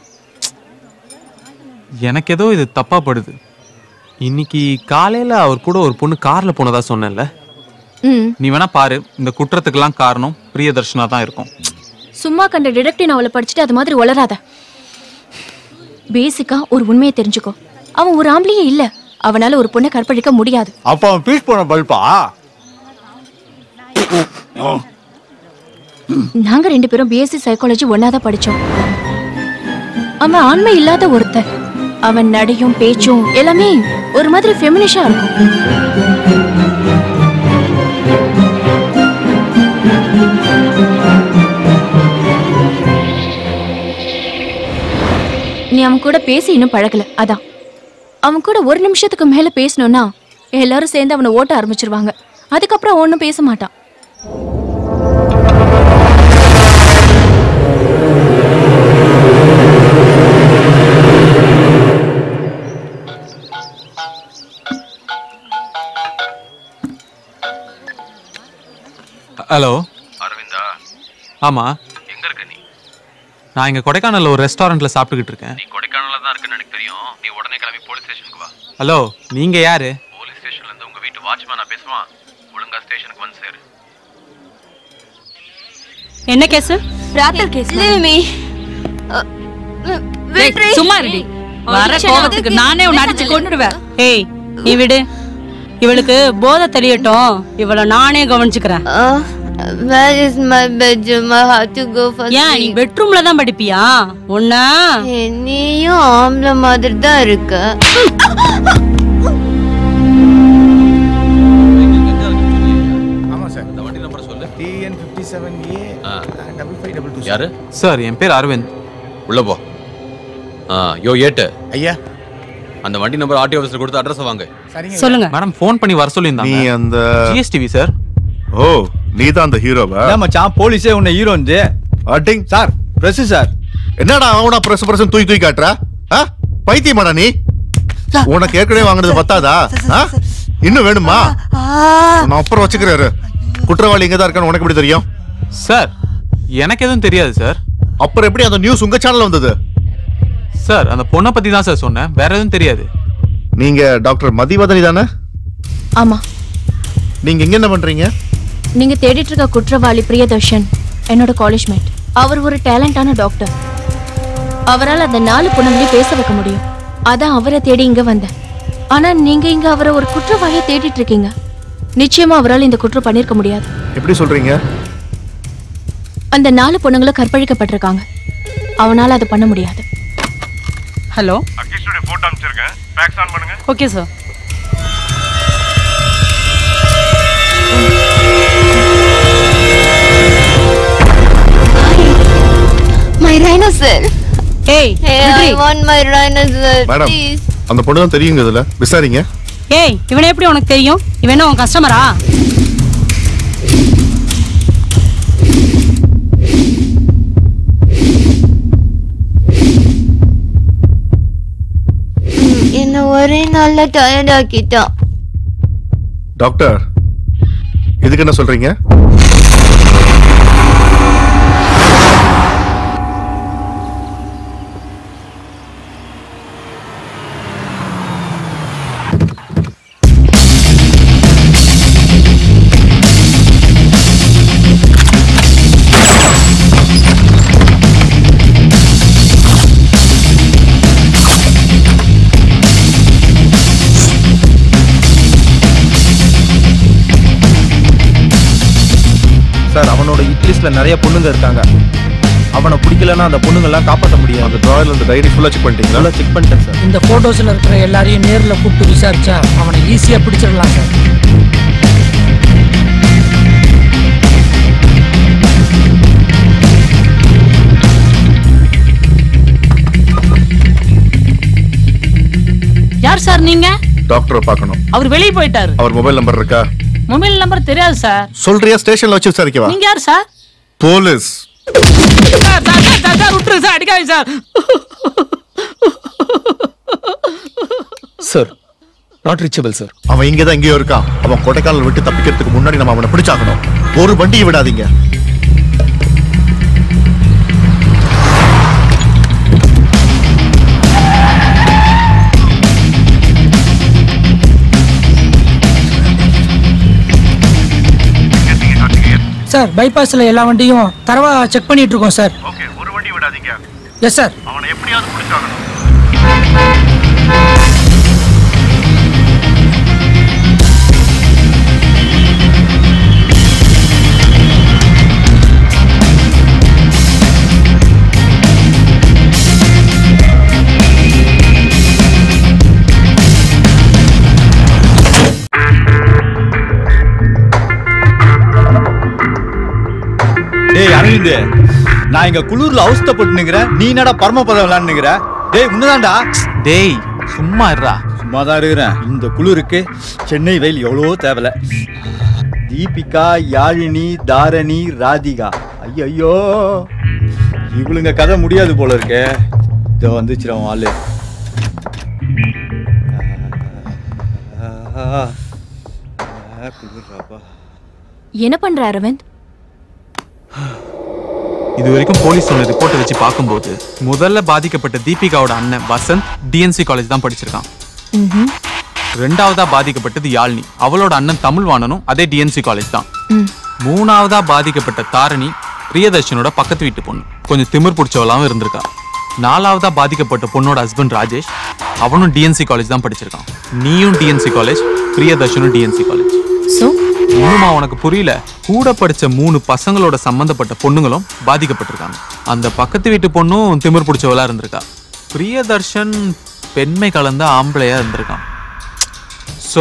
எனக்கு ஏதோ இது தப்பா படுது இன்னைக்கு காலையில அவர் கூட ஒரு பொண்ணு கார்ல போனதா சொன்னேன்ல ம் நீ வேணா பாரு இந்த குற்றத்துக்கெல்லாம் காரணம் பிரியதர்ஷனா தான் இருக்கும் சும்மா கண்ட டிடெக்டிவ் நாவலை படிச்சுட்டு அது மாதிரி வளராத பேசிக்கா ஒரு உண்மையை தெரிஞ்சுக்கோ அவன் ஒரு ஆம்பளையே இல்ல அவனால ஒரு பொண்ணை கற்பழிக்க முடியாது அப்ப அவன் பீஸ் போன பல்பா நாங்க ரெண்டு பேரும் பிஎஸ்சி சைக்காலஜி ஒன்னாதான் படிச்சோம் அவன் ஆண்மை இல்லாத ஒருத்தன் அவன் நடையும் பேச்சும் எல்லாமே ஒரு மாதிரி ஃபெமினிஷா இருக்கும் நீ அவன் கூட பேசி இன்னும் பழகல அதான் அவன் கூட ஒரு நிமிஷத்துக்கு மேல பேசணும்னா எல்லாரும் சேர்ந்து அவனை ஓட்ட ஆரம்பிச்சிருவாங்க அதுக்கப்புறம் ஒன்றும் பேச மாட்டான் ஹலோ அரவிந்தா ஆமா எங்க இருக்க நீ நான் இங்க கொடைக்கானல்ல ஒரு ரெஸ்டாரண்ட்ல சாப்பிட்டுக்கிட்டு இருக்கேன் நீ கொடைக்கானல்ல தான் இருக்கன்னு எனக்கு தெரியும் நீ உடனே கிளம்பி போலீஸ் ஸ்டேஷனுக்கு வா ஹலோ நீங்க யாரு போலீஸ் ஸ்டேஷன்ல இருந்து உங்க வீட்டு வாட்ச்மேனா பேசுவான் ஒழுங்கா ஸ்டேஷனுக்கு வந்து சேரு என்ன கேஸ் ராத்தல் கேஸ் லிமி சும்மா இருடி வர கோபத்துக்கு நானே உன்னை அடிச்சு கொன்னுடுவேன் ஏய் நீ விடு இவளுக்கு போதை தெரியட்டும் இவள நானே கவனிச்சுக்கிறேன் Where is my bedroom? I have to go for ஏன் நீ பெட்ரூம்ல தான் படிப்பியா உன்ன நீயும் ஆம்பளை மாதிரி தான் இருக்க ஆமா சார் இந்த வண்டி நம்பர் சொல்லு TN fifty seven A double five double two யாரு சார் என் பேர் அரவிந்த் உள்ள போ ஆ யோ ஏட்டு ஐயா அந்த வண்டி நம்பர் ஆர்டி ஆஃபீஸ்ல கொடுத்து அட்ரஸ் வாங்க சொல்லுங்க மேடம் ஃபோன் பண்ணி வர சொல்லியிருந்தாங்க நீ அந்த ஜிஎஸ்டிவி சார் ஓ நீ தான் அந்த ஹீரோவா ஏன் மச்சான் போலீஸே உன்னை ஹீரோந்து அட்டிங் சார் பிரஸ் சார் என்னடா அவனா பிரஸ் பிரஸ் தூக்கி தூக்கி காட்டுற ஆ? பைத்தியமாடா நீ உனக்கு ஏற்கனவே வாங்குனது பத்தாதா ஆ? இன்னும் வேணுமா நான் அப்புறம் வச்சுக்கிறாரு குற்றவாளி இங்க தான் இருக்கான்னு உனக்கு எப்படி தெரியும் சார் எனக்கு எதுவும் தெரியாது சார் அப்புறம் எப்படி அந்த நியூஸ் உங்க சேனல்ல வந்தது சார் அந்த பொண்ணை பத்தி தான் சார் சொன்னேன் வேற எதுவும் தெரியாது நீங்க டாக்டர் மதிவதனி தானே ஆமா நீங்க இங்க என்ன பண்றீங்க நீங்க தேடிட்டு இருக்க குற்றவாளி பிரியதர்ஷன் என்னோட காலேஜ் மேட் அவர் ஒரு டேலண்டான டாக்டர் அவரால் அந்த நாலு பொண்ணுங்களையும் பேச வைக்க முடியும் அதான் அவரை தேடி இங்க வந்தேன் ஆனா நீங்க இங்க அவரை ஒரு குற்றவாளியை தேடிட்டு இருக்கீங்க நிச்சயமா அவரால் இந்த குற்றம் பண்ணிருக்க முடியாது எப்படி சொல்றீங்க அந்த நாலு பொண்ணுங்களும் கற்பழிக்கப்பட்டிருக்காங்க அவனால அதை பண்ண முடியாது ஹலோ அக்கிஸ்டுடைய போட்டோ அனுப்பிச்சிருக்கேன் ஃபேக்ஸ் ஆன் பண்ணுங்க ஓகே சார் My rhinoceros. ஏய் Hey, I want my rhinoceros. Madam Please. அந்த பொண்ணு தான் தெரியுங்க இதுல விசாரிங்க ஏய் இவனை எப்படி உனக்கு தெரியும் இவன் என்ன உன் கஸ்டமரா என்ன ஒரே நாள்ல டயர்ட் ஆக்கிட்டான் டாக்டர் இதுக்கு என்ன சொல்றீங்க சார் அவனோட ஹிட் லிஸ்ட்ல நிறைய பொண்ணுங்க இருக்காங்க அவனை பிடிக்கலன்னா அந்த பொண்ணுங்கெல்லாம் காப்பாற்ற முடியாது அந்த டிராயல் அந்த டைரி ஃபுல்லா செக் பண்ணிட்டீங்களா ஃபுல்லாக செக் பண்ணிட்டேன் சார் இந்த போட்டோஸ்ல இருக்கிற எல்லாரையும் நேர்ல கூப்பிட்டு விசாரிச்சா அவனை ஈஸியா பிடிச்சிடலாம் சார் யார் சார் நீங்க டாக்டரை பார்க்கணும் அவர் வெளியே போயிட்டாரு அவர் மொபைல் நம்பர் இருக்கா மொபைல் நம்பர் தெரியாது சார் சொல்றியா ஸ்டேஷன்ல வச்சு விசாரிக்கவா நீங்க யார் sir police sir sir sir, sir sir விட்டுரு சார் அடிக்காதீங்க sir sir not reachable sir அவன் இங்க தான் எங்கேயோ இருக்கான் அவன் கொடைக்கானல் விட்டு தப்பிக்கிறதுக்கு முன்னாடி நம்ம அவனை பிடிச்சாகணும் ஒரு வண்டியை விடாதீங்க சார் பைபாஸ்ல எல்லா வண்டியும் தரவா செக் பண்ணிட்டு இருக்கோம் சார் ஓகே ஒரு வண்டி விடாதீங்க எஸ் சார் அவனை எப்படியாவது பிடிச்சாகணும் வந்து நான் இங்க குளூர்ல அவஸ்தப்பட்டு நிக்கிறேன் நீ என்னடா பரமபதம் விளையாண்டுங்கிற டேய் உன்னதான்டா டேய் சும்மா இருடா சும்மா தான் இருக்கிறேன் இந்த குளிருக்கு சென்னை வெயில் எவ்வளோ தேவல தீபிகா யாழினி தாரணி ராதிகா ஐயோ இவளுங்க கதை முடியாது போல இருக்கே இதோ வந்துச்சிரும் ஆளு குளிர்றாப்பா என்ன பண்ற அரவிந்த் இது வரைக்கும் போலீஸ் சொன்ன ரிப்போர்ட்டை வச்சு பார்க்கும்போது முதல்ல பாதிக்கப்பட்ட தீபிகாவோட அண்ணன் வசந்த் டிஎன்சி காலேஜ் தான் படிச்சிருக்கான் ம்ஹும். ரெண்டாவதா பாதிக்கப்பட்டது யாழ்னி அவளோட அண்ணன் தமிழ்வாணனும் அதே டிஎன்சி காலேஜ் தான் ம். மூணாவதா பாதிக்கப்பட்ட தாரணி பிரியதர்ஷனோட பக்கத்து வீட்டு பொண்ணு கொஞ்சம் திமிர் பிடிச்சவளாவும் இருந்திருக்கா நாலாவதா பாதிக்கப்பட்ட பொண்ணோட ஹஸ்பண்ட் ராஜேஷ் அவனும் டிஎன்சி காலேஜ் தான் படிச்சிருக்கான் நீயும் டிஎன்சி காலேஜ் பிரியதர்ஷனும் டிஎன்சி காலேஜ் சோ இன்னுமா உனக்கு புரியல கூட படிச்ச மூணு பசங்களோட சம்பந்தப்பட்ட பொண்ணுங்களும் பாதிக்கப்பட்டிருக்காங்க அந்த பக்கத்து வீட்டு பொண்ணும் திமிர் பிடிச்சவளா இருந்திருக்கா பிரியதர்ஷன் பெண்மை கலந்த ஆம்பளையா இருந்திருக்கான் ஸோ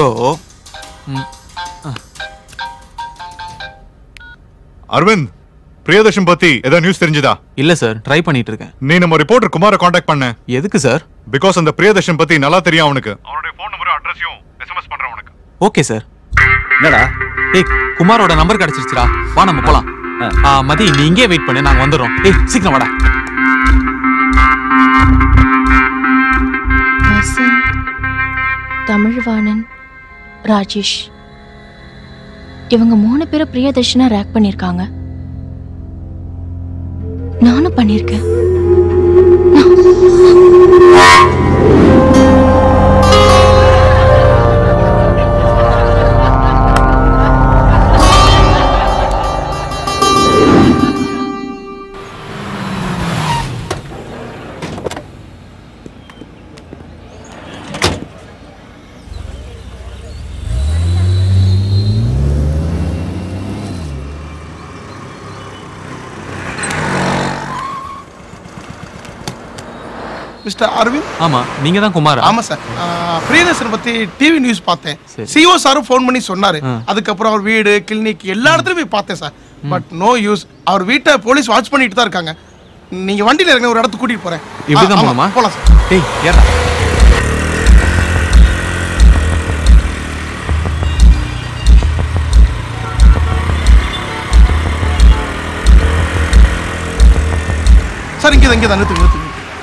அரவிந்த் பிரியதர்ஷன் பத்தி ஏதாவது நியூஸ் தெரிஞ்சுதா இல்ல சார் ட்ரை பண்ணிட்டு இருக்கேன் நீ நம்ம ரிப்போர்ட்டர் குமாரை காண்டாக்ட் பண்ண எதுக்கு சார் பிகாஸ் அந்த பிரியதர்ஷன் பத்தி நல்லா தெரியும் அவனுக்கு அவனுடைய ஃபோன் நம்பரும் அட்ரஸையும் எஸ்எம்எஸ் பண்றேன் உனக்கு ஓகே சார் என்னடா ஏய் குமாரோட நம்பர் கிடைச்சிருச்சுடா வா நம்ம போலாம் ஆ, மதி நீ இங்கே வெயிட் பண்ணு நாங்க வந்துடுறோம் ஏய் சீக்கிரம் வாடா வசந்த் தமிழ்வாணன் ராஜேஷ் இவங்க மூணு பேரும் பிரியதர்ஷனா ரேக் பண்ணிருக்காங்க நானும் பண்ணிருக்கேன் மிஸ்டர் அரவிந்த் ஆமா நீங்க தான் குமார் ஆமா சார் பிரியதர்ஷன் பத்தி டிவி நியூஸ் பார்த்தேன் சரி. சிஓ சாரும் ஃபோன் பண்ணி சொன்னாரு ஆ. அதுக்கப்புறம் அவர் வீடு கிளினிக் எல்லா இடத்துலயும் போய் பார்த்தேன் சார் பட் நோ யூஸ் அவர் வீட்டை போலீஸ் வாட்ச் பண்ணிட்டு தான் இருக்காங்க நீங்க வண்டியில இருங்க ஒரு இடத்துக்கு கூட்டிட்டு போறேன் இப்படிதான் ஆ, ஆமா, போகணுமா போலாம் சார் டேய் ஏறா சார் இங்கே இங்கே தான் நிறுத்துங்க நிறுத்துங்க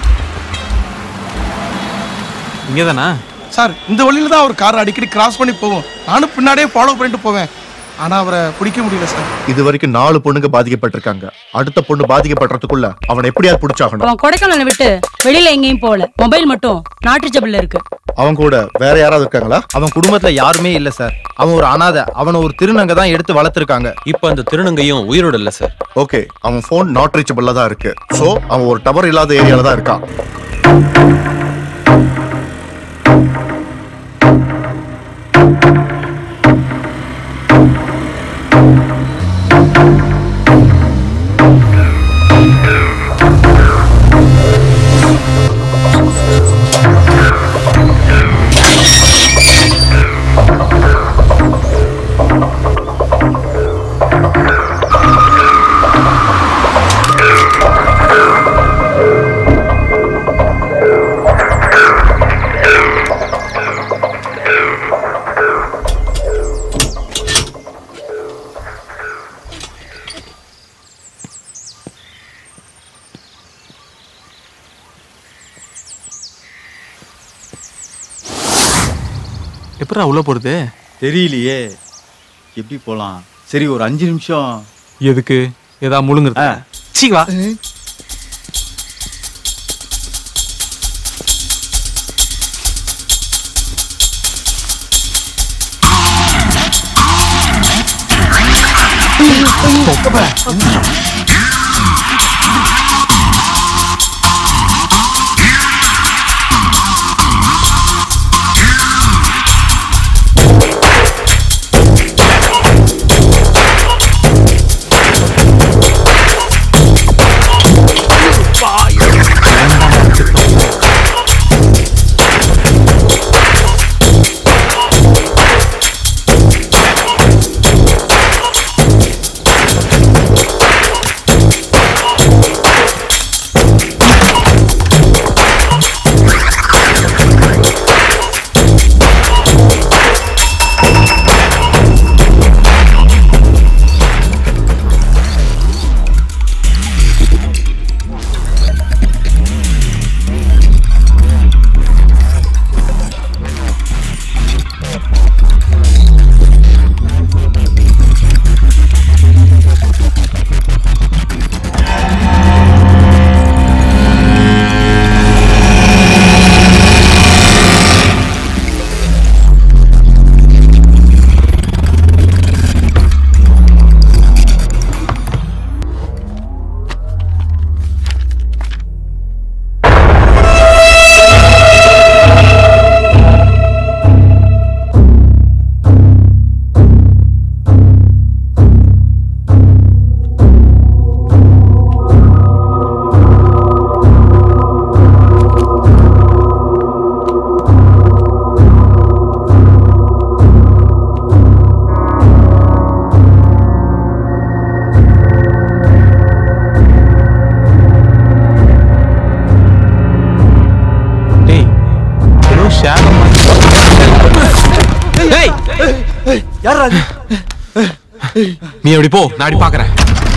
இங்கே தானா சார் இந்த வழியில தான் அவர் கார் அடிக்கடி கிராஸ் பண்ணி போவோம் நானும் பின்னாடியே ஃபாலோ பண்ணிட்டு போவேன் ஆனா அவரை பிடிக்க முடியல சார் இது வரைக்கும் நாலு பொண்ணுங்க பாதிக்கப்பட்டிருக்காங்க அடுத்த பொண்ணு பாதிக்கப்படுறதுக்குள்ள அவனை எப்படியாவது பிடிச்சாகணும் அவன் கொடைக்கானலை விட்டு வெளியில எங்கேயும் போகல மொபைல் மட்டும் நாட்டு ஜபிள்ல இருக்கு அவன் கூட வேற யாராவது இருக்காங்களா அவன் குடும்பத்துல யாருமே இல்ல சார் அவன் ஒரு அனாதை அவனை ஒரு திருநங்கை தான் எடுத்து வளர்த்துருக்காங்க இப்ப அந்த திருநங்கையும் உயிரோட இல்ல சார் ஓகே அவன் ஃபோன் நாட் ரீச்சபிள்ல தான் இருக்கு சோ அவன் ஒரு டவர் இல்லாத ஏரியால தான் இருக்கான் எப்படா உள்ள போறது தெரியலையே எப்படி போலாம் சரி ஒரு அஞ்சு நிமிஷம் எதுக்கு ஏதா முழுங்குறது சீ வா யார் அது நீ அப்படி போ நான் அப்படி பாக்குறேன்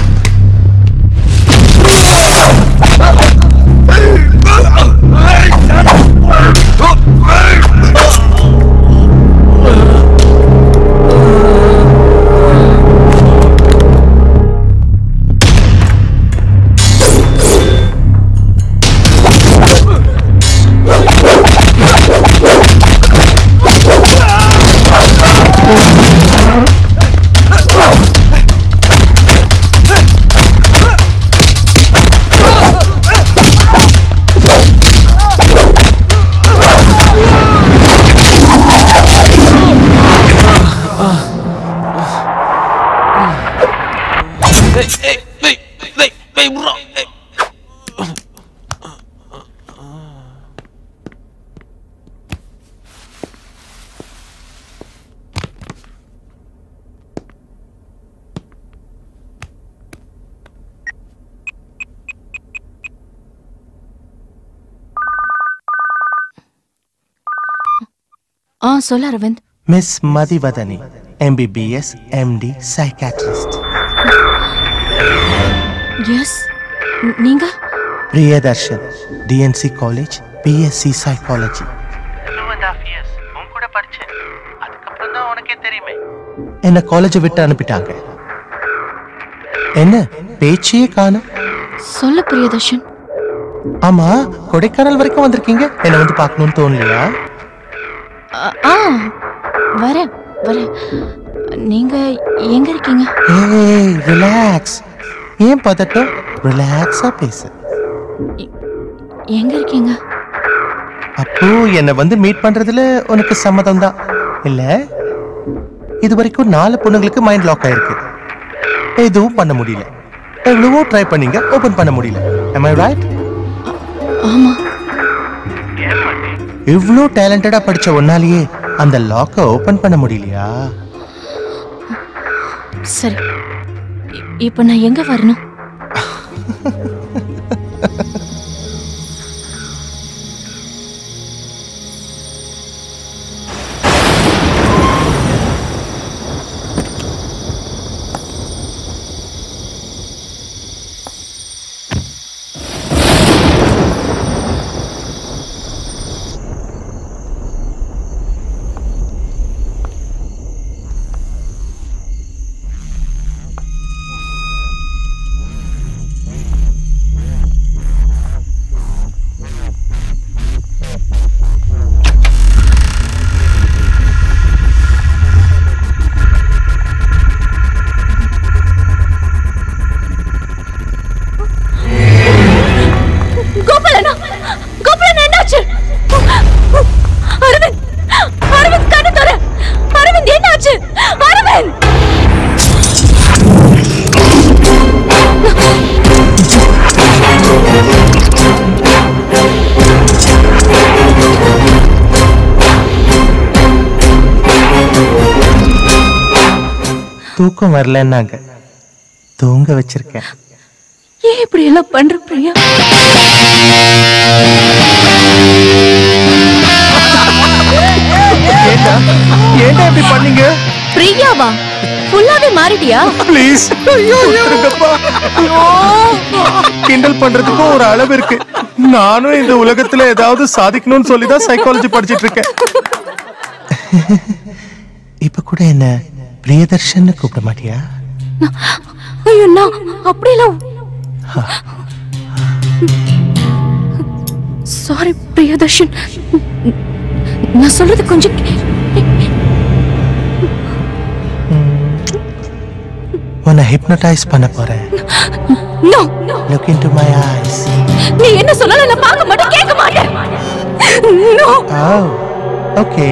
ஆ சொல்ல Aravind Miss Mathivathani MBBS MD psychiatrist yes நீங்க Priyadarshan TNC college BSc psychology உன் கூட படிச்சேன் அதுக்கப்புறம் தான் உனக்கே தெரியுமே என்ன காலேஜை விட்டு அனுப்பிட்டாங்க என்ன பேச்சையே காணும் சொல்லு பிரியதர்ஷன் ஆமா கொடைக்கானல் வரைக்கும் வந்திருக்கீங்க என்ன வந்து பார்க்கணும்னு தோணலையா ஆ, ஆ வரேன் வரேன் நீங்க எங்க இருக்கீங்க ஏய் ரிலாக்ஸ் ஏன் பதட்டம் ரிலாக்ஸா பேசு எங்க இருக்கீங்க அப்போ என்னை வந்து மீட் பண்றதுல உனக்கு சம்மதம் தான் இல்ல இது வரைக்கும் நாலு பொண்ணுங்களுக்கு மைண்ட் லாக் ஆயிருக்கு எதுவும் பண்ண முடியல எவ்வளவோ ட்ரை பண்ணீங்க ஓபன் பண்ண முடியல am I right ஆமா இவ்ளோ டேலண்டடா படிச்ச ஒன்னாலேயே அந்த லாக்கை ஓபன் பண்ண முடியலையா சரி இ- இப்ப நான் எங்க வரணும் கோபாலனா கோபாலனா என்னாச்சு அரவிந்த் அரவிந்த் கண்ணு தர அரவிந்த் என்னாச்சு அரவிந்த் தூக்கம் வரலன்னாங்க தூங்க வச்சிருக்கேன் ஏன் இப்படி எல்லாம் பண்ற பிரியா ஏண்டா ஏண்டா இப்படி பண்ணீங்க பிரியாவா ஃபுல்லாவே மாறிட்டியா ப்ளீஸ் கிண்டல் பண்றதுக்கும் ஒரு அளவு இருக்கு நானும் இந்த உலகத்துல ஏதாவது சாதிக்கணும்னு சொல்லி தான் சைக்காலஜி படிச்சிட்டு இருக்கேன் இப்ப கூட என்ன பிரியதர்ஷன் கூப்பிட மாட்டியா ஐயோ நான் அப்படியெல்லாம் சாரி பிரியதர்ஷன் நான் சொல்றது கொஞ்சம் கே- உன்னை ஹிப்னடைஸ் பண்ண போறேன் No, look into my eyes நீ என்ன சொன்னாலும் நான் பார்க்க மாட்டேன் கேட்க மாட்டேன் No. ஓ ஓகே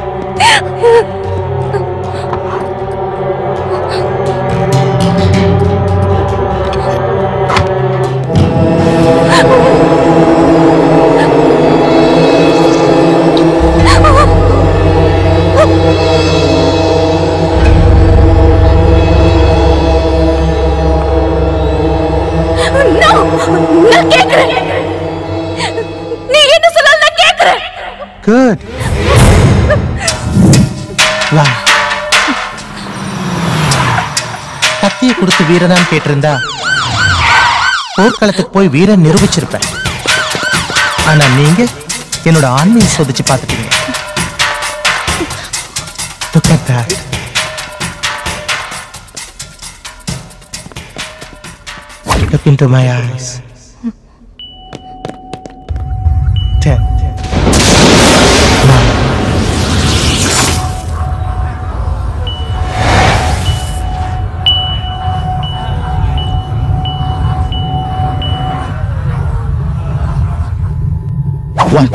No, நான் கேட்கிறேன் நீ என்ன சொன்னாலும் நான் கேட்கிறேன் குட் வா கத்தியை கொடுத்து வீரனான்னு கேட்டிருந்தா போர்க்களத்துக்கு போய் வீரன் நிரூபிச்சிருப்பேன் ஆனா நீங்க என்னோட ஆண்மையை சோதிச்சு பார்த்துட்டீங்க Look at that. Look into my eyes. Ten. Nine. One.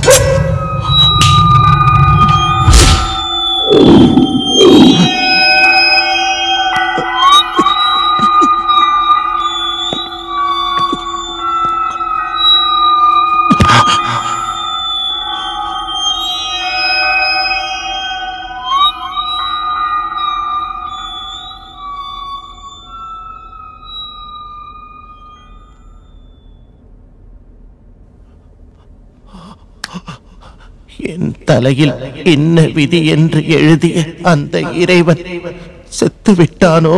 என் தலையில் என்ன விதி என்று எழுதிய அந்த இறைவன் செத்து விட்டானோ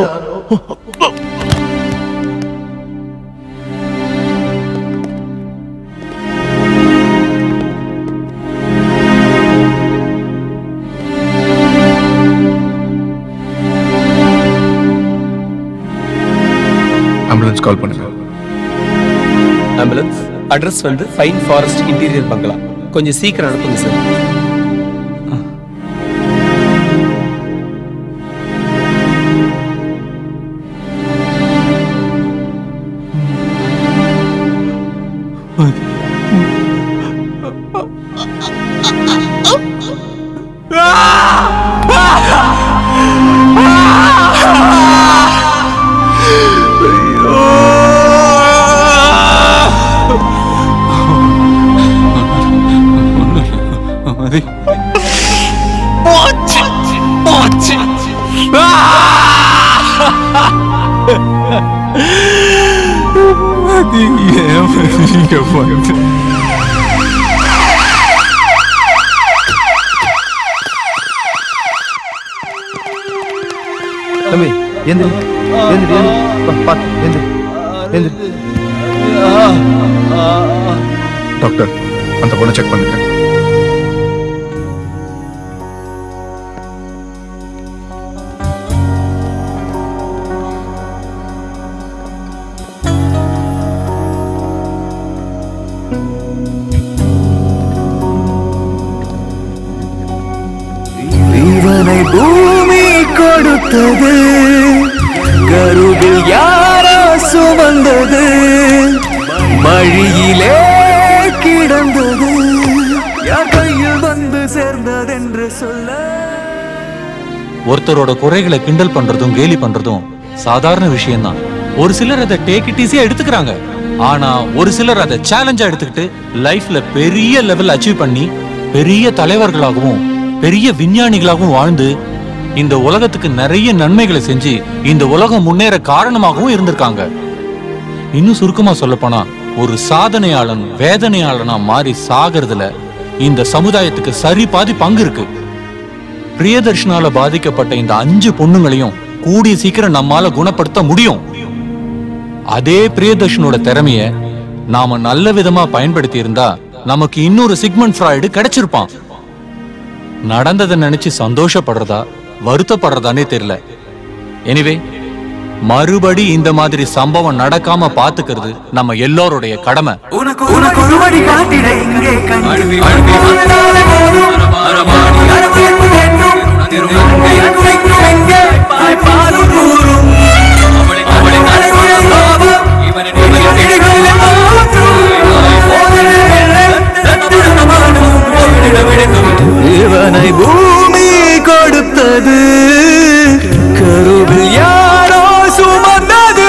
ஆம்புலன்ஸ் கால் பண்ணுங்க ஆம்புலன்ஸ் அட்ரஸ் வந்து ஃபைன் ஃபாரஸ்ட் இன்டீரியர் பங்களா கொஞ்சம் சீக்கிரம் அனுப்புங்க சார் மதி போச்சு போச்சு மதி ஏன் மதி இங்க வந்து தம்பி எந்திரி எந்திரி எந்திரி வா, பாத்து எந்திரி எந்திரி டாக்டர் அந்த பொண்ணை செக் பண்ணுங்க இவனை பூமி கொடுத்தது கருவில் யாரோ சுமந்தது மழியிலே கிடந்தது யார் கையில் வந்து சேர்ந்ததென்று சொல்ல ஒருத்தரோட குறைகளை கிண்டல் பண்றதும் கேலி பண்றதும் சாதாரண விஷயம்தான் ஒரு சிலர் அதை டேக் இட் ஈஸியா எடுத்துக்கிறாங்க ஆனா ஒரு சிலர் அதை சேலஞ்சா எடுத்துக்கிட்டு லைஃப்ல பெரிய லெவல் அச்சீவ் பண்ணி பெரிய தலைவர்களாகவும் பெரிய விஞ்ஞானிகளாகவும் வாழ்ந்து இந்த உலகத்துக்கு நிறைய நன்மைகளை செஞ்சு இந்த உலகம் முன்னேற காரணமாகவும் இருந்திருக்காங்க இன்னும் சுருக்கமா சொல்லப்போனா ஒரு சாதனையாளன் வேதனையாளனா மாறி சாகிறதுல இந்த சமுதாயத்துக்கு சரி பாதி பங்கு இருக்கு பிரியதர்ஷனால பாதிக்கப்பட்ட இந்த அஞ்சு பொண்ணுங்களையும் கூடிய சீக்கிரம் நம்மால குணப்படுத்த முடியும் அதே பிரியதர்ஷனோட திறமைய நாம நல்ல விதமா பயன்படுத்தி இருந்தா நமக்கு இன்னொரு சிக்மண்ட் ஃப்ராய்டு கிடைச்சிருப்பான் நடந்ததை நினைச்சு சந்தோஷப்படுறதா வருத்தப்படுறதானே தெரியல எனிவே மறுபடி இந்த மாதிரி சம்பவம் நடக்காம பாத்துக்கிறது நம்ம எல்லாருடைய கடமை உனக்கு உனக்கு ஒரு வழி காட்டிட இங்கே கண்டு இவனை பூமி கொடுத்தது கருவில் யாரோ சுமந்தது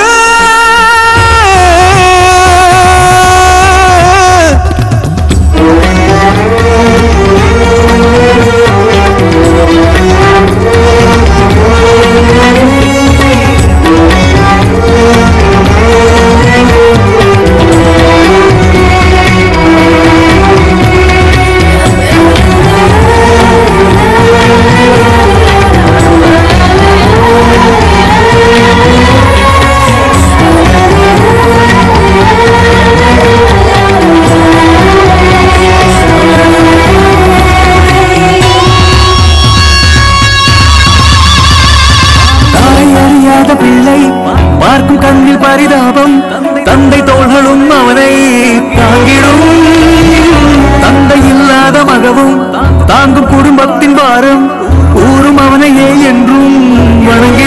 ஆ உறவும் தாங்கும் குடும்பத்தின் பாரம் ஊரும் அவனையே என்றும் வணங்கி